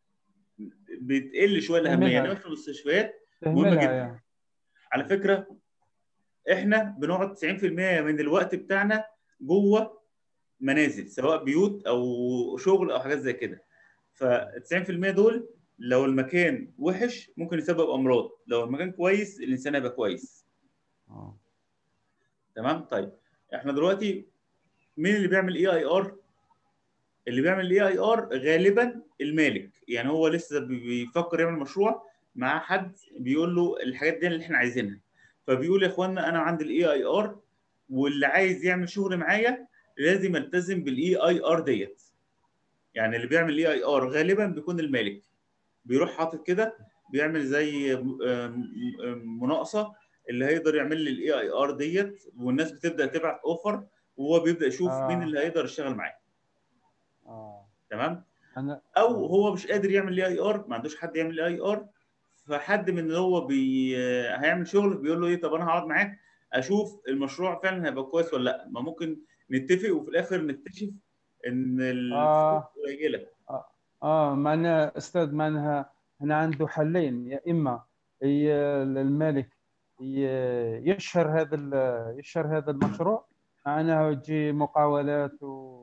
بتقل شويه الاهميه تهملها. انما في المستشفيات مهمة تهملها جداً. يعني. على فكره احنا بنقعد 90% من الوقت بتاعنا جوه منازل سواء بيوت او شغل او حاجات زي كده ف 90% دول لو المكان وحش ممكن يسبب امراض لو المكان كويس الانسان هيبقى كويس آه. تمام طيب احنا دلوقتي مين اللي بيعمل اي اي ار اللي بيعمل الاي اي ار غالبا المالك يعني هو لسه بي- بيفكر يعمل مشروع مع حد بيقول له الحاجات دي اللي احنا عايزينها فبيقول يا اخوانا انا عندي الاي اي ار واللي عايز يعمل شغل معايا لازم يلتزم بالاي اي ار ديت يعني اللي بيعمل الاي اي ار غالبا بيكون المالك بيروح حاطط كده بيعمل زي م- م- مناقصه اللي هيقدر يعمل لي الاي اي ار ديت والناس بتبدا تبعت اوفر وهو بيبدا يشوف آه. مين اللي هيقدر يشتغل معاه آه. تمام أنا او هو مش قادر يعمل الاي اي ار ما عندوش حد يعمل الاي اي ار فحد من اللي هو بي... هيعمل شغل بيقول له ايه طب انا هقعد معاك اشوف المشروع فعلا هيبقى كويس ولا لا ما ممكن نتفق وفي الاخر نكتشف ان الفلوس آه. قليله اه معناها استاذ معناها هنا عنده حلين يا اما ي- المالك ي- يشهر هذا ال- يشهر هذا المشروع معناها تجي مقاولات و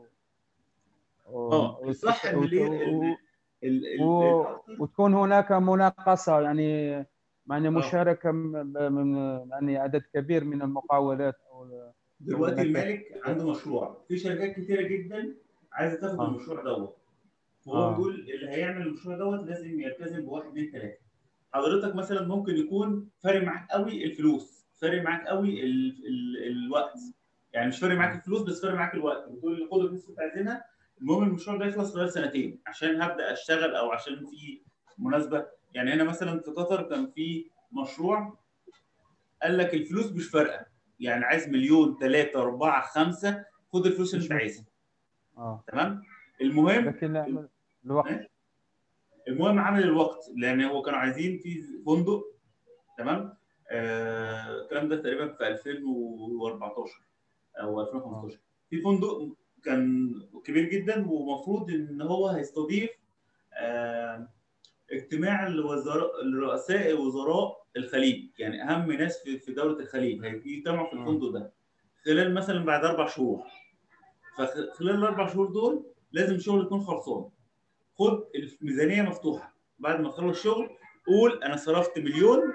و- اه الصح ان وت- اللي و- ال- ال- ال- و- وتكون هناك مناقصه يعني يعني آه. مشاركه م- ب- من يعني عدد كبير من المقاولات او دلوقتي والمكاتب. المالك عنده مشروع في شركات كتيره جدا عايزه تاخد آه. المشروع دوت فهو آه. بيقول اللي هيعمل المشروع دوت لازم يلتزم بواحد اثنين ثلاثه حضرتك مثلا ممكن يكون فارق معاك قوي الفلوس فارق معاك قوي ال... ال... الوقت يعني مش فارق معاك الفلوس بس فارق معاك الوقت بتقول خد الفلوس اللي انت عايزينها المهم المشروع ده يخلص خلال سنتين عشان هبدا اشتغل او عشان في مناسبه يعني هنا مثلا في قطر كان في مشروع قال لك الفلوس مش فارقه يعني عايز مليون ثلاثة أربعة خمسة خد الفلوس اللي أنت عايزها اه تمام المهم لكن لا- الوقت المهم عامل الوقت لان هو كانوا عايزين في فندق تمام آه، الكلام ده تقريبا في 2014 او 2015 في فندق كان كبير جدا ومفروض ان هو هيستضيف آه، اجتماع الوزراء الرؤساء وزراء الخليج يعني اهم ناس في في دوله الخليج هيجتمعوا في الفندق ده خلال مثلا بعد اربع شهور فخلال الاربع شهور دول لازم الشغل يكون خلصان خد الميزانيه مفتوحه بعد ما تخلص شغل قول انا صرفت مليون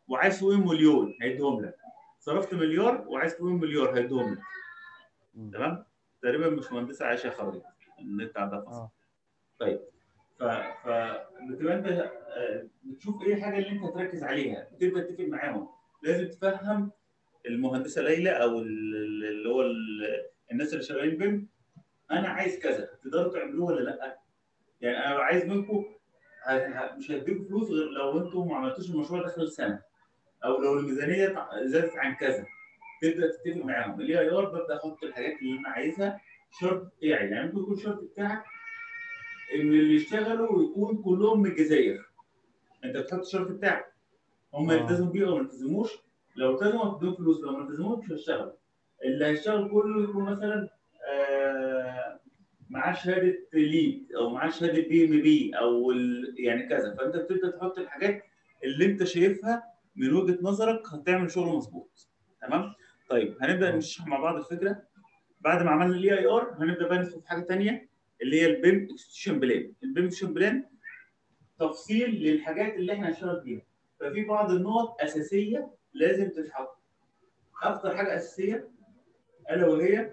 وعايز فوقهم مليون هيديهم لك صرفت مليار وعايز فوقهم مليار هيديهم لك مم. تمام تقريبا مش مهندسه عايشه خالد النت عندها فصل اه طيب ف ف بتبقى انت آه، بتشوف ايه الحاجه اللي انت هتركز عليها بتبدا تتفق معاهم لازم تفهم المهندسه ليلى او ال- ال- اللي هو ال- الناس اللي شغالين بيم انا عايز كذا تقدروا تعملوه ولا لا يعني انا لو عايز منكم ه- ه- مش هديكم فلوس غير لو انتم ما عملتوش المشروع ده خلال سنه او لو الميزانيه تع- زادت عن كذا تبدا تتفق معاهم الاي اي ار ببدا احط الحاجات اللي انا عايزها شرط بتاعي يعني ممكن يكون الشرط بتاعك ان اللي يشتغلوا يكون كلهم من الجزائر انت بتحط الشرط بتاعك هم آه. يلتزموا بيه او ما يلتزموش لو التزموا هتديهم فلوس لو ما التزموش مش هيشتغلوا اللي هيشتغل كله يكون مثلا آه معاه شهاده ليد او معاه شهاده بي ام بي او ال- يعني كذا فانت بتبدا تحط الحاجات اللي انت شايفها من وجهه نظرك هتعمل شغل مظبوط تمام طيب هنبدا نشرح مع بعض الفكره بعد ما عملنا الاي اي ار هنبدا بقى ندخل في حاجه ثانيه اللي هي البيم اكستيشن بلان البيم اكستيشن بلان تفصيل للحاجات اللي احنا هنشتغل فيها ففي بعض النقط اساسيه لازم تتحط اكتر حاجه اساسيه الا وهي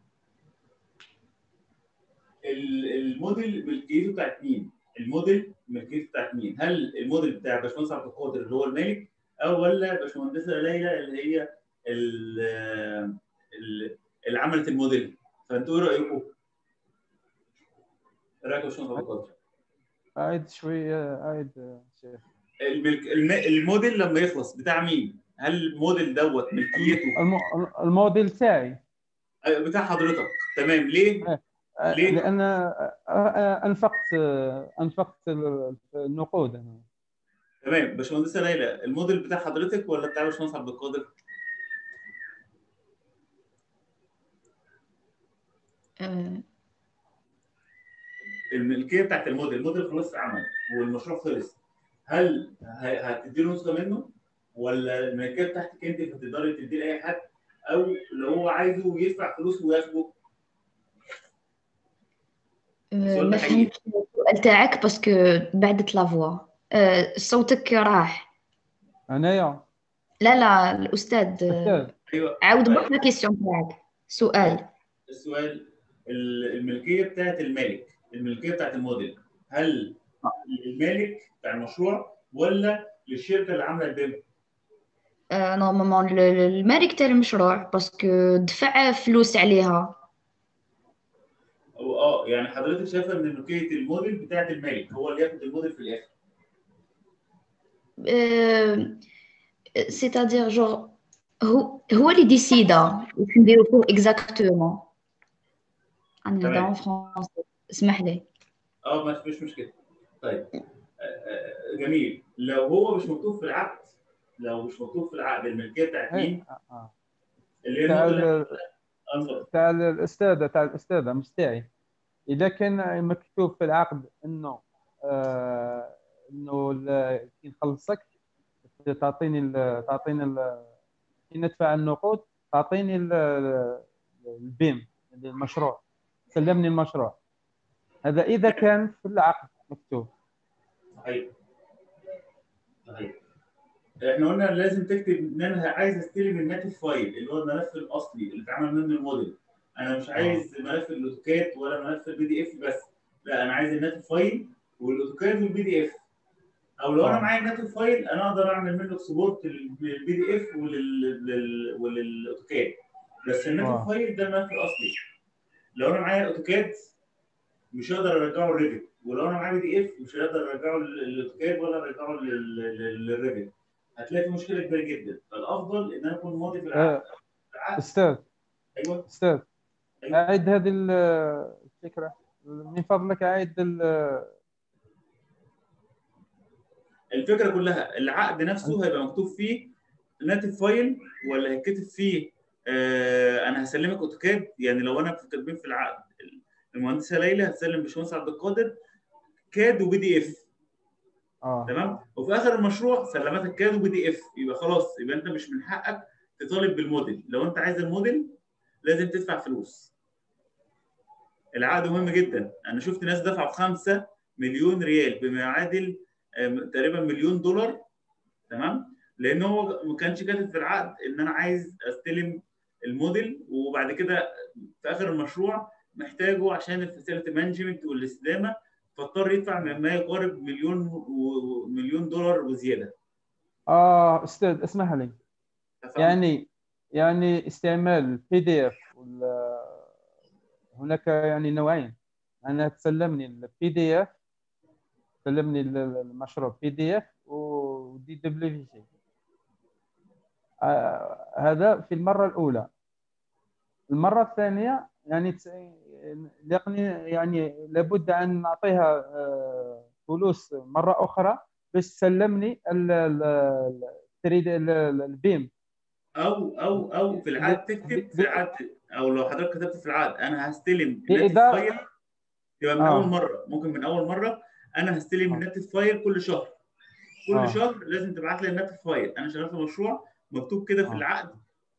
ال- الموديل ملكيته بتاعت مين؟ الموديل ملكيته بتاعت مين؟ هل الموديل بتاع باشمهندس عبد القادر اللي هو المالك او ولا باشمهندسه ليلى اللي هي ال- ال- اللي عملت الموديل؟ فانتوا ايه رايكم؟ ايه رايك يا باشمهندس عبد القادر؟ أعيد شوية أعيد آه، شيخ الملك الم- الموديل لما يخلص بتاع مين؟ هل الموديل دوت ملكيته الم- الموديل تاعي بتاع حضرتك تمام ليه؟ آه، ليه؟ لأن آه، آه، أنفقت آه، أنفقت ال- النقود أنا. تمام باشمهندسه ليلى الموديل بتاع حضرتك ولا بتاع باشمهندس عبد القادر؟ آه، الملكيه بتاعت الموديل الموديل خلاص اتعمل والمشروع خلص هل ه- هتدي له نسخه منه ولا الملكيه بتاعتك انت فتقدري تدي لاي حد او لو هو عايزه يدفع فلوس وياخده آه، السؤال ما ده حقيقي. فهمتش السؤال تاعك باسكو بعدت لا فوا آه، صوتك راح أنايا لا لا الأستاذ آه، أستاذ ايوه عاود برك لا كيسيون تاعك سؤال السؤال ال- الملكيه بتاعت المالك الملكيه بتاعت الموديل هل للمالك بتاع المشروع ولا للشركه اللي عامله البيم؟ آه، نورمالمون ال- ال- المالك تاع المشروع باسكو دفع فلوس عليها أو اه يعني حضرتك شايفه ان ملكيه الموديل بتاعت المالك هو اللي ياخد الموديل في الاخر سيتادير جور هو هو اللي ديسيدا واش نديرو فيه اكزاكتومون انا تمام. نهضر فرونسي اسمح لي اه ما فيش مشكله طيب آه، آه، جميل لو هو مش مكتوب في العقد لو مش مكتوب في العقد الملكيه بتاعت مين إيه، آه، آه. اللي هي تاع الموديل ال- اتفضل. تاع الاستاذه تاع الاستاذه مش تاعي اذا كان مكتوب في العقد انه آه انه ال- كي نخلصك تعطيني ال- تعطيني ال- كي ندفع النقود تعطيني ال- ال- البيم المشروع سلمني المشروع هذا اذا كان في العقد مكتوب صحيح صحيح احنا قلنا لازم تكتب ان انا عايز استلم الناتج فايل اللي هو الملف الاصلي اللي اتعمل منه الموديل انا مش عايز ملف الاوتوكاد ولا ملف البي دي اف بس لا انا عايز الناتج فايل والاوتوكاد والبي دي اف او لو انا آه. معايا الناتج فايل انا اقدر اعمل منه اكسبورت للبي دي اف وللاوتوكاد بس الناتج آه. فايل ده الملف الاصلي لو انا معايا اوتوكاد مش هقدر ارجعه الريفت ولو انا معايا بي دي اف مش هقدر ارجعه للاوتوكاد ولا ارجعه لل- لل- للريفت هتلاقي في مشكله كبيره جدا فالافضل ان انا اكون ماضي في العقد آه، العقد استاذ ايوه استاذ أيوة. اعيد هذه ال- الفكره من فضلك اعيد ال- الفكره كلها العقد نفسه هيبقى مكتوب فيه ناتج فايل ولا هيتكتب فيه آه انا هسلمك اوتوكاد يعني لو انا كاتبين في العقد المهندسه ليلى هتسلم باشمهندس عبد القادر كاد وبي دي اف اه تمام وفي اخر المشروع سلمتك كاد وبي دي اف يبقى خلاص يبقى انت مش من حقك تطالب بالموديل لو انت عايز الموديل لازم تدفع فلوس العقد مهم جدا انا شفت ناس دفعوا 5 مليون ريال بما يعادل آم، تقريبا مليون دولار تمام لان هو ما كانش كاتب في العقد ان انا عايز استلم الموديل وبعد كده في اخر المشروع محتاجه عشان الفاسيلتي مانجمنت والاستدامه فاضطر يدفع ما يقارب مليون و- مليون دولار وزياده اه استاذ اسمح لي ففهم- يعني يعني استعمال البي دي اف هناك يعني نوعين انا تسلمني البي دي اف سلمني ال- ال- المشروع بي دي اف ودي دبليو في جي آه هذا في المره الاولى المره الثانيه يعني تس- لقني يعني لابد ان نعطيها آه، فلوس مره اخرى باش تسلمني ال- ال- ال- التريد ال- ال- البيم او او او في العقد تكتب في العقد او لو حضرتك كتبت في العقد انا هستلم إيه النت ده؟ فايل يبقى من آه. اول مره ممكن من اول مره انا هستلم آه. النت فايل كل شهر كل آه. شهر لازم تبعت لي النت فايل انا شغال في مشروع مكتوب كده في آه. العقد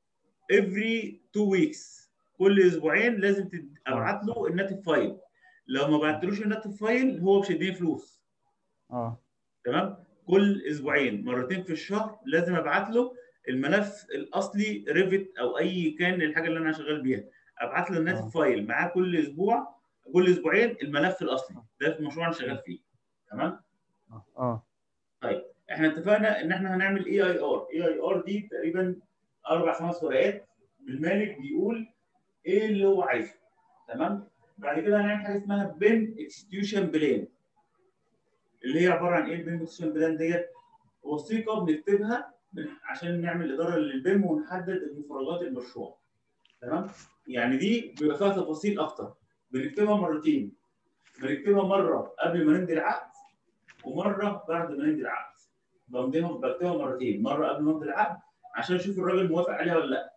every two weeks كل اسبوعين لازم تد- ابعت له النت فايل لو ما بعتلوش النت فايل هو مش هيديني فلوس اه تمام كل اسبوعين مرتين في الشهر لازم ابعت له الملف الاصلي ريفت او اي كان الحاجه اللي انا شغال بيها ابعت له النت آه. فايل معاه كل اسبوع كل اسبوعين الملف الاصلي ده في المشروع اللي انا شغال فيه تمام اه اه احنا اتفقنا ان احنا هنعمل اي اي ار اي اي ار دي تقريبا اربع خمس ورقات المالك بيقول ايه اللي هو عايزه تمام بعد كده هنعمل حاجه اسمها بين اكستيوشن بلان اللي هي عباره عن ايه البين اكستيوشن بلان ديت وثيقه بنكتبها بن- عشان نعمل اداره للبيم ونحدد المفردات المشروع تمام يعني دي بيبقى فيها تفاصيل اكتر بنكتبها مرتين بنكتبها مره قبل ما نمضي العقد ومره بعد ما نمضي العقد بمضيها بكتبها مرتين مره قبل ما امضي العقد عشان اشوف الراجل موافق عليها ولا لا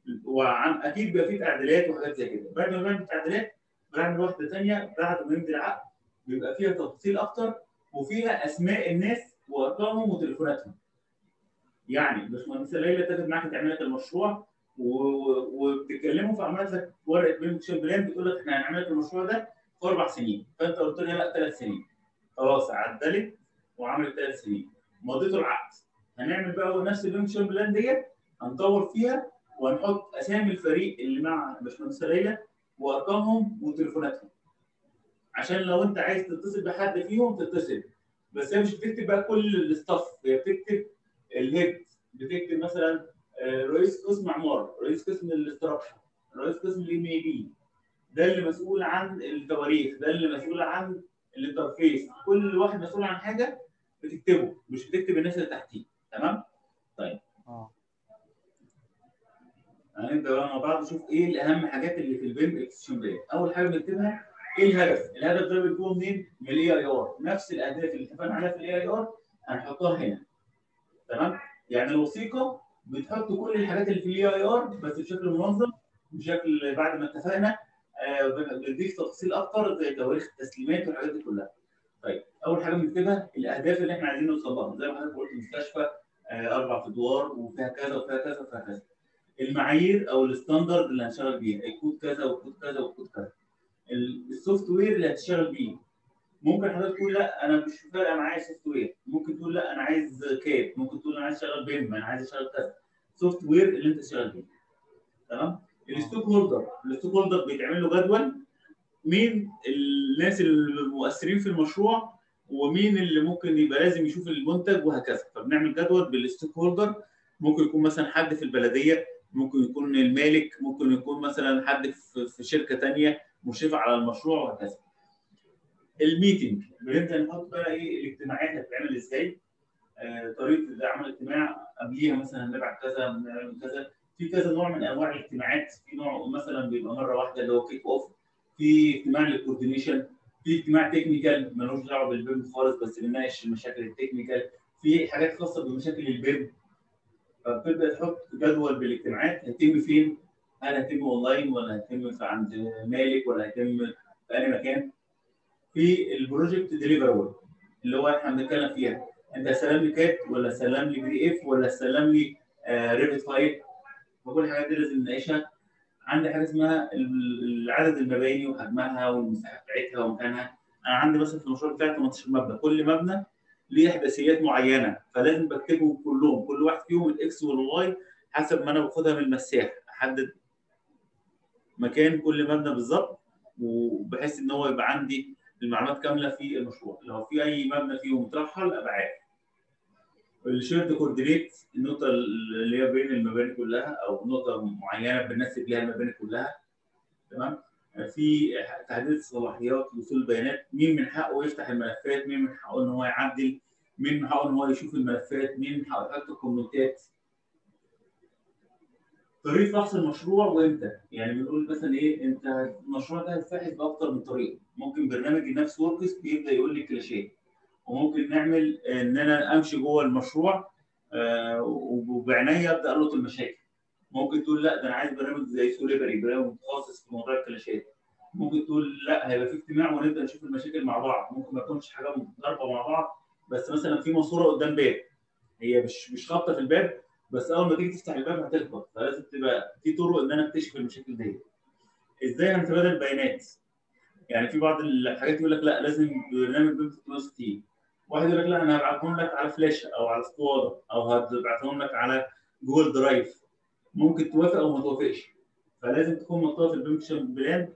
وعن اكيد بيبقى فيه تعديلات وحاجات زي كده بعد ما بعمل تعديلات بعمل واحده ثانيه بعد ما نمضي العقد بيبقى فيها تفاصيل اكتر وفيها اسماء الناس وارقامهم وتليفوناتهم يعني باشمهندسه ليلى اتفقت معاك تعمل لك المشروع و- و- وبتتكلموا فعملت لك ورقه بيمكشن بلان بتقول لك احنا هنعمل لك المشروع ده في اربع سنين فانت قلت لها لا ثلاث سنين خلاص عدلت وعملت ثلاث سنين مضيتوا العقد هنعمل بقى نفس البيمكشن بلان ديت هنطور فيها وهنحط اسامي الفريق اللي مع باشمهندسه ليلى وارقامهم وتليفوناتهم عشان لو انت عايز تتصل بحد فيهم تتصل بس هي مش بتكتب بقى كل الاستاف هي بتكتب الهيد بتكتب مثلا آه، رئيس قسم عماره رئيس قسم الاستراكشر رئيس قسم الام اي بي ده اللي مسؤول عن التواريخ ده اللي مسؤول عن الانترفيس كل واحد مسؤول عن حاجه بتكتبه مش بتكتب الناس اللي تحتيه تمام اه هنبدا بقى مع بعض نشوف ايه الاهم حاجات اللي في البيم اكسشن بلان اول حاجه بنكتبها ايه الهدف الهدف ده بيكون منين من الاي اي ار نفس الاهداف اللي اتفقنا عليها في الاي اي ار هنحطها هنا تمام يعني الوثيقه بتحط كل الحاجات اللي في الاي اي ار بس بشكل منظم بشكل بعد ما اتفقنا آه، بنضيف تفاصيل اكتر زي تواريخ التسليمات والحاجات دي كلها طيب اول حاجه بنكتبها الاهداف اللي احنا عايزين نوصل لها زي ما حضرتك قلت مستشفى آه، اربع ادوار وفيها كذا وفيها كذا وفيها كذا المعايير او الستاندرد اللي هنشتغل بيها الكود كذا والكود كذا والكود كذا ال- السوفت وير اللي هتشتغل بيه ممكن حضرتك تقول لا انا مش فارقه معايا سوفت وير ممكن تقول لا انا عايز كاب ممكن تقول انا عايز اشتغل بيم انا عايز اشتغل كذا سوفت وير اللي انت تشتغل بيه تمام الستوك هولدر الستوك هولدر بيتعمل له جدول مين الناس المؤثرين في المشروع ومين اللي ممكن يبقى لازم يشوف المنتج وهكذا فبنعمل جدول بالستوك هولدر ممكن يكون مثلا حد في البلديه ممكن يكون المالك ممكن يكون مثلا حد في في شركه تانية مشرفه على المشروع وهكذا الميتنج بنبدا نحط بقى ايه الاجتماعات هتتعمل ازاي آه، طريقه عمل اجتماع قبليها مثلا نبعت كذا نعمل كذا في كذا نوع من انواع الاجتماعات في نوع مثلا بيبقى مره واحده اللي هو كيك اوف في اجتماع للكوردينيشن في اجتماع تكنيكال ملوش دعوه بالبيم خالص بس بنناقش المشاكل التكنيكال في حاجات خاصه بمشاكل البيم فبتبدا تحط جدول بالاجتماعات هتتم فين؟ هل هتتم اونلاين ولا هتتم في عند مالك ولا هتتم في اي مكان؟ في البروجكت ديليفربل اللي هو احنا بنتكلم فيها انت سلام لي كات ولا سلام لي بي اف ولا سلام لي ريفت فايل فكل الحاجات دي لازم نناقشها عندي حاجه اسمها ال- عدد المباني وحجمها والمساحه بتاعتها ومكانها انا عندي مثلا في المشروع بتاعي 18 مبنى كل مبنى ليه احداثيات معينه فلازم بكتبهم كلهم كل واحد فيهم الاكس والواي حسب ما انا باخدها من المساح احدد مكان كل مبنى بالظبط وبحيث ان هو يبقى عندي المعلومات كامله في المشروع لو في اي مبنى فيهم مترحل ابقى عارف الشيرد كوردينيت النقطه اللي هي بين المباني كلها او نقطه معينه بننسب ليها المباني كلها تمام في تحديد الصلاحيات وصول البيانات مين من حقه يفتح الملفات مين من حقه ان هو يعدل مين من حقه ان هو يشوف الملفات مين من حقه يحط الكومنتات طريقه فحص المشروع وامتى يعني بنقول مثلا ايه انت المشروع ده هيتفحص باكتر من طريقه ممكن برنامج النفس وركس بيبدا يقول لي كلاشيه وممكن نعمل ان انا امشي جوه المشروع آه وبعناية ابدا القط المشاكل ممكن تقول لا ده انا عايز برنامج زي سوليبري برنامج متخصص في موضوع الكلاشات ممكن تقول لا هيبقى في اجتماع ونبدا نشوف المشاكل مع بعض ممكن ما يكونش حاجه متضاربه مع بعض بس مثلا في ماسوره قدام باب هي مش مش خابطه في الباب بس اول ما تيجي تفتح الباب هتخبط فلازم تبقى في طرق ان انا اكتشف المشاكل دي ازاي هنتبادل البيانات يعني في بعض الحاجات يقول لك لا لازم برنامج بيم 360 واحد يقول لك لا انا هبعتهم لك على فلاشه او على اسطوانه او هبعتهم لك على جوجل درايف ممكن توافق او ما توافقش فلازم تكون منطقه في البيمشن بلان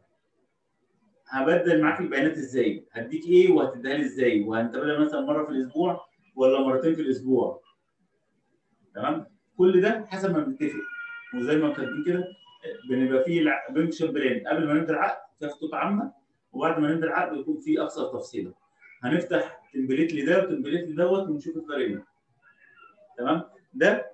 هبدل معاك البيانات ازاي هديك ايه وهتديها لي ازاي وهنتبادل مثلا مره في الاسبوع ولا مرتين في الاسبوع تمام كل ده حسب ما بنتفق وزي ما كاتبين كده بنبقى فيه بيمشن بلان قبل ما نبدا العقد فيها خطوط عامه وبعد ما نبدا العقد يكون فيه اكثر تفصيلا هنفتح تمبليت لده وتمبليت لدوت ونشوف الفرق بينهم تمام ده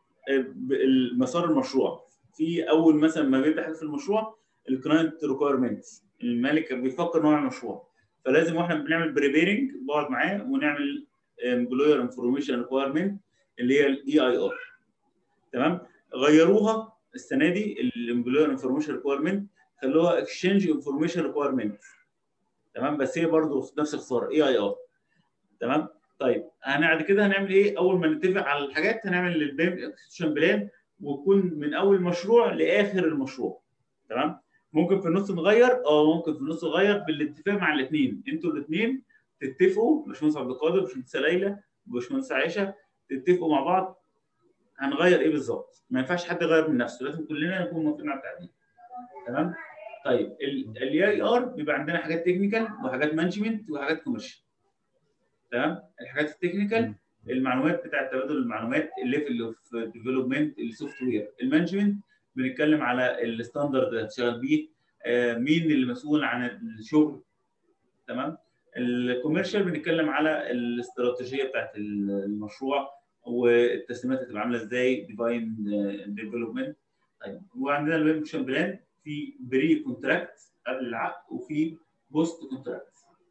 المسار المشروع في اول مثلا ما بيبدا حاجه في المشروع الكلاينت ريكويرمنتس المالك بيفكر نوع المشروع فلازم واحنا بنعمل بريبيرنج بقعد معاه ونعمل امبلوير انفورميشن ريكويرمنت اللي هي الاي اي ار تمام غيروها السنه دي الامبلوير انفورميشن ريكويرمنت خلوها اكسشينج انفورميشن ريكويرمنت تمام بس هي برضه نفس اختصار اي اي ار تمام طيب بعد كده هنعمل ايه اول ما نتفق على الحاجات هنعمل البيم اكسكيوشن بلان وتكون من اول مشروع لاخر المشروع تمام ممكن في النص نغير اه ممكن في النص نغير بالاتفاق مع الاثنين انتوا الاثنين تتفقوا باشمهندس عبد القادر باشمهندس ليلى باشمهندس عائشه تتفقوا مع بعض هنغير ايه بالظبط ما ينفعش حد يغير من نفسه لازم كلنا نكون موافقين على التعديل تمام طيب الاي اي ار بيبقى عندنا حاجات تكنيكال وحاجات مانجمنت وحاجات كوميرشال تمام الحاجات التكنيكال المعلومات بتاعه تبادل المعلومات الليفل اوف ديفلوبمنت السوفت وير المانجمنت بنتكلم على الستاندرد اللي هتشتغل بيه آه مين اللي مسؤول عن الشغل تمام الكوميرشال بنتكلم على الاستراتيجيه بتاعت المشروع والتسليمات هتبقى عامله ازاي ديفاين ديفلوبمنت طيب وعندنا الويب بلان في بري كونتراكت قبل العقد وفي بوست كونتراكت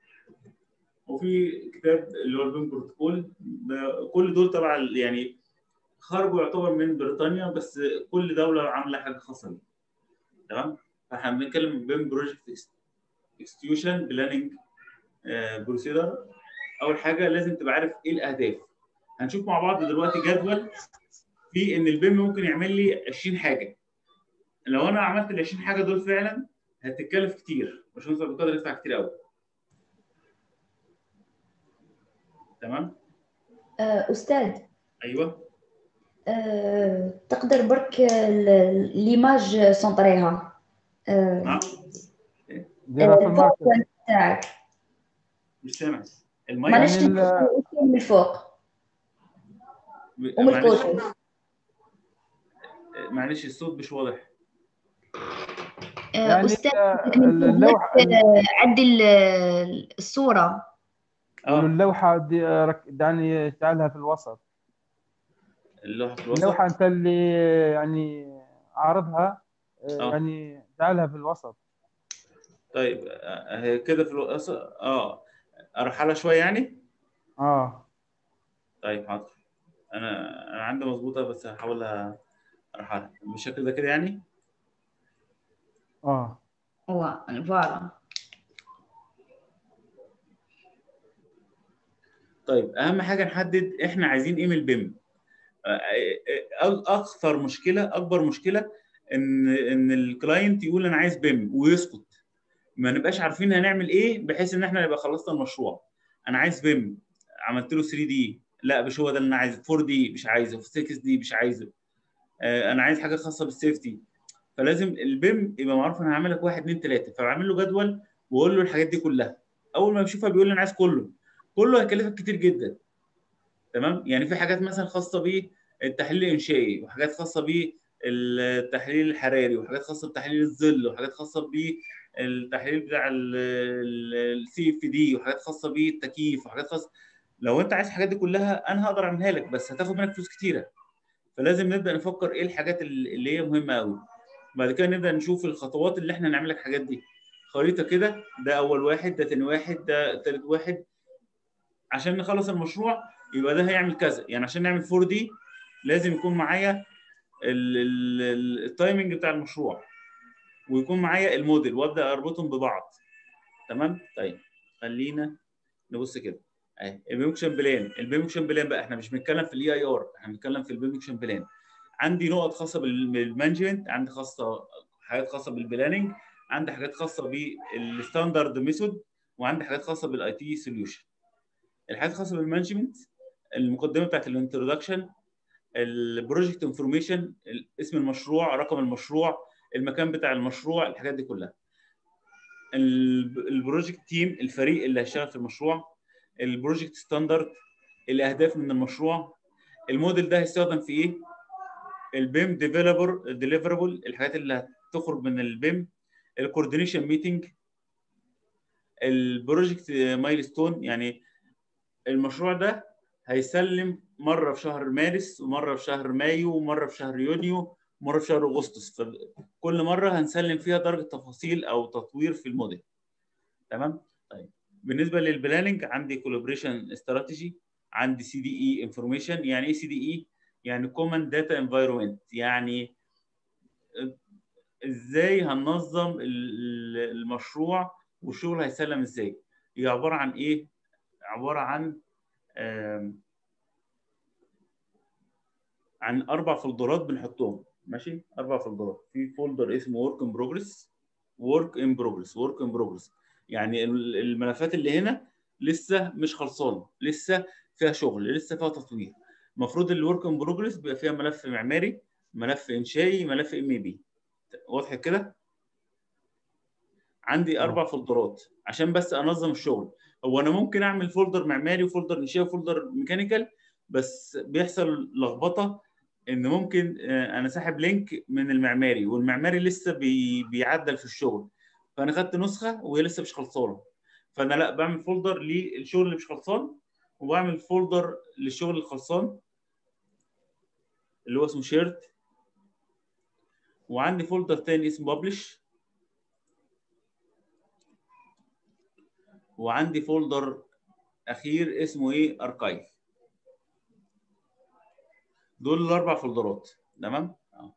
وفي كتاب اللي هو البيم بروتوكول كل دول تبع يعني خرجوا يعتبر من بريطانيا بس كل دوله عامله حاجه خاصه بيها تمام فاحنا بنتكلم بيم بروجكت اكستيوشن بلاننج بروسيدر اول حاجه لازم تبقى عارف ايه الاهداف هنشوف مع بعض دلوقتي جدول في ان البيم ممكن يعمل لي 20 حاجه لو انا عملت ال 20 حاجه دول فعلا هتتكلف كتير مش هنقدر بقدر يدفع كتير قوي تمام استاذ ايوه أه، تقدر برك ليماج سونطريها أه، نعم ديرها في الماركت تاعك مش سامع المايك معلش يعني ال- تكون من الفوق ومن معلش الكوشن معلش الصوت مش واضح أه، يعني استاذ ال- اللوحه أه، عدل أه، الصورة اه اللوحه دي رك- يعني اجعلها في الوسط اللوحه في الوسط اللوحه انت اللي يعني عارضها آه. يعني اجعلها في الوسط طيب آه، هي كده في الوسط اه ارحلها شويه يعني اه طيب حاضر انا انا عندي مظبوطه بس هحاول ارحلها بالشكل ده كده يعني اه فوالا طيب اهم حاجه نحدد احنا عايزين ايه من البيم آه، آه، اكثر مشكله اكبر مشكله ان ان الكلاينت يقول انا عايز بيم ويسكت ما نبقاش عارفين هنعمل ايه بحيث ان احنا نبقى خلصنا المشروع انا عايز بيم عملت له 3 دي لا مش هو ده اللي انا عايزه 4 دي مش عايزه 6 دي مش عايزه آه، انا عايز حاجه خاصه بالسيفتي فلازم البيم يبقى معروف انا هعمل لك 1 2 3 فبعمل له جدول واقول له الحاجات دي كلها اول ما بيشوفها بيقول لي انا عايز كله كله هيكلفك كتير جدا تمام يعني في حاجات مثلا خاصه بالتحليل الانشائي وحاجات خاصه بالتحليل الحراري وحاجات خاصه بتحليل الظل وحاجات خاصه بالتحليل بتاع السي اف دي وحاجات خاصه بالتكييف وحاجات خاصه لو انت عايز الحاجات دي كلها انا هقدر اعملها لك بس هتاخد منك فلوس كتيره فلازم نبدا نفكر ايه الحاجات اللي هي مهمه قوي بعد كده نبدا نشوف الخطوات اللي احنا نعمل لك الحاجات دي خريطه كده ده اول واحد ده تاني واحد ده تالت واحد عشان نخلص المشروع يبقى ده هيعمل كذا يعني عشان نعمل 4 دي لازم يكون معايا ال- ال- ال- التايمنج بتاع المشروع ويكون معايا الموديل وابدا اربطهم ببعض تمام طيب خلينا نبص كده اهي البيمكشن بلان البيمكشن بلان بقى احنا مش بنتكلم في الاي اي ار احنا بنتكلم في البيمكشن بلان عندي نقط خاصه بال- بالمانجمنت عندي خاصه حاجات خاصه بالبلاننج عندي حاجات خاصه بالستاندرد ميثود وعندي حاجات خاصه بالاي تي سوليوشن الحاجات الخاصه بالمانجمنت المقدمه بتاعت الانترودكشن البروجكت انفورميشن اسم المشروع رقم المشروع المكان بتاع المشروع الحاجات دي كلها ال- البروجكت تيم الفريق اللي هيشتغل في المشروع البروجكت ستاندرد الاهداف من المشروع الموديل ده هيستخدم في ايه البيم ديفلوبر ديليفربل الحاجات اللي هتخرج من البيم الكوردينيشن ميتنج البروجكت مايلستون يعني المشروع ده هيسلم مره في شهر مارس ومره في شهر مايو ومره في شهر يونيو ومره في شهر اغسطس فكل مره هنسلم فيها درجه تفاصيل او تطوير في الموديل تمام طيب بالنسبه للبلاننج عندي كولابريشن استراتيجي عندي سي دي اي انفورميشن يعني ايه سي دي اي يعني كومن داتا انفايرمنت يعني ازاي هننظم ال- ال- المشروع والشغل هيسلم ازاي هي عباره عن ايه عباره عن آم، عن اربع فولدرات بنحطهم ماشي اربع فولدرات في فولدر اسمه ورك ان بروجرس ورك ان بروجرس ورك ان بروجرس يعني ال- الملفات اللي هنا لسه مش خلصانه لسه فيها شغل لسه فيها تطوير المفروض الورك ان بروجرس بيبقى فيها ملف معماري ملف انشائي ملف ام بي واضح كده عندي اربع فولدرات عشان بس انظم الشغل هو انا ممكن اعمل فولدر معماري وفولدر انشائي وفولدر ميكانيكال بس بيحصل لخبطه ان ممكن آه، انا ساحب لينك من المعماري والمعماري لسه بي بيعدل في الشغل فانا خدت نسخه وهي لسه مش خلصانه فانا لا بعمل فولدر للشغل اللي مش خلصان وبعمل فولدر للشغل الخلصان اللي هو اسمه شيرد وعندي فولدر تاني اسمه ببلش وعندي فولدر اخير اسمه ايه اركايف دول الاربع فولدرات تمام آه.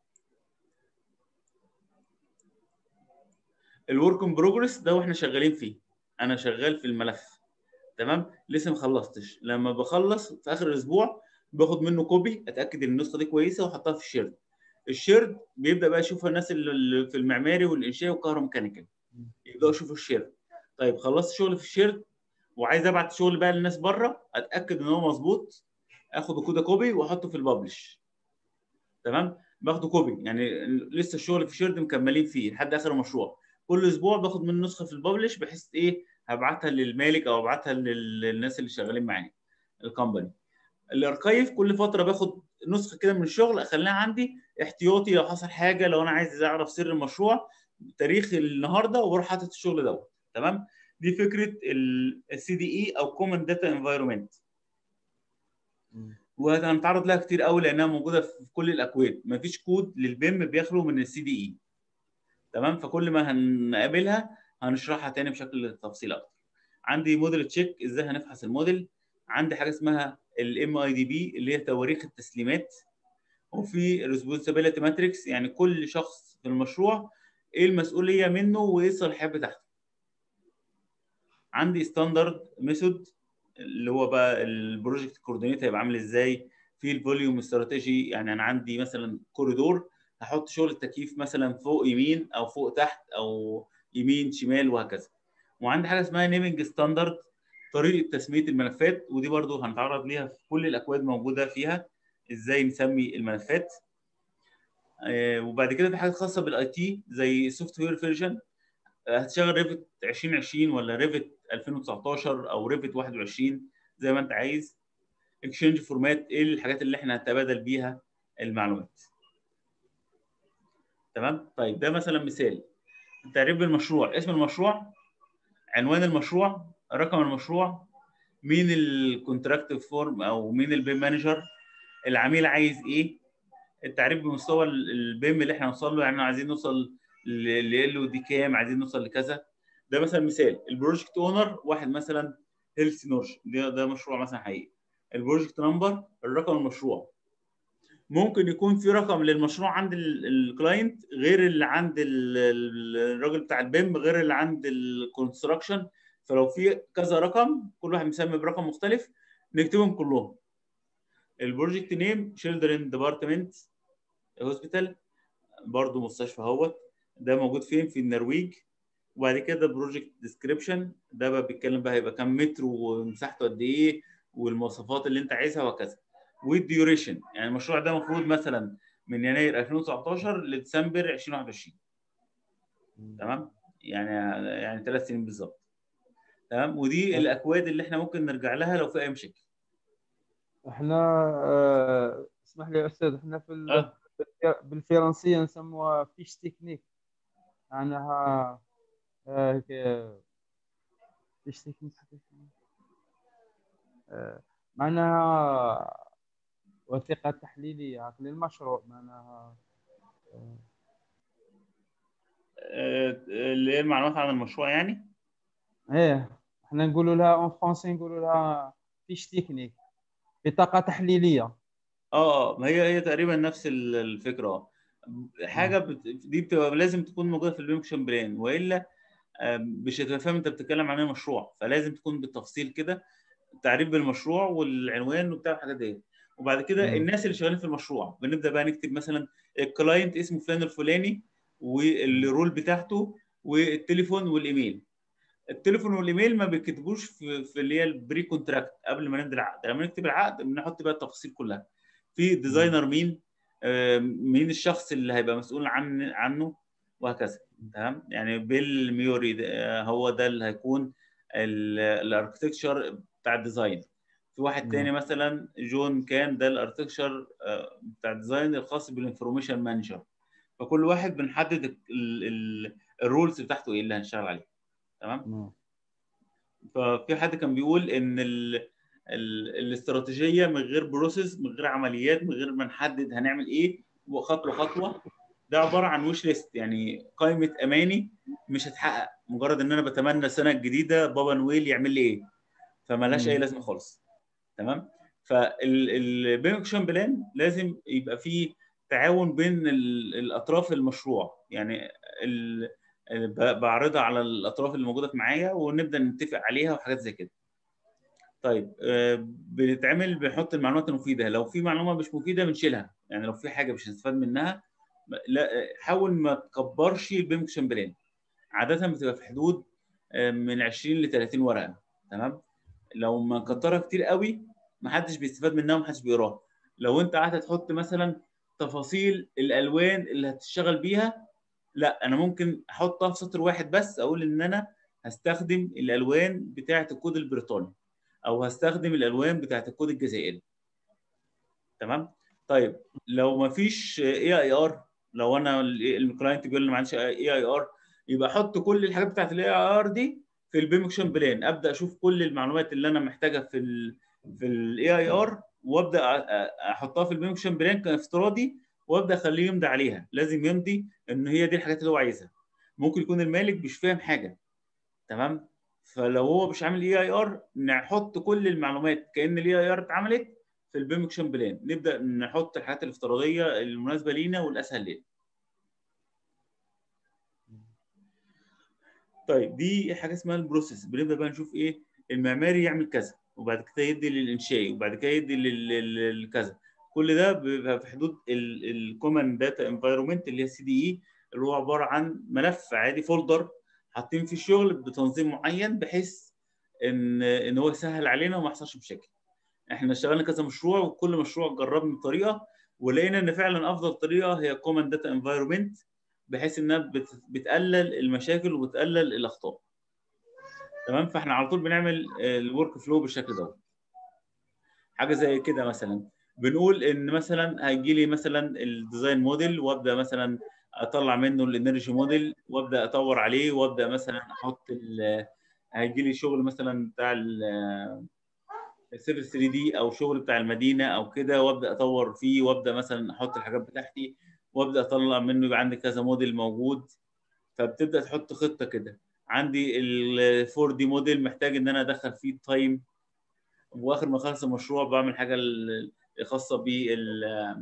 الورك ان بروجرس ده واحنا شغالين فيه انا شغال في الملف تمام لسه ما خلصتش لما بخلص في اخر الاسبوع باخد منه كوبي اتاكد ان النسخه دي كويسه واحطها في الشيرد الشيرد بيبدا بقى يشوفها الناس اللي في المعماري والانشاء والكهروميكانيكال يبداوا يشوفوا الشيرد طيب خلصت شغل في الشيرد وعايز ابعت شغل بقى للناس بره اتاكد ان هو مظبوط اخد كده كوبي واحطه في الببلش تمام باخده كوبي يعني لسه الشغل في شيرد مكملين فيه لحد اخر المشروع كل اسبوع باخد منه نسخه في الببلش بحيث ايه هبعتها للمالك او ابعتها لل- للناس اللي شغالين معايا الكومباني الاركايف كل فتره باخد نسخه كده من الشغل اخليها عندي احتياطي لو حصل حاجه لو انا عايز اعرف سر المشروع تاريخ النهارده واروح حاطط الشغل دوت تمام دي فكره السي دي اي او كومن داتا انفايرمنت وهنتعرض لها كتير قوي لانها موجوده في كل الاكواد مفيش كود للبيم بيخلو من السي دي اي تمام فكل ما هنقابلها هنشرحها تاني بشكل تفصيل اكتر عندي موديل تشيك ازاي هنفحص الموديل عندي حاجه اسمها الام اي دي بي اللي هي تواريخ التسليمات وفي ريسبونسابيلتي ماتريكس يعني كل شخص في المشروع ايه المسؤوليه منه وايه الصلاحيات بتاعته عندي ستاندرد ميثود اللي هو بقى البروجكت كوردينيت هيبقى عامل ازاي في الفوليوم استراتيجي يعني انا عندي مثلا كوريدور هحط شغل التكييف مثلا فوق يمين او فوق تحت او يمين شمال وهكذا وعندي حاجه اسمها نيمنج ستاندرد طريقه تسميه الملفات ودي برضو هنتعرض ليها في كل الاكواد موجوده فيها ازاي نسمي الملفات آه، وبعد كده في حاجات خاصه بالاي تي زي سوفت وير فيرجن هتشغل ريفت 2020 ولا ريفت 2019 او ريفت 21 زي ما انت عايز اكسشينج فورمات ايه الحاجات اللي احنا هنتبادل بيها المعلومات تمام طيب ده مثلا مثال تعريف بالمشروع اسم المشروع عنوان المشروع رقم المشروع مين الكونتراكتيف فورم او مين البيم مانجر العميل عايز ايه التعريف بمستوى البيم اللي احنا نوصل له يعني عايزين نوصل ل ال دي كام عايزين نوصل لكذا ده مثلا مثال البروجكت اونر واحد مثلا هيلث نورج ده ده مشروع مثلا حقيقي البروجكت نمبر الرقم المشروع ممكن يكون في رقم للمشروع عند الكلاينت غير اللي عند ال- ال- الراجل بتاع البيم غير اللي عند الكونستراكشن فلو في كذا رقم كل واحد مسمي برقم مختلف نكتبهم كلهم البروجكت نيم شيلدرن ديبارتمنت هوسبيتال برضه مستشفى اهوت ده موجود فين في النرويج وبعد كده بروجكت ديسكريبشن ده بقى بيتكلم بقى هيبقى كام متر ومساحته قد ايه والمواصفات اللي انت عايزها وهكذا والديوريشن يعني المشروع ده المفروض مثلا من يناير 2019 لديسمبر 2021 تمام يعني يعني ثلاث سنين بالظبط تمام ودي الاكواد اللي احنا ممكن نرجع لها لو في اي مشاكل احنا آه، اسمح لي يا استاذ احنا في ال- اه بالفرنسيه نسموها فيش تكنيك معناها آه، هيك فيش تكنيك آه، معناها وثيقة تحليلية للمشروع معناها آه، اللي هي المعلومات عن المشروع يعني ايه احنا نقولوا لها اون فرونسي نقولوا لها فيش تكنيك بطاقة تحليلية اه اه ما هي هي تقريبا نفس ال- الفكره اه حاجه بت... دي بتبقى لازم تكون موجوده في البيمكشن بلان والا آه، مش هتبقى فاهم انت بتتكلم عن ايه مشروع فلازم تكون بالتفصيل كده تعريف بالمشروع والعنوان وبتاع الحاجات دي وبعد كده مم. الناس اللي شغالين في المشروع بنبدا بقى نكتب مثلا الكلاينت اسمه فلان الفلاني والرول بتاعته والتليفون والايميل التليفون والايميل ما بيكتبوش في, في اللي هي البري كونتراكت قبل ما نمضي العقد لما نكتب العقد بنحط بقى التفاصيل كلها في ديزاينر مين آه، مين الشخص اللي هيبقى مسؤول عن عنه وهكذا تمام يعني بيل ميوري ده- آه، هو ده اللي هيكون الاركتكتشر بتاع الديزاين في واحد نعم. تاني مثلا جون كان ده الاركتكتشر بتاع الديزاين الخاص بالانفورميشن مانجر فكل واحد بنحدد الرولز بتاعته ايه اللي هنشتغل عليه تمام نعم. ففي حد كان بيقول ان ال... ال... الاستراتيجيه من غير بروسيس من غير عمليات من غير ما نحدد هنعمل ايه وخطوه خطوه ده عباره عن وش ليست يعني قائمه اماني مش هتحقق مجرد ان انا بتمنى السنه الجديده بابا نويل يعمل لي ايه فمالهاش اي مم. لازمه خالص تمام فالبيمكشن بلان لازم يبقى فيه تعاون بين ال- الاطراف المشروع يعني ال... ب- بعرضها على الاطراف اللي موجوده معايا ونبدا نتفق عليها وحاجات زي كده طيب آه، بنتعمل بنحط المعلومات المفيده لو في معلومه مش مفيده بنشيلها يعني لو في حاجه مش هنستفاد منها لا حاول ما تكبرش البيمكشن بلان عاده بتبقى في حدود آه، من 20 ل 30 ورقه تمام لو ما كترها كتير قوي محدش بيستفاد منها ومحدش بيقراها لو انت قعدت تحط مثلا تفاصيل الالوان اللي هتشتغل بيها لا انا ممكن احطها في سطر واحد بس اقول ان انا هستخدم الالوان بتاعه الكود البريطاني او هستخدم الالوان بتاعه الكود الجزائري تمام طيب لو ما فيش اي اي ار لو انا ال- الكلاينت بيقول لي ما عنديش اي اي ار يبقى احط كل الحاجات بتاعه الاي اي ار دي في البيمكشن بلان ابدا اشوف كل المعلومات اللي انا محتاجها في ال في الاي اي ار وابدا أ- أ- احطها في البيمكشن بلان كافتراضي وابدا اخليه يمضي عليها لازم يمضي ان هي دي الحاجات اللي هو عايزها ممكن يكون المالك مش فاهم حاجه تمام فلو هو مش عامل اي اي ار نحط كل المعلومات كان الاي اي ار اتعملت في البيمكشن بلان نبدا نحط الحاجات الافتراضيه المناسبه لينا والاسهل لينا طيب دي حاجه اسمها البروسيس بنبدا بقى نشوف ايه المعماري يعمل كذا وبعد كده يدي للانشائي وبعد كده يدي لل- لل- لكذا كل ده بيبقى في حدود الكومن داتا انفايرمنت اللي هي سي دي اي اللي هو عباره عن ملف عادي فولدر حاطين فيه الشغل بتنظيم معين بحيث ان ان هو يسهل علينا وما يحصلش مشاكل احنا اشتغلنا كذا مشروع وكل مشروع جربنا طريقه ولقينا ان فعلا افضل طريقه هي كومن داتا انفايرمنت بحيث انها بت- بتقلل المشاكل وبتقلل الاخطاء تمام فاحنا على طول بنعمل الورك فلو بالشكل دوت حاجه زي كده مثلا بنقول ان مثلا هيجي لي مثلا الديزاين موديل وابدا مثلا اطلع منه الانرجي موديل وابدا اطور عليه وابدا مثلا احط ال- هيجي لي شغل مثلا بتاع السيفل 3 دي او شغل بتاع المدينه او كده وابدا اطور فيه وابدا مثلا احط الحاجات بتاعتي وابدا اطلع منه يبقى عندي كذا موديل موجود فبتبدا تحط خطه كده عندي ال 4 دي موديل محتاج ان انا ادخل فيه التايم واخر ما اخلص المشروع بعمل حاجه ال- خاصه بال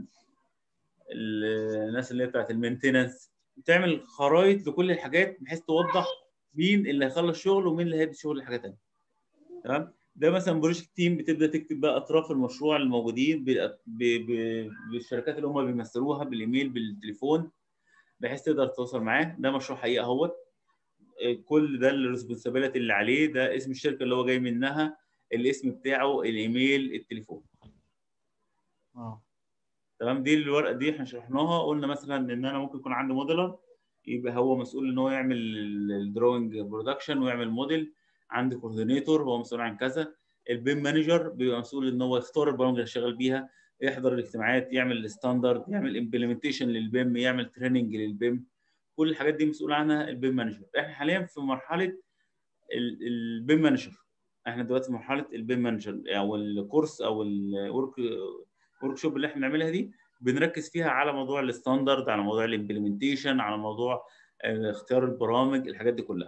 الناس اللي هي بتاعت المينتننس تعمل خرائط لكل الحاجات بحيث توضح مين اللي هيخلص شغل ومين اللي هيدي شغل لحاجه ثانيه تمام ده مثلا بروجكت تيم بتبدا تكتب بقى اطراف المشروع الموجودين ب- ب- ب- بالشركات اللي هم بيمثلوها بالايميل بالتليفون بحيث تقدر تتواصل معاه ده مشروع حقيقه اهوت كل ده الريسبونسابيلتي اللي عليه ده اسم الشركه اللي هو جاي منها الاسم بتاعه الايميل التليفون اه تمام دي الورقه دي احنا شرحناها قلنا مثلا ان انا ممكن يكون عندي موديلر يبقى هو مسؤول ان هو يعمل الدروينج برودكشن ويعمل موديل عندي كوردينيتور هو مسؤول عن كذا البيم مانجر بيبقى مسؤول ان هو يختار البرامج اللي شغال بيها يحضر الاجتماعات يعمل الستاندرد يعمل امبلمنتيشن للبيم يعمل تريننج للبيم كل الحاجات دي مسؤول عنها البيم مانجر احنا حاليا في مرحله البيم مانجر احنا دلوقتي في مرحله البيم مانجر او الكورس او الورك ورك شوب اللي احنا بنعملها دي بنركز فيها على موضوع الستاندرد على موضوع الامبلمنتيشن على موضوع آه، اختيار البرامج الحاجات دي كلها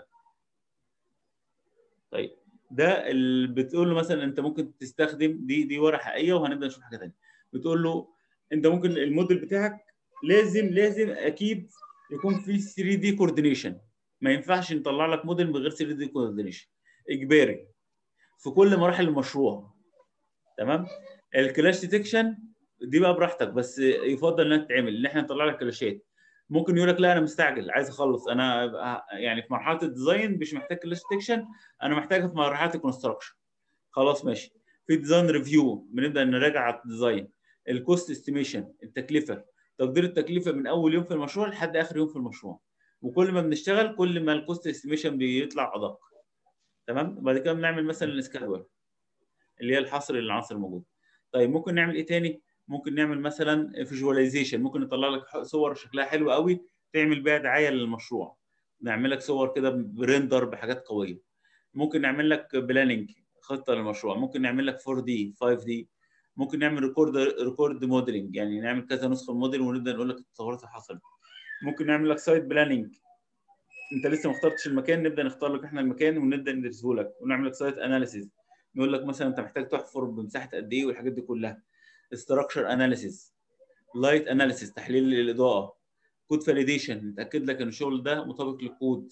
طيب ده اللي بتقول له مثلا انت ممكن تستخدم دي دي ورقه حقيقيه وهنبدا نشوف حاجه ثانيه بتقول له انت ممكن الموديل بتاعك لازم لازم اكيد يكون في 3 دي كوردينيشن ما ينفعش نطلع لك موديل من غير 3 دي كوردينيشن اجباري في كل مراحل المشروع تمام الكلاش ديتكشن دي بقى براحتك بس يفضل انها تتعمل ان احنا نطلع لك كلاشات ممكن يقول لك لا انا مستعجل عايز اخلص انا أبقى- يعني في مرحله الديزاين مش محتاج كلاش ديتكشن انا محتاجها في مرحله الكونستراكشن خلاص ماشي في ديزاين ريفيو بنبدا نراجع على الديزاين الكوست استيميشن التكلفه تقدير التكلفه من اول يوم في المشروع لحد اخر يوم في المشروع وكل ما بنشتغل كل ما الكوست استيميشن بيطلع ادق تمام وبعد كده بنعمل مثلا السكادول اللي هي الحصر للعناصر الموجوده طيب ممكن نعمل ايه تاني ممكن نعمل مثلا فيجواليزيشن ممكن نطلع لك صور شكلها حلو قوي تعمل بيها دعايه للمشروع نعمل لك صور كده بريندر بحاجات قويه ممكن نعمل لك بلاننج خطه للمشروع ممكن نعمل لك 4 دي 5 دي ممكن نعمل ريكورد ريكورد موديلنج يعني نعمل كذا نسخه موديل ونبدا نقول لك التطورات اللي حصلت ممكن نعمل لك سايت بلاننج انت لسه ما اخترتش المكان نبدا نختار لك احنا المكان ونبدا ندرسه لك ونعمل لك سايت اناليسيز نقول لك مثلا انت محتاج تحفر بمساحه قد ايه والحاجات دي كلها استراكشر اناليسيز لايت اناليسيز تحليل الاضاءه كود فاليديشن نتاكد لك ان الشغل ده مطابق للكود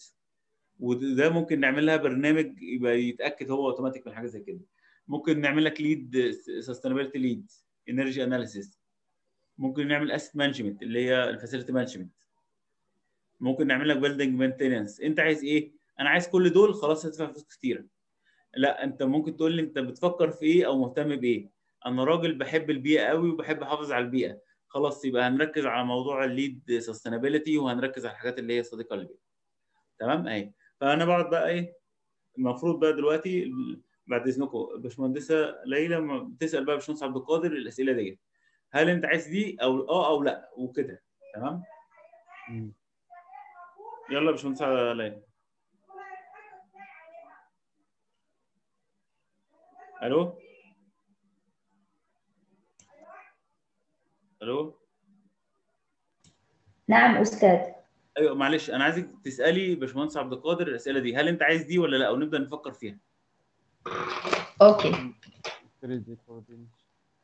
وده ممكن نعمل لها برنامج يبقى يتاكد هو اوتوماتيك من حاجه زي كده ممكن نعمل لك ليد سستينابيلتي ليد انرجي اناليسيز ممكن نعمل اسيت مانجمنت اللي هي الفاسيلتي مانجمنت ممكن نعمل لك بيلدنج مينتيننس انت عايز ايه انا عايز كل دول خلاص هتدفع فلوس كتيره لا انت ممكن تقول لي انت بتفكر في ايه او مهتم بايه انا راجل بحب البيئه قوي وبحب احافظ على البيئه خلاص يبقى هنركز على موضوع الليد سستينابيلتي وهنركز على الحاجات اللي هي صديقه للبيئه تمام اهي فانا بقعد بقى ايه المفروض بقى دلوقتي بعد اذنكم باشمهندسه ليلى ما بتسال بقى باشمهندس عبد القادر الاسئله ديت هل انت عايز دي او اه او لا وكده تمام مم. يلا يا باشمهندسه ليلى الو الو نعم أستاذ ايوه معلش انا عايزك تسالي باشمهندس عبد القادر الاسئله دي هل انت عايز دي ولا لا ونبدا نفكر فيها أوكي 3D coordination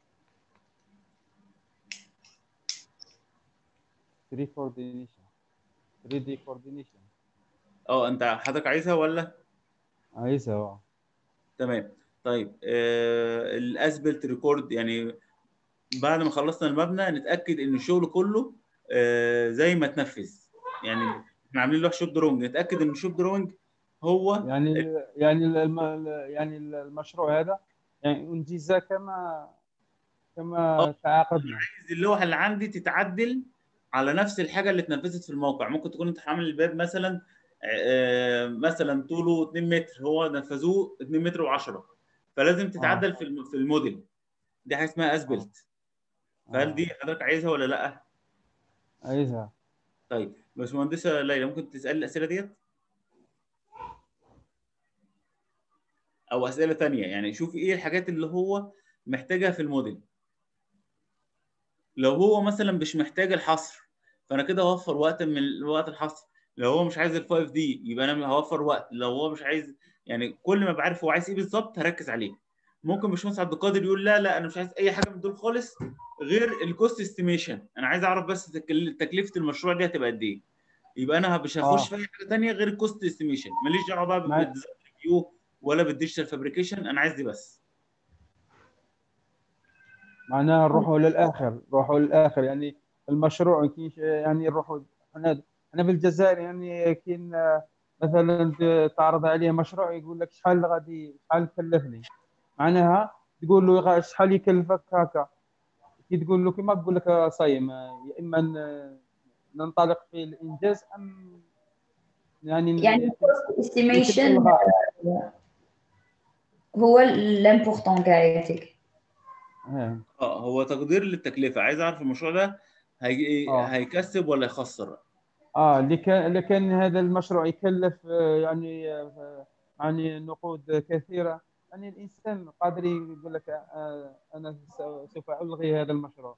3 coordination 3D coordination اه انت حضرتك عايزها ولا عايزها اه تمام طيب آه الاسبلت ريكورد يعني بعد ما خلصنا المبنى نتاكد ان الشغل كله آه زي ما اتنفذ يعني احنا عاملين لوح شوب دروينج نتاكد ان الشوب دروينج هو يعني يعني الم- يعني المشروع هذا يعني انجز كما كما آه. تعاقدنا عايز اللوحه اللي عندي تتعدل على نفس الحاجه اللي اتنفذت في الموقع ممكن تكون انت عامل الباب مثلا آه، مثلا طوله 2 متر هو نفذوه 2 متر و10 فلازم تتعدل في الم- في الموديل دي حاجه اسمها اسبلت فهل دي حضرتك عايزها ولا لا؟ عايزها طيب باشمهندسه ليلى ممكن تسالي الاسئله ديت؟ او اسئله تانية يعني شوفي ايه الحاجات اللي هو محتاجها في الموديل لو هو مثلا مش محتاج الحصر فانا كده هوفر وقت من وقت الحصر لو هو مش عايز ال 5 دي يبقى انا هوفر وقت لو هو مش عايز يعني كل ما بعرف هو عايز ايه بالظبط هركز عليه ممكن باشمهندس عبد القادر يقول لا لا انا مش عايز اي حاجه من دول خالص غير الكوست استيميشن انا عايز اعرف بس تكل- تكلفه المشروع دي هتبقى قد ايه يبقى انا مش هخش آه. في اي حاجه ثانيه غير الكوست استيميشن ماليش دعوه بقى مع- بالديزاين ريفيو ولا بالديجيتال فابريكيشن انا عايز دي بس معناها نروحوا للاخر نروحوا للاخر يعني المشروع كي يعني نروحوا احنا انا في الجزائر يعني كاين آه، مثلا ت- تعرض عليه مشروع يقول لك شحال غادي شحال كلفني معناها تقول له غا- شحال يكلفك هكا كي تقول له كيما تقول لك آه، صايم آه، يا اما ن- ننطلق في الانجاز ام يعني يعني يتم- cost يتم estimation إلغاء. هو الامبورطون كاع يعطيك آه. اه هو تقدير للتكلفه عايز اعرف المشروع ده هي... آه. هيكسب ولا يخسر اه اللي كان اللي كان هذا المشروع يكلف آه، يعني آه، يعني نقود كثيره يعني الانسان قادر يقول لك آه، انا س- سوف الغي هذا المشروع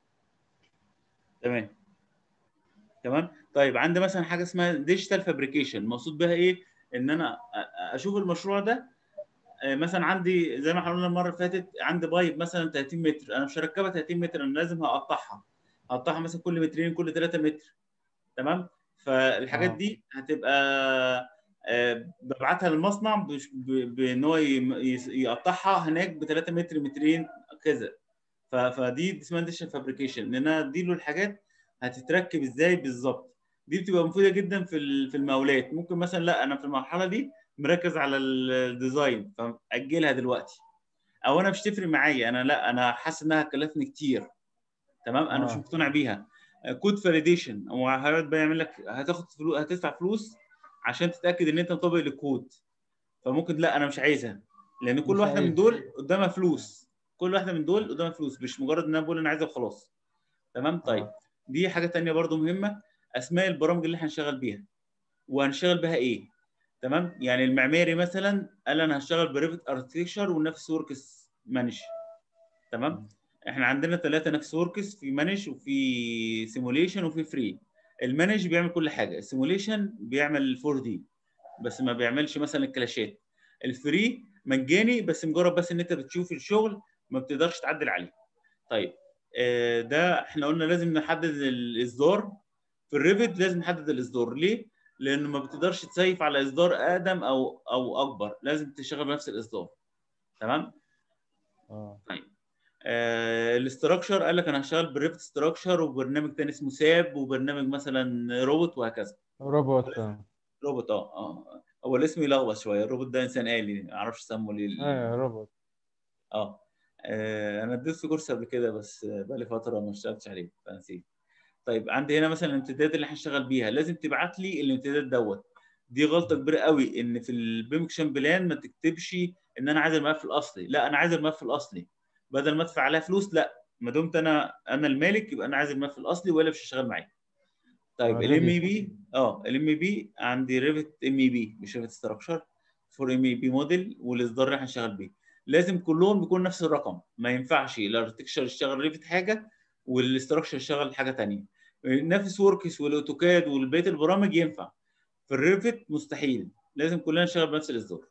تمام تمام طيب عندي مثلا حاجه اسمها ديجيتال فابريكيشن مقصود بها ايه ان انا أ- اشوف المشروع ده آه، مثلا عندي زي ما احنا قلنا المره اللي فاتت عندي بايب مثلا 30 متر انا مش هركبها 30 متر انا لازم هقطعها هقطعها مثلا كل مترين كل 3 متر تمام فالحاجات آه. دي هتبقى آه، ببعتها للمصنع بش- ب- بان هو يم- يس- يقطعها هناك ب 3 متر مترين كذا ف- فدي اسمها ديشن فابريكيشن ان انا اديله الحاجات هتتركب ازاي بالظبط دي بتبقى مفيده جدا في ال- في المقاولات ممكن مثلا لا انا في المرحله دي مركز على الديزاين فاجلها دلوقتي او انا مش تفرق معايا انا لا انا حاسس انها هتكلفني كتير تمام انا مش آه. مقتنع بيها كود فاليديشن هو هيقعد بقى يعمل لك هتاخد فلوس هتدفع فلوس عشان تتاكد ان انت مطابق للكود فممكن لا انا مش عايزها لان كل مش واحده من عايز. دول قدامها فلوس كل واحده من دول قدامها فلوس مش مجرد ان انا بقول انا عايزها وخلاص تمام طيب آه. دي حاجه تانية برضو مهمه اسماء البرامج اللي هنشتغل بيها وهنشتغل بها ايه تمام يعني المعماري مثلا قال انا هشتغل بريفت اركتكشر ونفس وركس مانج تمام احنا عندنا ثلاثه نفس وركس في مانج وفي سيموليشن وفي فري المانج بيعمل كل حاجه السيموليشن بيعمل 4 دي بس ما بيعملش مثلا الكلاشات الفري مجاني بس مجرد بس ان انت بتشوف الشغل ما بتقدرش تعدل عليه طيب آه، ده احنا قلنا لازم نحدد الاصدار في الريفت لازم نحدد الاصدار ليه لانه ما بتقدرش تسيف على اصدار اقدم او او اكبر لازم تشتغل بنفس الاصدار تمام آه. آه الاستراكشر قال لك انا هشتغل بالريفت استراكشر وبرنامج تاني اسمه ساب وبرنامج مثلا روبوت وهكذا روبوت آه. روبوت اه اه هو الاسم يلخبط شويه الروبوت ده انسان آلي ما اعرفش سموا ليه ال- ايه روبوت اه آه، انا اديت في كورس قبل كده بس آه، بقالي فتره ما اشتغلتش عليه فنسيت طيب عندي هنا مثلا الامتدادات اللي هنشتغل بيها لازم تبعت لي الامتداد دوت دي غلطه كبيره قوي ان في البيمكشن بلان ما تكتبش ان انا عايز الملف الاصلي لا انا عايز الملف الاصلي بدل ما ادفع عليها فلوس لا ما دمت انا انا المالك يبقى انا عايز الملف الاصلي ولا مش هشتغل معاه طيب آه، الام اي Revit. بي اه الام اي بي عندي ريفت ام اي بي مش ريفت ستراكشر فور ام اي بي موديل والاصدار اللي هنشتغل بيه لازم كلهم بيكون نفس الرقم ما ينفعش الاركتكشر يشتغل ريفت حاجه والاستراكشر يشتغل حاجه ثانيه نفس وركس والاوتوكاد والبقيه البرامج ينفع في الريفت مستحيل لازم كلنا نشتغل بنفس الاصدار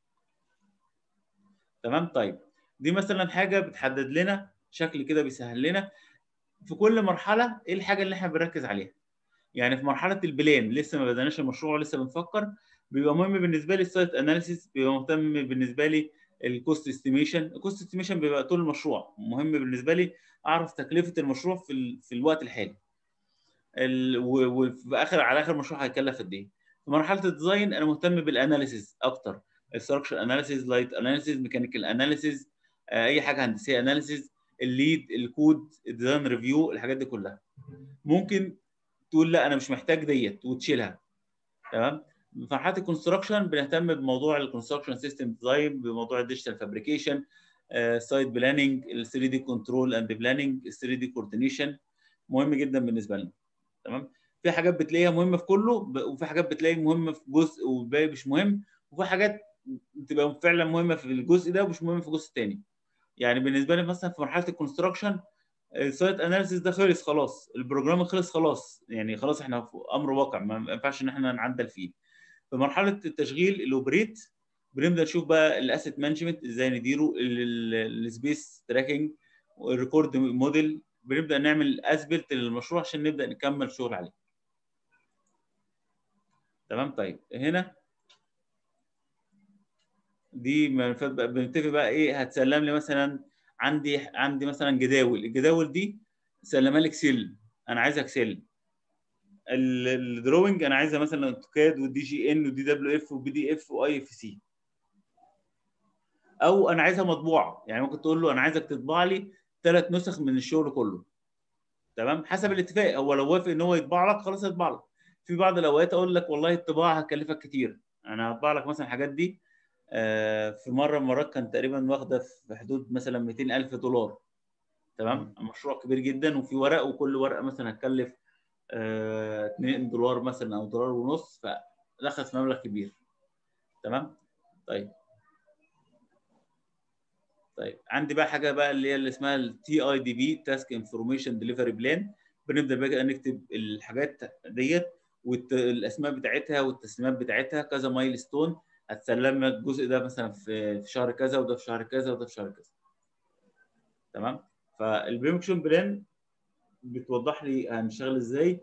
تمام طيب دي مثلا حاجه بتحدد لنا شكل كده بيسهل لنا في كل مرحله ايه الحاجه اللي احنا بنركز عليها يعني في مرحله البلان لسه ما بدأناش المشروع ولسه بنفكر بيبقى مهم بالنسبه لي السايت اناليسيس بيبقى مهتم بالنسبه لي الكوست استيميشن الكوست استيميشن بيبقى طول المشروع مهم بالنسبه لي اعرف تكلفه المشروع في ال... في الوقت الحالي ال... و- وفي اخر على اخر المشروع هيكلف قد ايه في مرحله الديزاين انا مهتم بالاناليسيز اكتر الستراكشر اناليسيز لايت اناليسيز ميكانيكال اناليسيز اي حاجه هندسيه اناليسيز الليد الكود الديزاين ريفيو الحاجات دي كلها ممكن تقول لا انا مش محتاج ديت وتشيلها تمام في مرحله الكونستراكشن بنهتم بموضوع الكونستراكشن سيستم ديزاين بموضوع الديجيتال فابريكيشن سايت بلاننج ال 3 دي كنترول اند بلاننج ال 3 دي كوردينيشن مهم جدا بالنسبه لنا تمام في حاجات بتلاقيها مهمه في كله وفي حاجات بتلاقي مهمه في جزء والباقي مش مهم وفي حاجات بتبقى فعلا مهمه في الجزء ده ومش مهمه في الجزء الثاني يعني بالنسبه لي مثلا في مرحله الكونستراكشن السايت اناليسيس ده خلص خلاص البروجرام خلص خلاص يعني خلاص احنا في امر واقع ما ينفعش ان احنا نعدل فيه في مرحله التشغيل الاوبريت بنبدا نشوف بقى الاسيت مانجمنت ازاي نديره السبيس تراكنج والريكورد موديل بنبدا نعمل اسبلت للمشروع عشان نبدا نكمل شغل عليه تمام طيب هنا دي بنتفق بقى ايه هتسلم لي مثلا عندي عندي مثلا جداول الجداول دي سلمها لي اكسل انا عايز اكسل الدروينج انا عايزها مثلا اوتوكاد ودي جي ان ودي دبليو اف وبي دي اف واي اف سي او انا عايزها مطبوعه يعني ممكن تقول له انا عايزك تطبع لي ثلاث نسخ من الشغل كله تمام حسب الاتفاق هو لو وافق ان هو يطبع لك خلاص يطبع لك في بعض الاوقات اقول لك والله الطباعه هتكلفك كتير انا هطبع لك مثلا الحاجات دي في مره من المرات كان تقريبا واخده في حدود مثلا 200000 دولار تمام مشروع كبير جدا وفي ورق وكل ورقه مثلا هتكلف 2 دولار مثلا او دولار ونص فدخلت في مبلغ كبير تمام طيب طيب عندي بقى حاجه بقى اللي هي اللي اسمها التي اي دي بي تاسك انفورميشن ديليفري بلان بنبدا بقى نكتب الحاجات ديت والاسماء بتاعتها والتسليمات بتاعتها كذا مايل ستون هتسلم لك الجزء ده مثلا في في شهر كذا وده في شهر كذا وده في شهر كذا تمام فالبريمكشن بلان بتوضح لي هنشتغل ازاي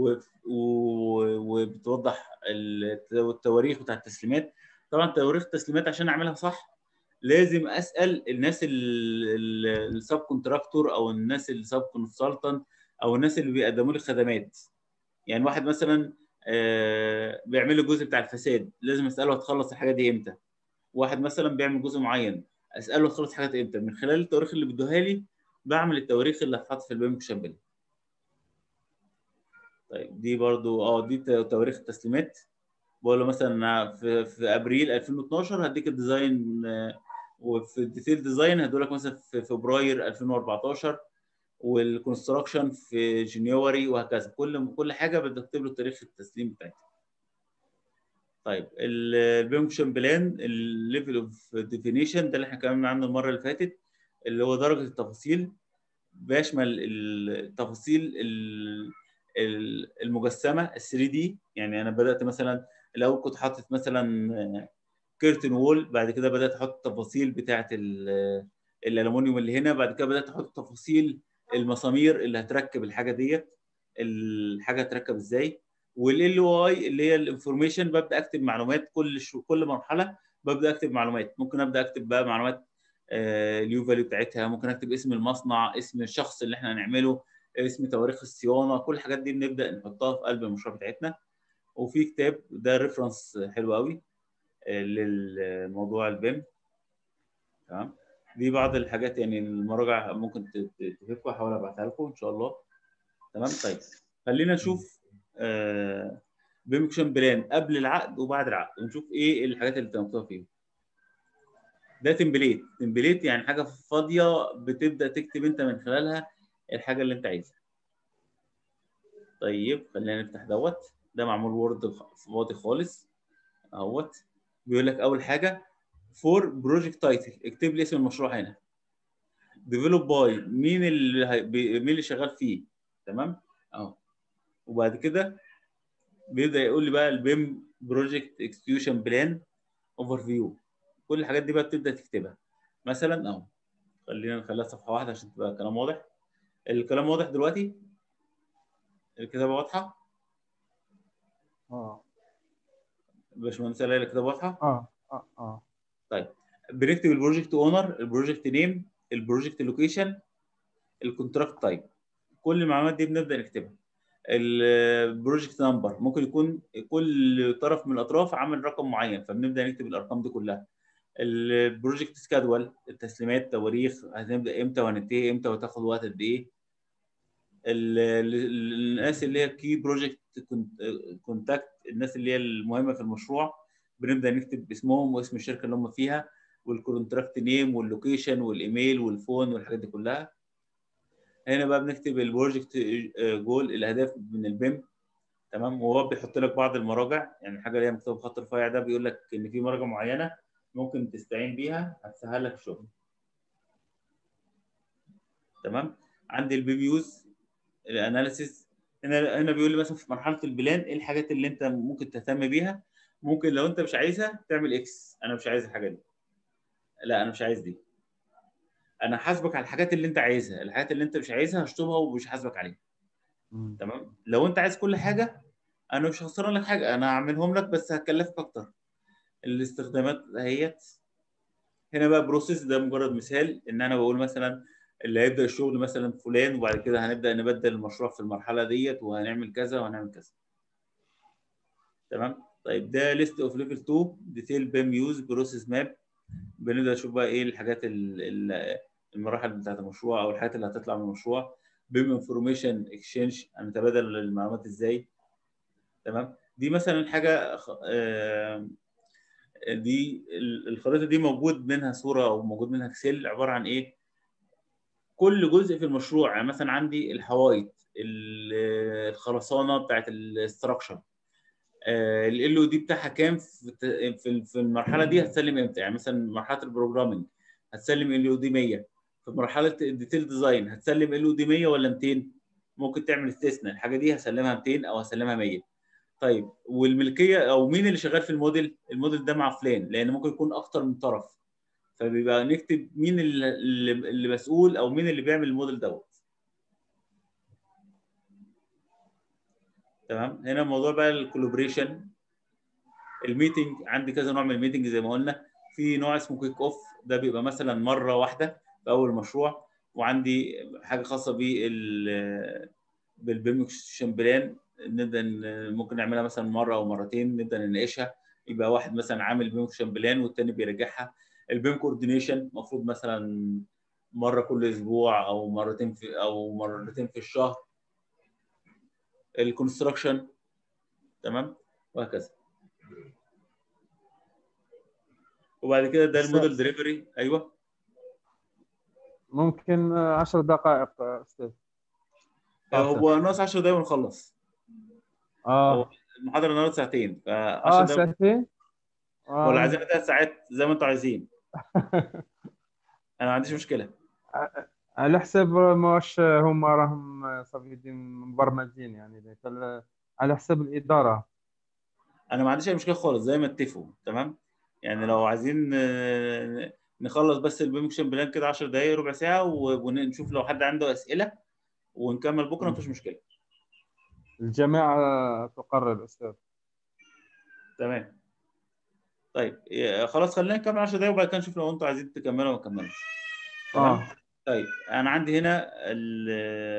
وبتوضح التواريخ بتاع التسليمات طبعا تواريخ التسليمات عشان اعملها صح لازم اسال الناس السب كونتراكتور او الناس السب كونسلتنت او الناس اللي بيقدموا لي خدمات يعني واحد مثلا بيعمل لي الجزء بتاع الفساد لازم اساله هتخلص الحاجه دي امتى واحد مثلا بيعمل جزء معين اساله هتخلص حاجات امتى من خلال التواريخ اللي بيدوها لي بعمل التواريخ اللي هتحط في البيم شامبل طيب دي برضو اه دي تواريخ التسليمات بقول له مثلا في, في ابريل 2012 هديك الديزاين وفي الديتيل ديزاين هدولك مثلا في فبراير 2014 والكونستراكشن في جنيوري وهكذا كل كل حاجه بتكتب له تاريخ التسليم بتاعتها طيب البيمشن بلان الليفل اوف ديفينيشن ده اللي احنا اتكلمنا عنه المره اللي فاتت اللي هو درجه التفاصيل بيشمل التفاصيل المجسمه ال 3 دي يعني انا بدات مثلا الاول كنت حاطط مثلا كيرتن وول بعد كده بدات احط التفاصيل بتاعه الالومنيوم اللي هنا بعد كده بدات احط تفاصيل المسامير اللي هتركب الحاجه ديت الحاجه هتركب ازاي والال او اي اللي هي الانفورميشن ببدا اكتب معلومات كل شو كل مرحله ببدا اكتب معلومات ممكن ابدا اكتب بقى معلومات اليو فاليو بتاعتها ممكن اكتب اسم المصنع اسم الشخص اللي احنا هنعمله اسم تواريخ الصيانه كل الحاجات دي بنبدا نحطها في قلب المشروع بتاعتنا وفي كتاب ده ريفرنس حلو قوي للموضوع البيم تمام دي بعض الحاجات يعني المراجع ممكن تفكوا احاول ابعتها لكم ان شاء الله تمام طيب خلينا نشوف آه بيمكشن بلان قبل العقد وبعد العقد ونشوف ايه الحاجات اللي مكتوبه فيه ده تمبليت تمبليت يعني حاجه فاضيه بتبدا تكتب انت من خلالها الحاجه اللي انت عايزها طيب خلينا نفتح دوت ده معمول وورد فاضي خالص اهوت بيقول لك اول حاجه فور بروجكت تايتل اكتب لي اسم المشروع هنا ديفلوب باي مين اللي هي... مين اللي شغال فيه تمام اهو وبعد كده بيبدا يقول لي بقى البيم بروجكت اكسكيوشن بلان اوفر فيو كل الحاجات دي بقى بتبدا تكتبها مثلا اهو خلينا نخليها صفحه واحده عشان تبقى الكلام واضح الكلام واضح دلوقتي الكتابه واضحه اه باشمهندس الاقي الكتابه واضحه اه اه اه طيب بنكتب البروجكت اونر البروجكت نيم البروجكت لوكيشن الكونتراكت تايب كل المعلومات دي بنبدا نكتبها البروجكت نمبر ممكن يكون كل طرف من الاطراف عامل رقم معين فبنبدا نكتب الارقام دي كلها البروجكت سكادول التسليمات تواريخ هنبدا امتى وهننتهي امتى وتاخد وقت قد ايه ال- ال- الناس اللي هي كي بروجكت كونتاكت الناس اللي هي المهمه في المشروع بنبدا نكتب اسمهم واسم الشركه اللي هم فيها والكونتراكت نيم واللوكيشن والايميل والفون والحاجات دي كلها هنا بقى بنكتب البروجكت جول الاهداف من البيم تمام وهو بيحط لك بعض المراجع يعني الحاجه اللي هي مكتوبه بخط رفيع ده بيقول لك ان في مراجع معينه ممكن تستعين بيها هتسهل لك الشغل تمام عندي البي يوز الاناليسيس هنا هنا بيقول لي مثلا في مرحله البلان ايه الحاجات اللي انت ممكن تهتم بيها ممكن لو انت مش عايزها تعمل اكس انا مش عايز الحاجه دي لا انا مش عايز دي انا حاسبك على الحاجات اللي انت عايزها الحاجات اللي انت مش عايزها هشطبها ومش حاسبك عليها مم. تمام لو انت عايز كل حاجه انا مش هخسر لك حاجه انا هعملهم لك بس هكلفك اكتر الاستخدامات اهيت هنا بقى بروسيس ده مجرد مثال ان انا بقول مثلا اللي هيبدا الشغل مثلا فلان وبعد كده هنبدا نبدل المشروع في المرحله ديت وهنعمل كذا وهنعمل كذا تمام طيب ده ليست اوف ليفل 2 ديتيل بيم يوز بروسيس ماب بنبدا نشوف بقى ايه الحاجات ال- ال- المراحل بتاعت المشروع او الحاجات اللي هتطلع من المشروع بيم انفورميشن اكسشينج هنتبادل المعلومات ازاي تمام دي مثلا حاجه خ- آه، دي ال- الخريطه دي موجود منها صوره او موجود منها اكسل عباره عن ايه كل جزء في المشروع يعني مثلا عندي الحوايط ال- الخرسانه بتاعت الاستراكشر ال او دي بتاعها كام في في في المرحله دي هتسلم امتى يعني مثلا مرحله البروجرامنج هتسلم ال او دي 100 في مرحله الديتيل ديزاين هتسلم ال او دي 100 ولا 200 ممكن تعمل استثناء الحاجه دي هسلمها 200 او هسلمها 100 طيب والملكيه او مين اللي شغال في الموديل الموديل ده مع فلان لان ممكن يكون اكتر من طرف فبيبقى نكتب مين اللي, اللي اللي مسؤول او مين اللي بيعمل الموديل دوت تمام هنا موضوع بقى الكولابريشن الميتنج عندي كذا نوع من الميتنج زي ما قلنا في نوع اسمه كيك اوف ده بيبقى مثلا مره واحده في اول مشروع وعندي حاجه خاصه بال بالبيمكشن بلان نبدا ن- ممكن نعملها مثلا مره او مرتين نبدا نناقشها يبقى واحد مثلا عامل بيمكشن بلان والتاني بيراجعها البيم كوردينيشن المفروض مثلا مره كل اسبوع او مرتين في او مرتين في الشهر الكونستراكشن تمام وهكذا وبعد كده ده بس- الموديل دليفري ايوه ممكن آه، عشر دقائق آه، استاذ هو ناقص 10 دقايق ونخلص اه هو المحاضره النهارده ساعتين ف 10 اه دقايق ساعتين آه. ولا عايزين ثلاث ساعات زي ما انتم عايزين انا ما عنديش مشكله على حسب واش هما راهم صافيين مبرمجين يعني فال- على حسب الاداره انا ما عنديش اي مشكله خالص زي ما اتفقوا تمام يعني لو عايزين آه، نخلص بس البيمكشن بلان كده 10 دقايق ربع ساعه و- ونشوف لو حد عنده اسئله ونكمل بكره مفيش مشكله الجماعه تقرر استاذ تمام طيب يا- خلاص خلينا نكمل 10 دقايق وبعد كده نشوف لو انتوا عايزين تكملوا ما تكملوش تمام اه طيب انا عندي هنا ال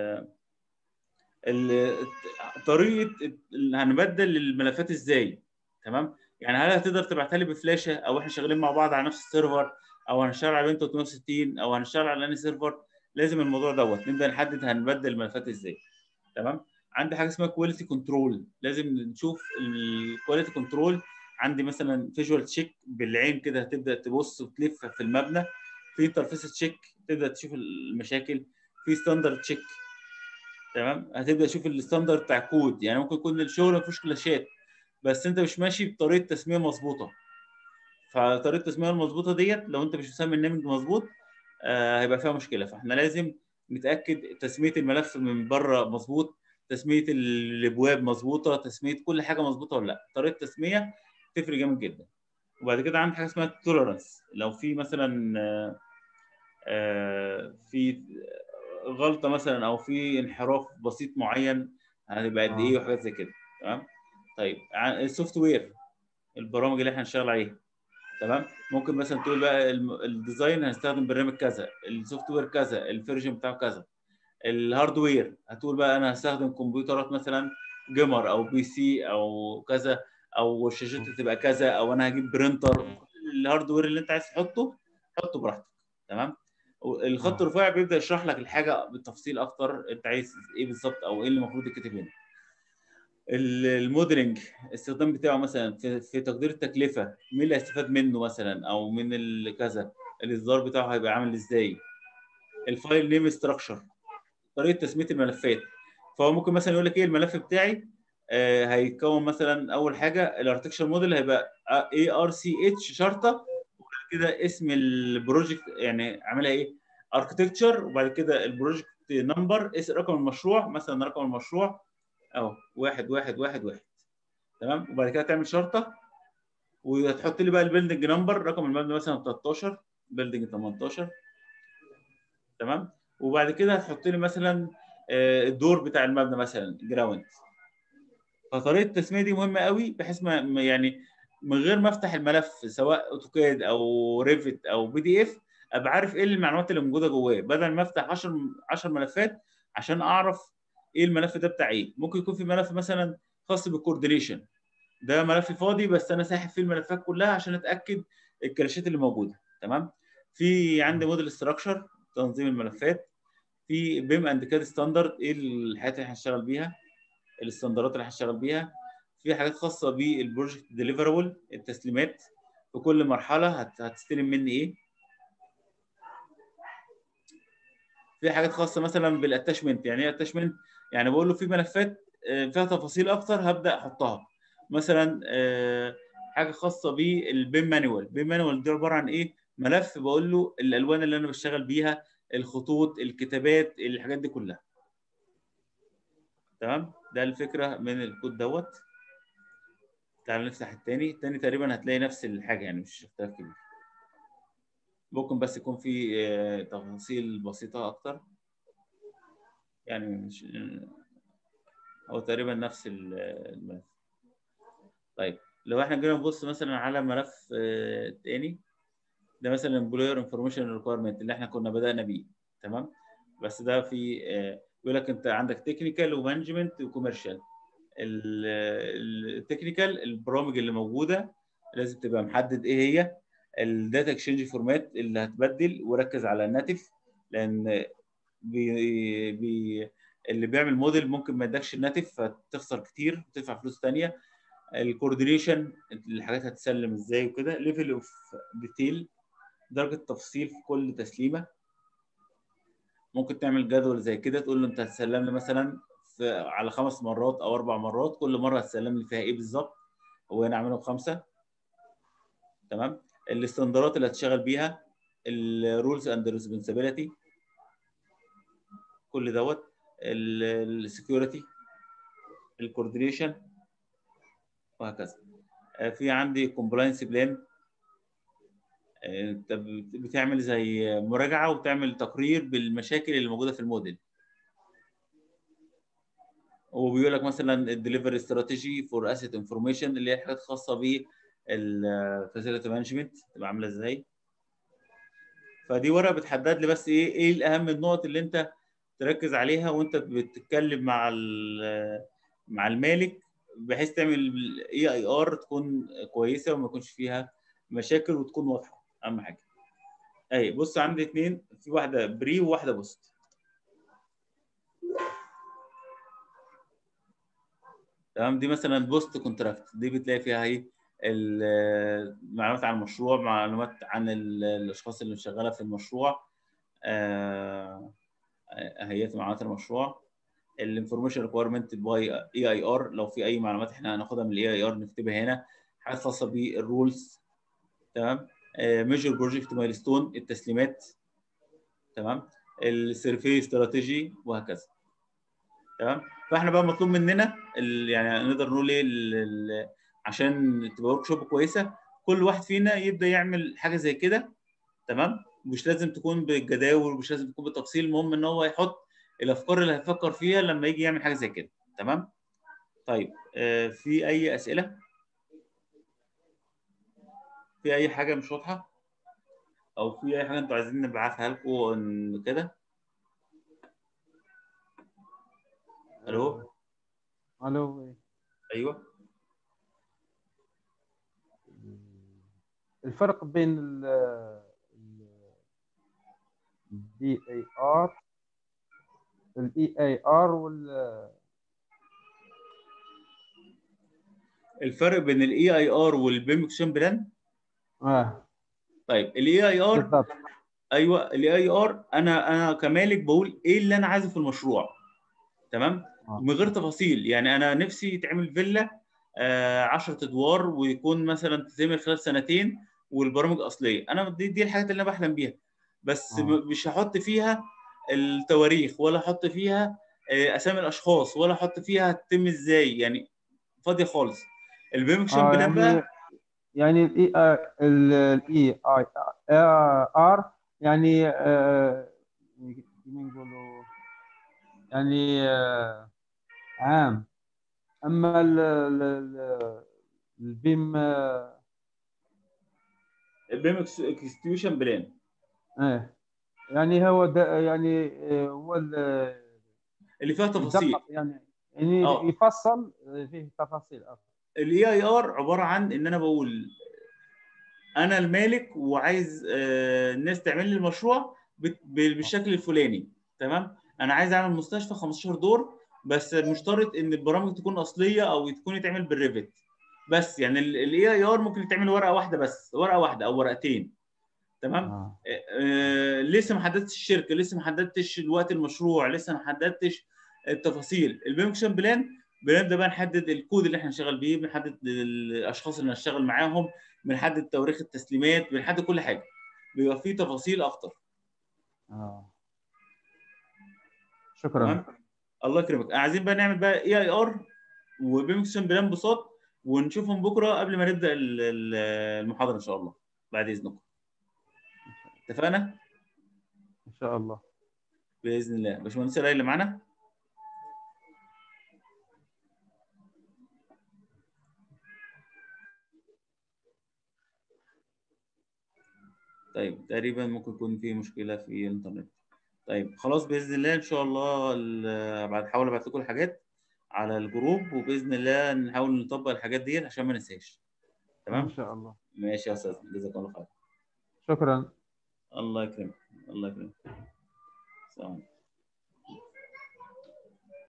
ال طريقه ال- هنبدل الملفات ازاي تمام يعني هل هتقدر تبعتها لي بفلاشه او احنا شغالين مع بعض على نفس السيرفر او هنشتغل على بين 360 او هنشتغل على انهي سيرفر لازم الموضوع دوت نبدا نحدد هنبدل الملفات ازاي تمام عندي حاجه اسمها كواليتي كنترول لازم نشوف الكواليتي كنترول عندي مثلا فيجوال تشيك بالعين كده هتبدا تبص وتلف في المبنى في انترفيس تشيك تبدا تشوف المشاكل في ستاندرد تشيك تمام هتبدا تشوف الستاندرد بتاع كود يعني ممكن يكون الشغل ما فيهوش كلاشات بس انت مش ماشي بطريقه تسميه مظبوطه فطريقه التسميه المظبوطه ديت لو انت مش مسمي النمج مظبوط آه هيبقى فيها مشكله فاحنا لازم نتاكد تسميه الملف من بره مظبوط تسميه الابواب مظبوطه تسميه كل حاجه مظبوطه ولا لا طريقه التسميه تفرق جامد جدا وبعد كده عندي حاجه اسمها التوليرانس لو في مثلا آه، آه، في غلطه مثلا او في انحراف بسيط معين هتبقى قد ايه آه. وحاجات زي كده تمام طيب عن- السوفت وير البرامج اللي احنا هنشتغل عليها تمام ممكن مثلا تقول بقى الم- الديزاين هنستخدم برنامج كذا السوفت وير كذا الفيرجن بتاعه كذا الهاردوير هتقول بقى انا هستخدم كمبيوترات مثلا جيمر او بي سي او كذا او شاشتها تبقى كذا او انا هجيب برينتر الهاردوير اللي انت عايز تحطه حطه براحتك تمام الخط آه. الرفيع بيبدا يشرح لك الحاجه بالتفصيل اكتر انت عايز ايه بالظبط او ايه اللي المفروض يتكتب هنا ال- الموديلنج الاستخدام بتاعه مثلا في, في تقدير التكلفه مين اللي هيستفاد منه مثلا او من ال- كذا الاصدار بتاعه هيبقى عامل ازاي الفايل نيم ستراكشر طريقه تسميه الملفات فهو ممكن مثلا يقول لك ايه الملف بتاعي آه هيتكون مثلا اول حاجه الارتكشر موديل هيبقى اي ار سي اتش شرطه وبعد كده اسم البروجكت يعني عاملها ايه اركتكتشر وبعد كده البروجكت نمبر اسم رقم المشروع مثلا رقم المشروع اهو واحد واحد واحد واحد تمام وبعد كده تعمل شرطه وهتحط لي بقى البيلدنج نمبر رقم المبنى مثلا 13 بيلدنج 18 تمام وبعد كده هتحط لي مثلا آه، الدور بتاع المبنى مثلا جراوند فطريقه التسميه دي مهمه قوي بحيث ما ما- يعني من غير ما افتح الملف سواء اوتوكاد او ريفت او بي دي اف ابقى عارف ايه المعلومات اللي موجوده جواه بدل ما افتح 10 10 ملفات عشان اعرف ايه الملف ده بتاع ايه ممكن يكون في ملف مثلا خاص بالكوردينيشن ده ملف فاضي بس انا ساحب فيه الملفات كلها عشان اتاكد الكراشات اللي موجوده تمام في عندي موديل ستراكشر تنظيم الملفات في بيم اند كاد ستاندرد ايه الحاجات اللي هنشتغل بيها الاستندرات اللي هنشتغل بيها في حاجات خاصه بالبروجكت ديليفربل التسليمات في كل مرحله هت- هتستلم مني ايه في حاجات خاصه مثلا بالاتاشمنت يعني ايه اتاشمنت يعني بقول له في ملفات آه، فيها تفاصيل اكتر هبدا احطها مثلا آه، حاجه خاصه بالبيم مانوال بيم مانوال دي عباره عن ايه ملف بقول له الالوان اللي انا بشتغل بيها الخطوط الكتابات الحاجات دي كلها تمام ده الفكره من الكود دوت تعال نفتح التاني التاني تقريبا هتلاقي نفس الحاجه يعني مش اختلاف كبير ممكن بس يكون في آه، تفاصيل بسيطه اكتر يعني مش هو تقريبا نفس ال- الملف طيب لو احنا جينا نبص مثلا على ملف آه، تاني ده مثلا امبلوير انفورميشن ريكويرمنت اللي احنا كنا بدأنا بيه تمام بس ده في آه، بيقول لك انت عندك تكنيكال ومانجمنت وكوميرشال التكنيكال البرامج اللي موجوده لازم تبقى محدد ايه هي الداتا اكسشينج فورمات اللي هتبدل وركز على الناتف لان بي بي اللي بيعمل موديل ممكن ما يدكش الناتف فتخسر كتير وتدفع فلوس تانية الكوردينيشن الحاجات هتسلم ازاي وكده ليفل اوف ديتيل درجه تفصيل في كل تسليمه ممكن تعمل جدول زي كده تقول له انت هتسلم لي مثلا في على خمس مرات او اربع مرات كل مره هتسلم لي فيها ايه بالظبط هو هنا عامله بخمسه تمام الاستندرات اللي هتشتغل بيها الرولز اند ريسبونسابيلتي كل دوت السكيورتي الكوردينيشن وهكذا آه، في عندي كومبلاينس بلان انت بت- بتعمل زي مراجعه وبتعمل تقرير بالمشاكل اللي موجوده في الموديل وبيقول لك مثلا الدليفري استراتيجي فور اسيت انفورميشن اللي هي حاجات خاصه بالفاسيلتي مانجمنت تبقى عامله ازاي فدي ورقه بتحدد لي بس ايه ايه الاهم النقط اللي انت تركز عليها وانت بتتكلم مع ال- مع المالك بحيث تعمل اي اي ار تكون كويسه وما يكونش فيها مشاكل وتكون واضحه اهم حاجه اي بص عندي اثنين في واحده بري وواحده بوست تمام دي مثلا بوست كونتراكت دي بتلاقي فيها ايه المعلومات عن المشروع معلومات عن ال- الاشخاص اللي شغاله في المشروع آه، هيئه معلومات المشروع الانفورميشن ريكويرمنت باي اي اي ار لو في اي معلومات احنا هناخدها من الاي اي ار نكتبها هنا حاجات خاصه بالرولز تمام ميجر بروجكت مايلستون التسليمات تمام السيرفي استراتيجي وهكذا تمام فاحنا بقى مطلوب مننا ال- يعني نقدر نقول ايه ال- ال- عشان تبقى ورك شوب كويسه كل واحد فينا يبدا يعمل حاجه زي كده تمام مش لازم تكون بالجداول ومش لازم تكون بالتفصيل المهم ان هو يحط الافكار اللي هيفكر فيها لما يجي يعمل حاجه زي كده تمام طيب آه في اي اسئله في اي حاجه مش واضحه او في اي حاجه انتوا عايزين نبعتها لكم كده الو الو ايوه الفرق بين ال الدي اي ار الاي اي ار وال الفرق بين الاي اي ار والبيم اكشن بلان اه طيب الاي اي ار بالضبط ايوه الاي اي ار انا انا كمالك بقول ايه اللي انا عايزه في المشروع تمام آه. من غير تفاصيل يعني انا نفسي يتعمل فيلا 10 ادوار ويكون مثلا تتعمل خلال سنتين والبرامج اصليه انا دي, دي الحاجات اللي انا بحلم بيها بس آه. م- مش هحط فيها التواريخ ولا احط فيها آه، اسامي الاشخاص ولا احط فيها هتتم ازاي يعني فاضيه خالص البيم اكشن آه بلان يعني بقى يعني الاي الاي اي ار يعني آه، كيما نقولوا يعني آه، عام اما ال- ال- ال- البيم آه، البيم اكستيوشن بلان ايه يعني هو ده يعني آه، هو ال- اللي فيها تفاصيل يدقق يعني يعني آه. يفصل فيه تفاصيل اكثر الاي اي ار عباره عن ان انا بقول انا المالك وعايز آه، الناس تعمل لي المشروع بت- ب- بالشكل الفلاني تمام انا عايز اعمل مستشفى 15 دور بس مشترط ان البرامج تكون اصليه او تكون يتعمل بالريفت بس يعني الاي اي ار ممكن يتعمل ورقه واحده بس ورقه واحده او ورقتين تمام آه. آه، لسه ما حددتش الشركه لسه ما حددتش الوقت المشروع لسه ما حددتش التفاصيل البيمكشن بلان بنبدا بقى نحدد الكود اللي احنا هنشتغل بيه بنحدد الاشخاص اللي هنشتغل معاهم بنحدد تواريخ التسليمات بنحدد كل حاجه بيبقى فيه تفاصيل اكتر آه. شكرا تمام الله يكرمك عايزين بقى نعمل بقى اي اي ار وبيمكشن بلان بساط ونشوفهم بكره قبل ما نبدا ال- ال- المحاضره ان شاء الله بعد اذنكم اتفقنا ان شاء الله باذن الله باشمهندس اللي معانا طيب تقريبا ممكن يكون في مشكله في الانترنت طيب خلاص باذن الله ان شاء الله ال- بعد هحاول ابعت لكم الحاجات على الجروب وباذن الله نحاول نطبق الحاجات دي عشان ما ننساش ان تمام شاء الله ماشي يا استاذ جزاك الله خير شكرا الله يكرمك الله يكرمك السلام عليكم